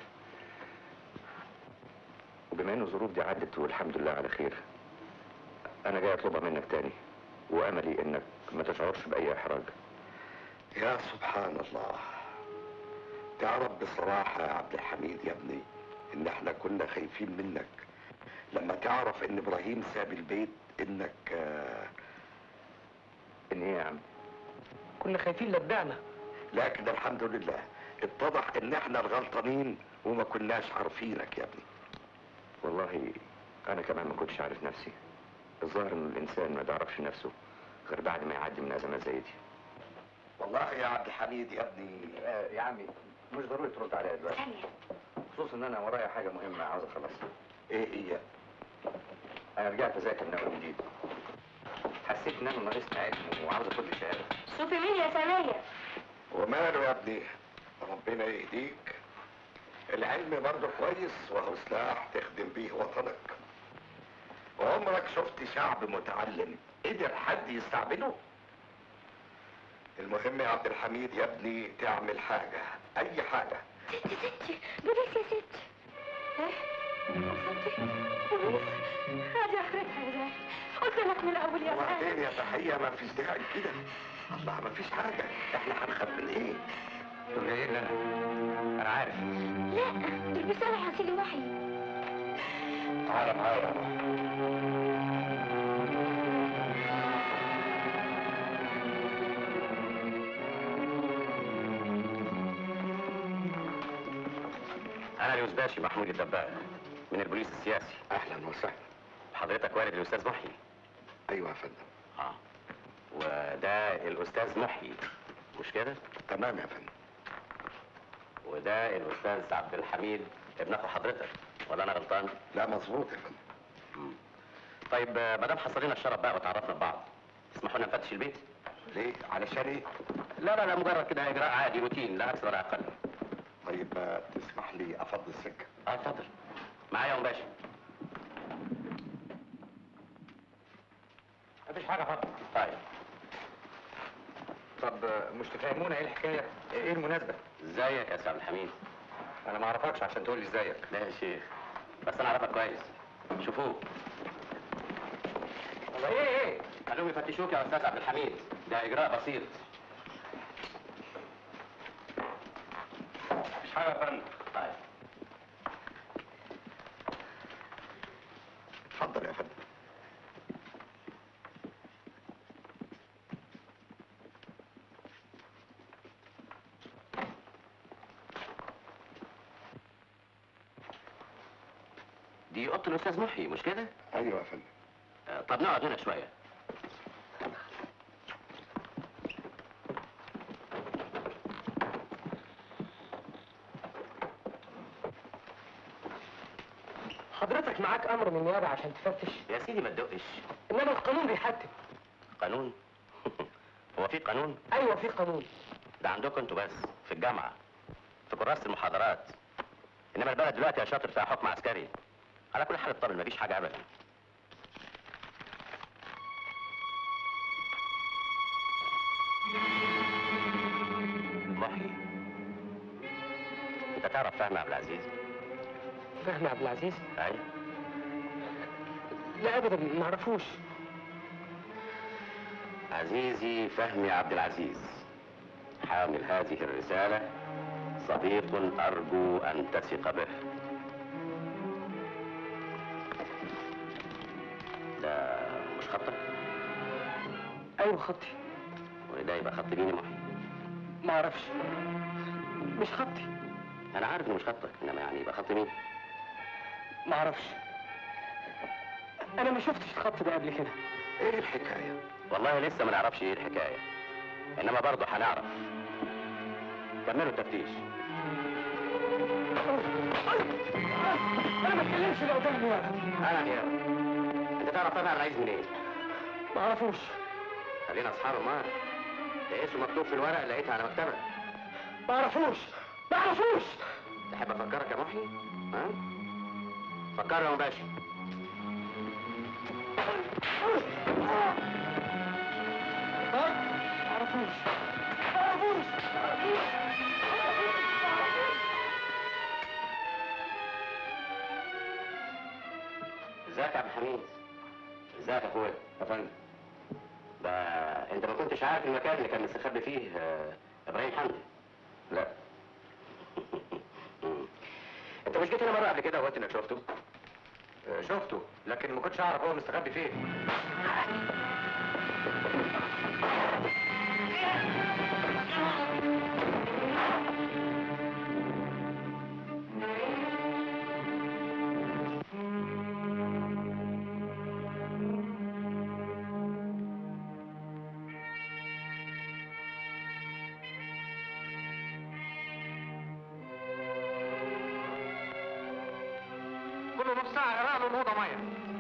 وبما ان الظروف دي عدت والحمد لله على خير انا جاي اطلبها منك تاني واملي انك ما تشعرش باي احراج يا سبحان الله تعرف بصراحة يا عبد الحميد يا ابني ان احنا كنا خايفين منك لما تعرف ان ابراهيم ساب البيت انك آه، ان ايه يا عم كنا خايفين لتبعنا لكن الحمد لله اتضح ان احنا الغلطانين وما كناش عارفينك يا ابني والله انا كمان ما كنتش عارف نفسي الظاهر ان الانسان ما بيعرفش نفسه غير بعد ما يعدي من ازمات زي دي والله يا عبد الحميد يا ابني يا عمي مش ضروري ترد عليا دلوقتي خصوصا ان انا ورايا حاجه مهمه عاوز اخلصها ايه هي انا رجعت اذاكر من اول جديد حسيت ان انا ناقصني علم وعاوز اخد لي شهاده شوفي مين يا سامية وماله يا ابني ربنا يهديك العلم برضه كويس وهو سلاح تخدم بيه وطنك وعمرك شفت شعب متعلم قدر حد يستعبده المهم يا عبد الحميد يا ابني تعمل حاجة أي حاجة ستي ستي بوليس يا ستي ايه ستي بوليس هذه اخرتها يا زاهد قلت لك من الاول يا وبعدين زاهد يا تحية ما فيش داعي كده الله ما فيش حاجة احنا هنخاف من ايه دول جايين لنا انا عارف لا دول بيسألوا عن سيدي وحي تعالى معايا انا اليوسباشي محمود الدباغ من البوليس السياسي اهلا وسهلا حضرتك والد الاستاذ محيي ايوه يا فندم اه وده الاستاذ محيي مش كده تمام يا فندم وده الاستاذ عبد الحميد ابن اخو حضرتك ولا انا غلطان لا مظبوط يا فندم طيب آه، ما دام حصل لنا الشرف بقى وتعرفنا ببعض اسمحوا لنا نفتش البيت ليه علشان ايه لا لا لا مجرد كده اجراء عادي روتين لا اكثر ولا اقل طيب آه، تسمح لي افضي السكة اه اتفضل معايا يا ام باشا مفيش حاجه حاضر طيب طب آه، مش تفهمونا ايه الحكايه ايه المناسبه ازيك يا سي عبد الحميد انا ما اعرفكش عشان تقول لي ازيك لا يا شيخ بس انا اعرفك كويس شوفوه والله ايه ايه خلوهم يفتشوك يا استاذ عبد الحميد ده اجراء بسيط مفيش حاجه يا فندم طيب اتفضل يا فندم دي اوضه الاستاذ محي مش كده ايوه يا فندم آه، طب نقعد هنا شويه حضرتك معاك امر من النيابه عشان تفتش يا سيدي ما تدقش انما القانون بيحتم قانون هو في قانون ايوه في قانون ده عندكم انتوا بس في الجامعه في كراسه المحاضرات انما البلد دلوقتي يا شاطر فيها حكم عسكري على كل حال اطمن مفيش حاجه ابدا محي انت تعرف فهمي عبد العزيز فهمي عبد العزيز اي لا ابدا ما اعرفوش عزيزي فهمي عبد العزيز حامل هذه الرسالة صديق أرجو أن تثق به ده مش خطك؟ ايوه خطي وده يبقى خط مين يا محي؟ ما اعرفش مش خطي أنا عارف إنه مش خطك إنما يعني يبقى خط مين؟ ما اعرفش انا ما شفتش الخط ده قبل كده إيه الحكاية؟ والله لسه ما نعرفش إيه الحكاية إنما برضه هنعرف كملوا التفتيش انا ما اتكلمش اللي قدام النيابه أنا يا أنت تعرف فهمي عبد العزيز منين؟ ما اعرفوش خلينا أصحاب ما ده اسمه مكتوب في الورق لقيتها على مكتبك ما اعرفوش ما اعرفوش تحب افكرك يا محي؟ ها؟ فكر يا مباشر ما اعرفوش ما اعرفوش ما اعرفوش ازيك يا عبد الحميد؟ ازيك يا اخويا؟ يا فندم ده انت ما كنتش عارف المكان اللي كان مستخبي فيه آه، ابراهيم حمدي؟ لا انت مش جيت هنا مره قبل كده وقلت انك شفته؟ آه، شفته لكن ما كنتش اعرف هو مستخبي فين كل نص ساعة غرق له الأوضة مية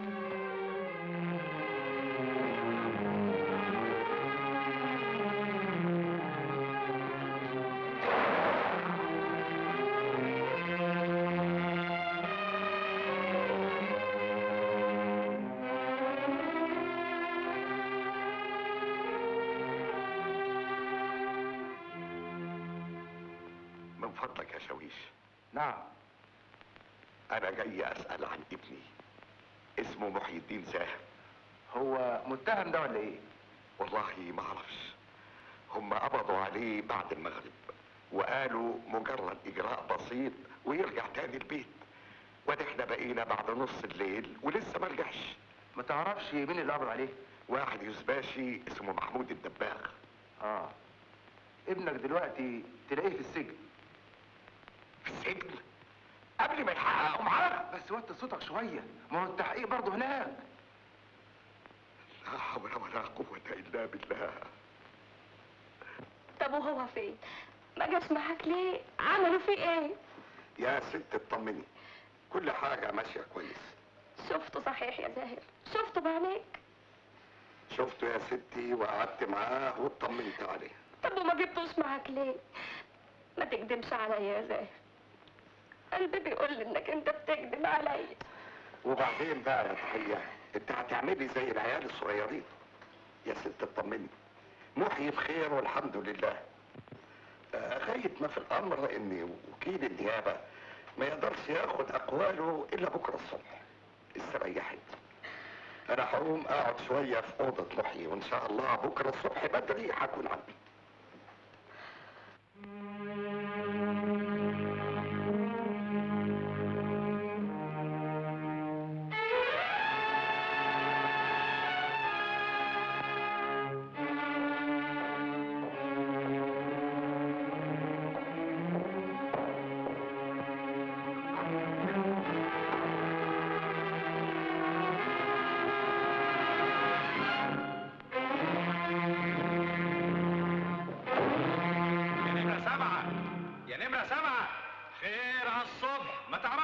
من فضلك يا شويش نعم انا جاي اسال عن ابني اسمه محي الدين زاهر هو متهم ده ولا ايه؟ والله ما اعرفش هم قبضوا عليه بعد المغرب وقالوا مجرد اجراء بسيط ويرجع تاني البيت وده احنا بقينا بعد نص الليل ولسه ما رجعش ما تعرفش مين اللي قبض عليه؟ واحد يزباشي اسمه محمود الدباغ اه ابنك دلوقتي تلاقيه في السجن في السجن قبل ما يحققوا معاه بس وطي صوتك شوية ما هو التحقيق برضه هناك لا حول ولا قوة الا بالله طب وهو فين؟ ما جاش معاك ليه؟ عملوا فيه ايه؟ يا ست اطمني كل حاجة ماشية كويس شفته صحيح يا زاهر شفته بعينيك شفته يا ستي وقعدت معاه واطمنت عليه طب وما جبتوش معاك ليه؟ ما تكدبش عليا يا زاهر قلبي بيقول لي انك انت بتكذب عليا وبعدين بقى يا تحية انت هتعملي زي العيال الصغيرين يا ست اطمني محيي بخير والحمد لله آه، غاية ما في الامر ان وكيل النيابة ما يقدرش ياخد اقواله الا بكرة الصبح استريحت انا هقوم اقعد شوية في اوضة محيي وان شاء الله بكرة الصبح بدري هكون عندي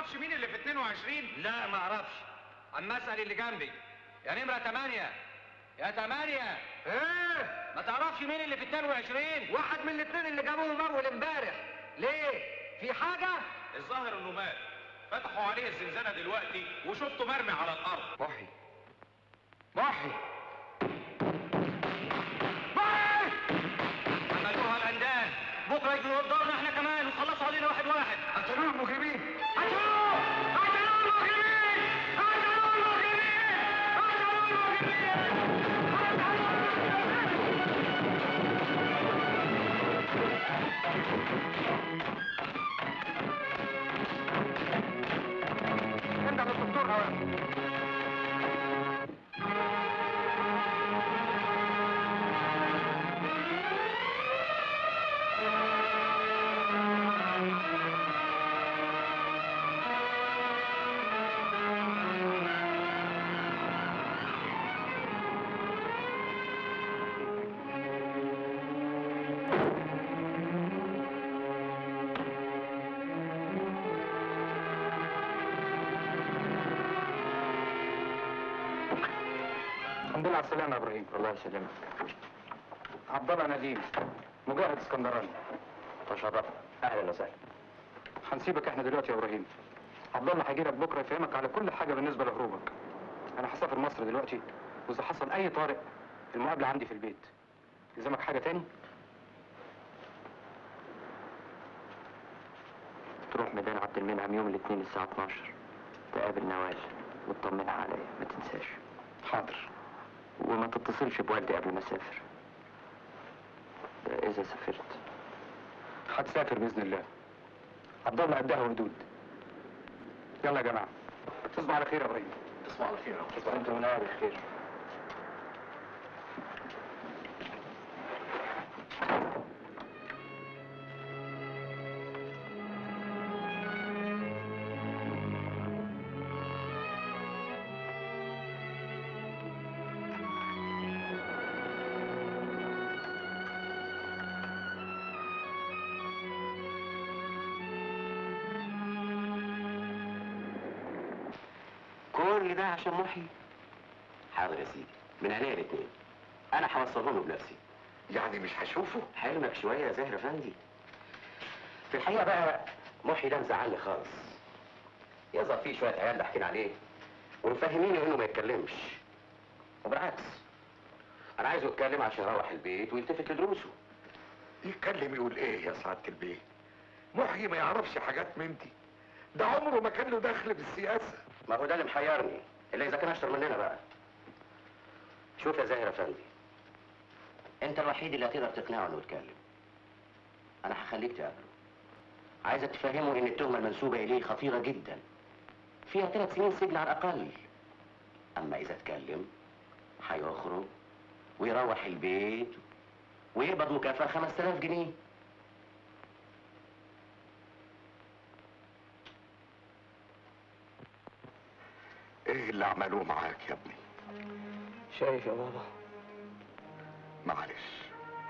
تعرفش مين اللي في 22 لا ما اعرفش اما اسال اللي جنبي يا نمره 8 يا 8 ايه ما تعرفش مين اللي في 22 واحد من الاثنين اللي جابوهم اول امبارح ليه في حاجه الظاهر انه مات فتحوا عليه الزنزانه دلوقتي وشفته مرمي على الارض محي محي عملوها العندان بكره يجوا يقدرنا احنا كمان ويخلصوا علينا واحد واحد قتلوه المجرمين انت الدكتور هوام الحمد لله على السلامة يا ابراهيم الله يسلمك عبد الله نديم مجاهد اسكندراني تشرف اهلا وسهلا هنسيبك احنا دلوقتي يا ابراهيم عبد الله هيجي لك بكره يفهمك على كل حاجه بالنسبه لهروبك انا هسافر مصر دلوقتي واذا حصل اي طارئ المقابله عندي في البيت يلزمك حاجه تاني تروح ميدان عبد المنعم يوم الاثنين الساعة 12 تقابل نوال وتطمنها عليا ما تنساش حاضر وما تتصلش بوالدي قبل ما اسافر ده اذا سافرت هتسافر باذن الله عبد الله قدها وردود يلا يا جماعه تصبحوا على خير يا ابراهيم تصبح على خير تصبحوا انتم ونعم بخير كل ده عشان محي حاضر يا سيدي من عينيا الاثنين انا هوصله له بنفسي يعني مش هشوفه حلمك شويه يا زاهر افندي في الحقيقه بقى محي ده مزعلني خالص يظهر فيه شويه عيال ضاحكين عليه ومفهمينه انه ما يتكلمش وبالعكس انا عايزه يتكلم عشان يروح البيت ويلتفت لدروسه يتكلم يقول ايه يا سعاده البيه محيي ما يعرفش حاجات من دي ده عمره ما كان له دخل بالسياسه ما هو ده اللي محيرني الا اذا كان اشطر مننا بقى شوف يا زاهر افندي انت الوحيد اللي هتقدر تقنعه انه يتكلم انا هخليك تقابله عايزك تفهمه ان التهمه المنسوبه اليه خطيره جدا فيها ثلاث سنين سجن على الاقل اما اذا اتكلم هيخرج ويروح البيت ويقبض مكافاه 5000 جنيه ايه اللي عملوه معاك يا ابني شايف يا بابا معلش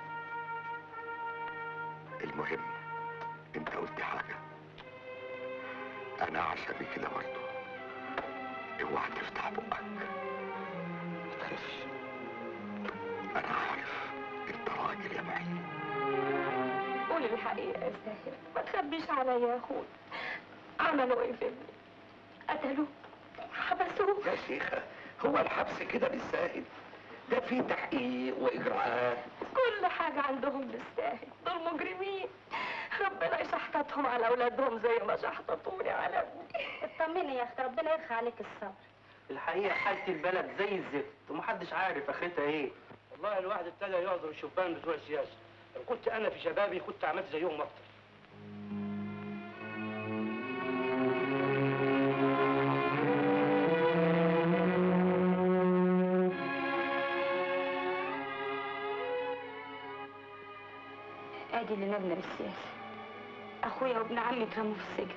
المهم انت قلت حاجة انا عشاني كده برضه اوعى تفتح بقك تخافش انا عارف انت راجل يا معي قول الحقيقة يا ساهر ما تخبيش عليا يا اخوي عملوا ايه في ابني قتلوه حبسوه يا شيخة هو الحبس كده بالساهل ده فيه تحقيق واجراءات كل حاجة عندهم بالساهل دول مجرمين ربنا يشحططهم على اولادهم زي ما شحططوني على ابني اطمني يا اختي ربنا يرخى عليك الصبر الحقيقة حالة البلد زي الزفت ومحدش عارف اخرتها ايه والله الواحد ابتدى يعذر الشبان بتوع السياسة لو كنت انا في شبابي كنت عملت زيهم اكتر ادي اللي نبنى بالسياسة اخويا وابن عمي اترموا في السجن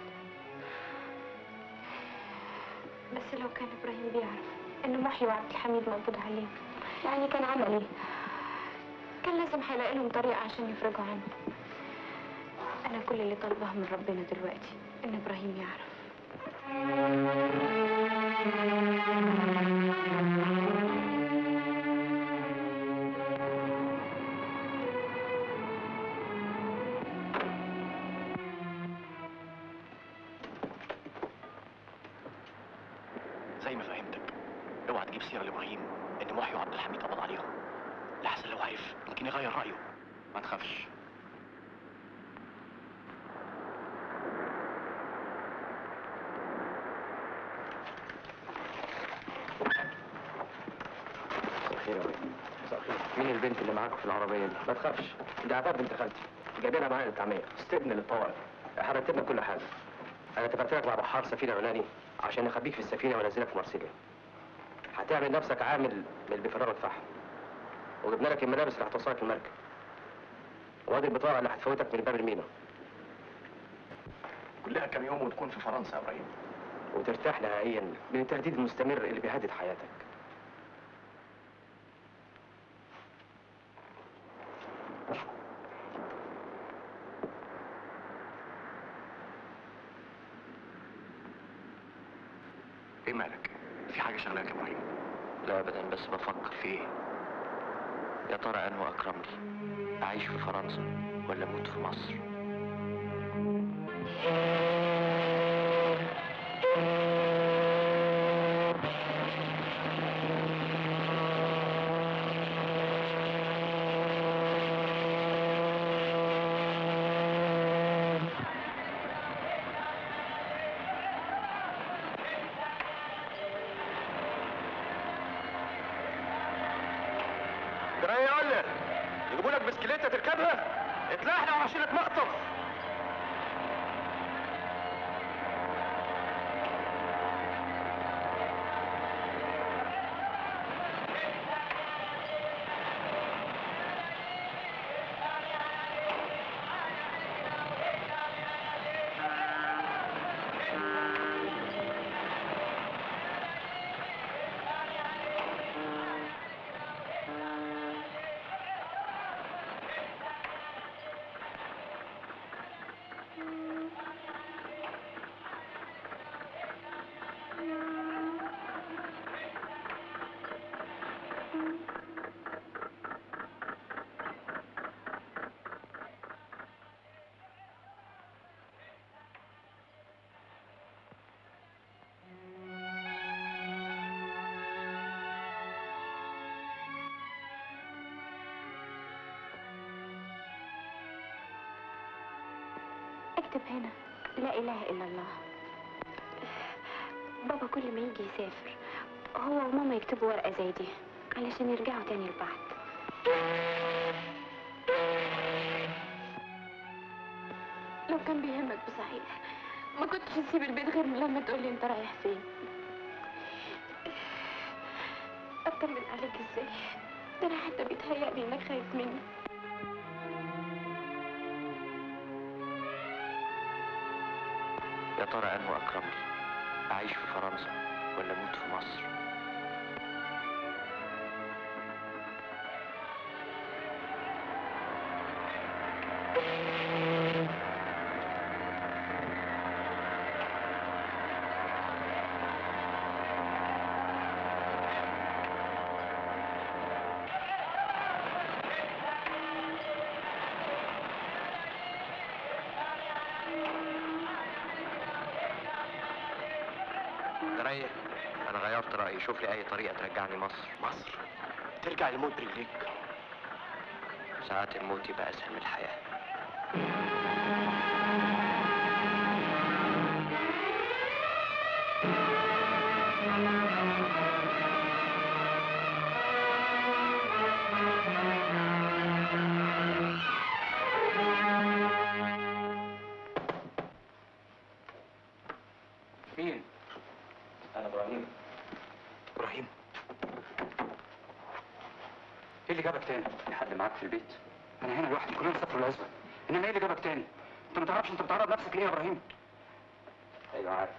بس لو كان ابراهيم بيعرف ان محي وعبد الحميد مقبوض عليه يعني كان عمل ايه كان لازم هيلاقي لهم طريقة عشان يفرجوا عنه انا كل اللي طالباه من ربنا دلوقتي ان ابراهيم يعرف زي ما فهمتك اوعى تجيب سيره لابراهيم ان محي وعبد الحميد قبض عليهم لحسن لو عرف يمكن يغير رايه ما تخافش خير يا ولد مساء الخير مين البنت اللي معاكم في العربيه دي؟ ما تخافش دي عتاب بنت خالتي جايبينها معايا للتعمير استبن للطوارئ حركت لنا كل حاجه انا اتفقت لك مع بحار سفينه يوناني عشان اخبيك في السفينه وانزلك في مرسيليا هتعمل نفسك عامل من البفرار والفحم وجبنا لك الملابس اللي هتوصلك المركب وادي البطاقه اللي هتفوتك من باب المينا كلها كام يوم وتكون في فرنسا يا ابراهيم وترتاح نهائيا من التهديد المستمر اللي بيهدد حياتك ايه مالك في حاجه شغلاك يا ابراهيم لا ابدا بس بفكر في ايه يا ترى انه اكرمني اعيش في فرنسا ولا اموت في مصر جرايه يقول لك يجيبوا لك بسكليته تركبها اتلحنا وهشيلك مخطف اكتب هنا لا اله الا الله بابا كل ما يجي يسافر هو وماما يكتبوا ورقة زي دي علشان يرجعوا تاني لبعض لو كان بيهمك بصحيح ما كنتش تسيب البيت غير لما تقولي انت رايح فين اطمن عليك ازاي ده انا حتى بيتهيألي انك خايف مني يا ترى انه اكرمني اعيش في فرنسا ولا اموت في مصر جرايه انا غيرت رايي شوف لي اي طريقه ترجعني مصر مصر ترجع الموت برجليك ساعات الموت يبقى اسهل من الحياه مين؟ انا ابراهيم ابراهيم ايه اللي جابك تاني؟ في حد معاك في البيت؟ انا هنا لوحدي كلنا سافروا العزبه انما ايه اللي جابك تاني؟ انت ما تعرفش انت بتعرض نفسك ليه يا ابراهيم؟ ايوه عارف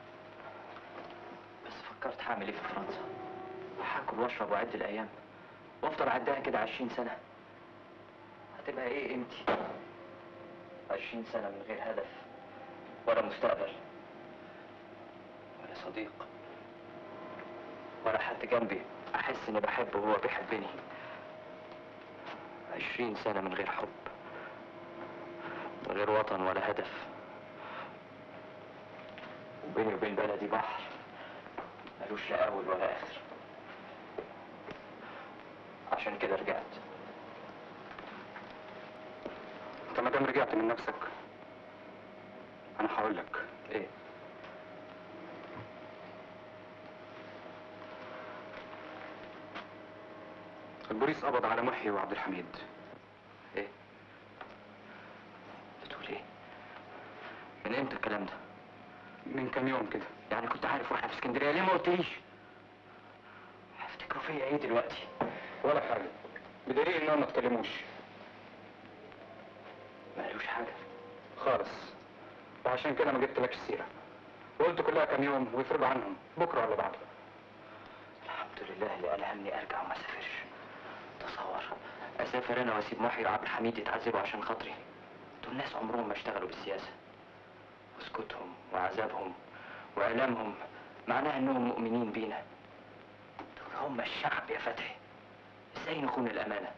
بس فكرت هعمل ايه في فرنسا هاكل واشرب واعد الايام وافضل اعدها كده عشرين سنه هتبقى ايه قيمتي عشرين سنه من غير هدف ولا مستقبل ولا صديق ولا حد جنبي احس اني بحبه وهو بيحبني عشرين سنة من غير حب من غير وطن ولا هدف وبيني وبين بلدي بحر ملوش لا اول ولا اخر عشان كده رجعت انت ما دام رجعت من نفسك انا هقول لك ايه البوليس قبض على محي وعبد الحميد ايه بتقول ايه من امتى الكلام ده من كام يوم كده يعني كنت عارف واحنا في اسكندريه ليه ما قلتليش هفتكروا فيا ايه دلوقتي ولا حاجه بدليل انهم ما اتكلموش ما قالوش حاجه خالص وعشان كده ما جبتلكش سيره وقلت كلها كام يوم ويفرجوا عنهم بكره ولا بعده الحمد لله اللي ألهمني أرجع وما أسافرش تصور أسافر أنا وأسيب محي وعبد الحميد يتعذبوا عشان خاطري دول ناس عمرهم ما اشتغلوا بالسياسة وسكوتهم وعذابهم وإعلامهم معناه إنهم مؤمنين بينا دول هم الشعب يا فتحي إزاي نخون الأمانة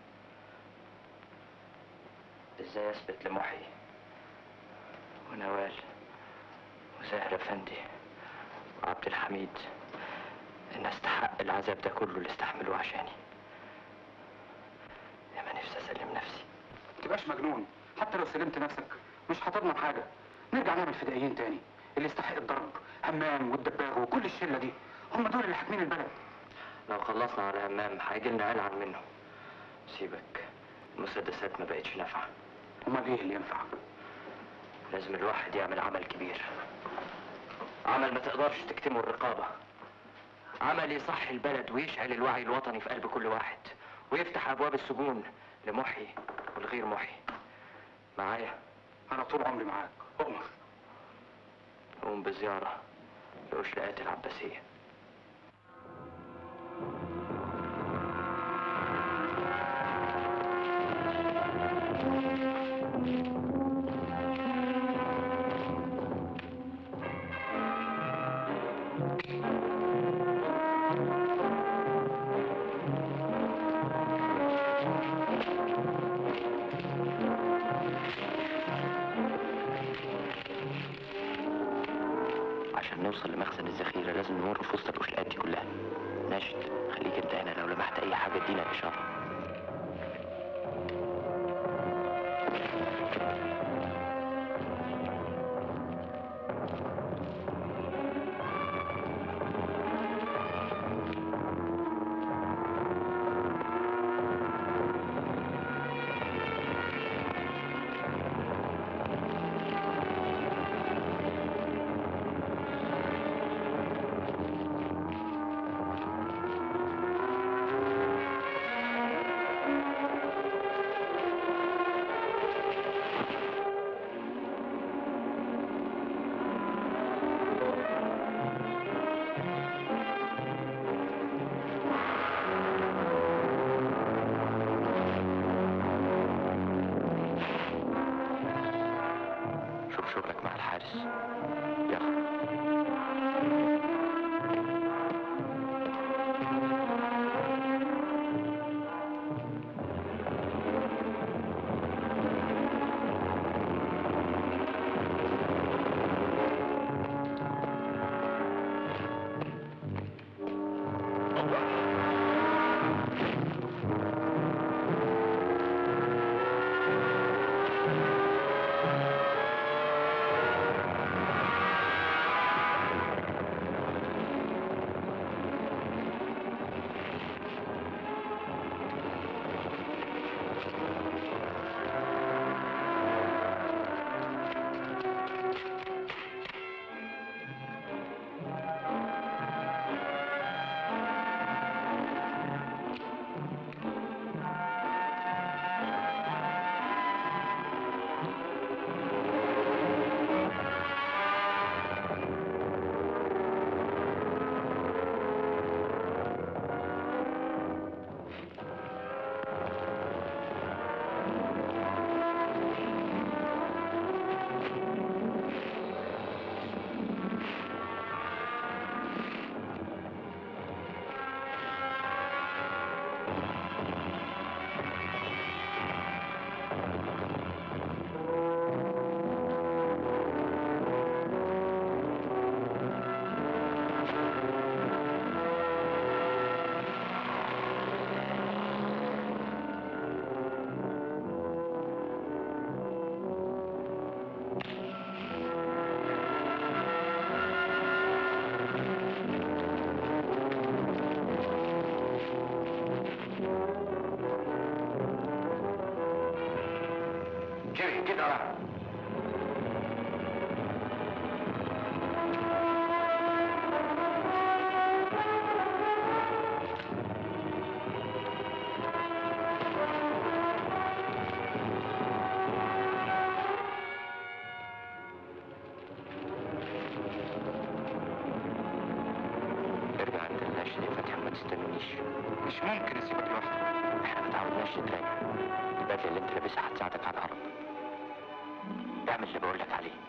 إزاي أثبت لمحي ونوال وزاهر أفندي وعبد الحميد إن أستحق العذاب ده كله اللي استحملوه عشاني يا ما نفسي أسلم نفسي ما تبقاش مجنون حتى لو سلمت نفسك مش هتضمن حاجه نرجع نعمل فدائيين تاني اللي يستحق الضرب همام والدباغ وكل الشله دي هم دول اللي حاكمين البلد لو خلصنا على همام هيجي لنا ألعن منه سيبك المسدسات ما بقتش نافعة امال ايه اللي ينفع لازم الواحد يعمل عمل كبير عمل ما تقدرش تكتمه الرقابة عمل يصحي البلد ويشعل الوعي الوطني في قلب كل واحد ويفتح أبواب السجون لمحي والغير محي معايا انا طول عمري معاك اؤمر قوم بزيارة لأشلاءات العباسية عشان نوصل لمخزن الذخيرة لازم نمر في وسط الأشلاءات دي كلها ناشد خليك انت هنا لو لمحت أي حاجة ادينا إشارة شوف شغلك مع الحارس يلا Thank جري كده ورا ارجع انت النشر يا فتحي وما تستنونيش مش ممكن اسيبك لوحدك احنا ما تعودناش نتراجع البدله اللي انت لابسها هتساعدك على الهرب اعمل اللي بقول لك عليه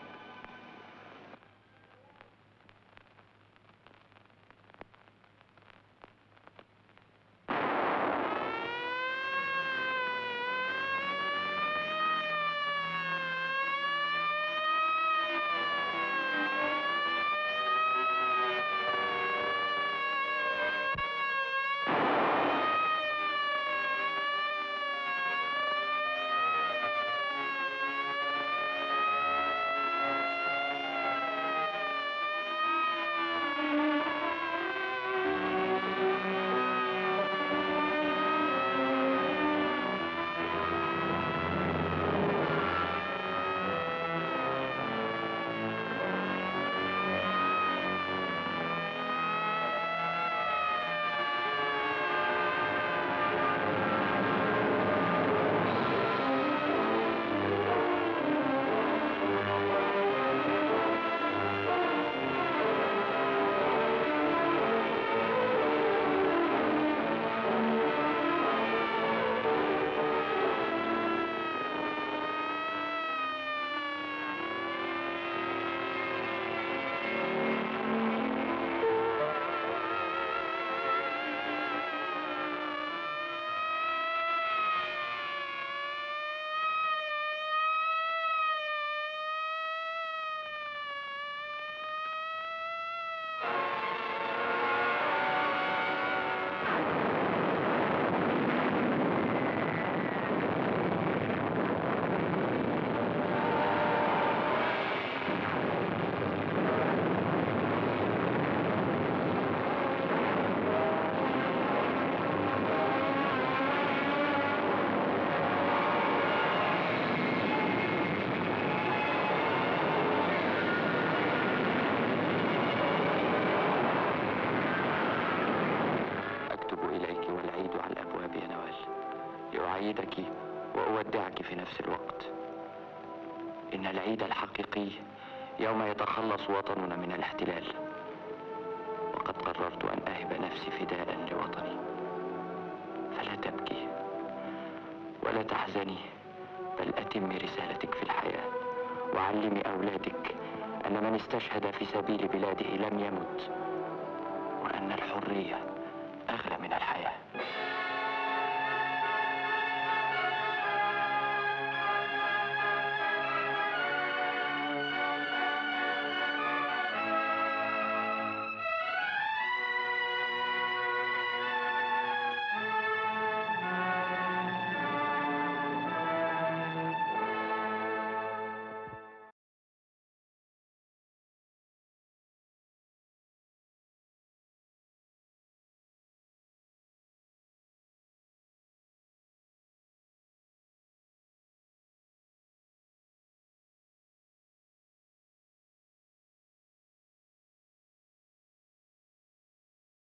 أكتب إليك والعيد على الأبواب يا نوال لأعيدك وأودعك في نفس الوقت إن العيد الحقيقي يوم يتخلص وطننا من الاحتلال وقد قررت أن أهب نفسي فداء لوطني فلا تبكي ولا تحزني بل أتم رسالتك في الحياة وعلمي أولادك أن من استشهد في سبيل بلاده لم يمت وأن الحرية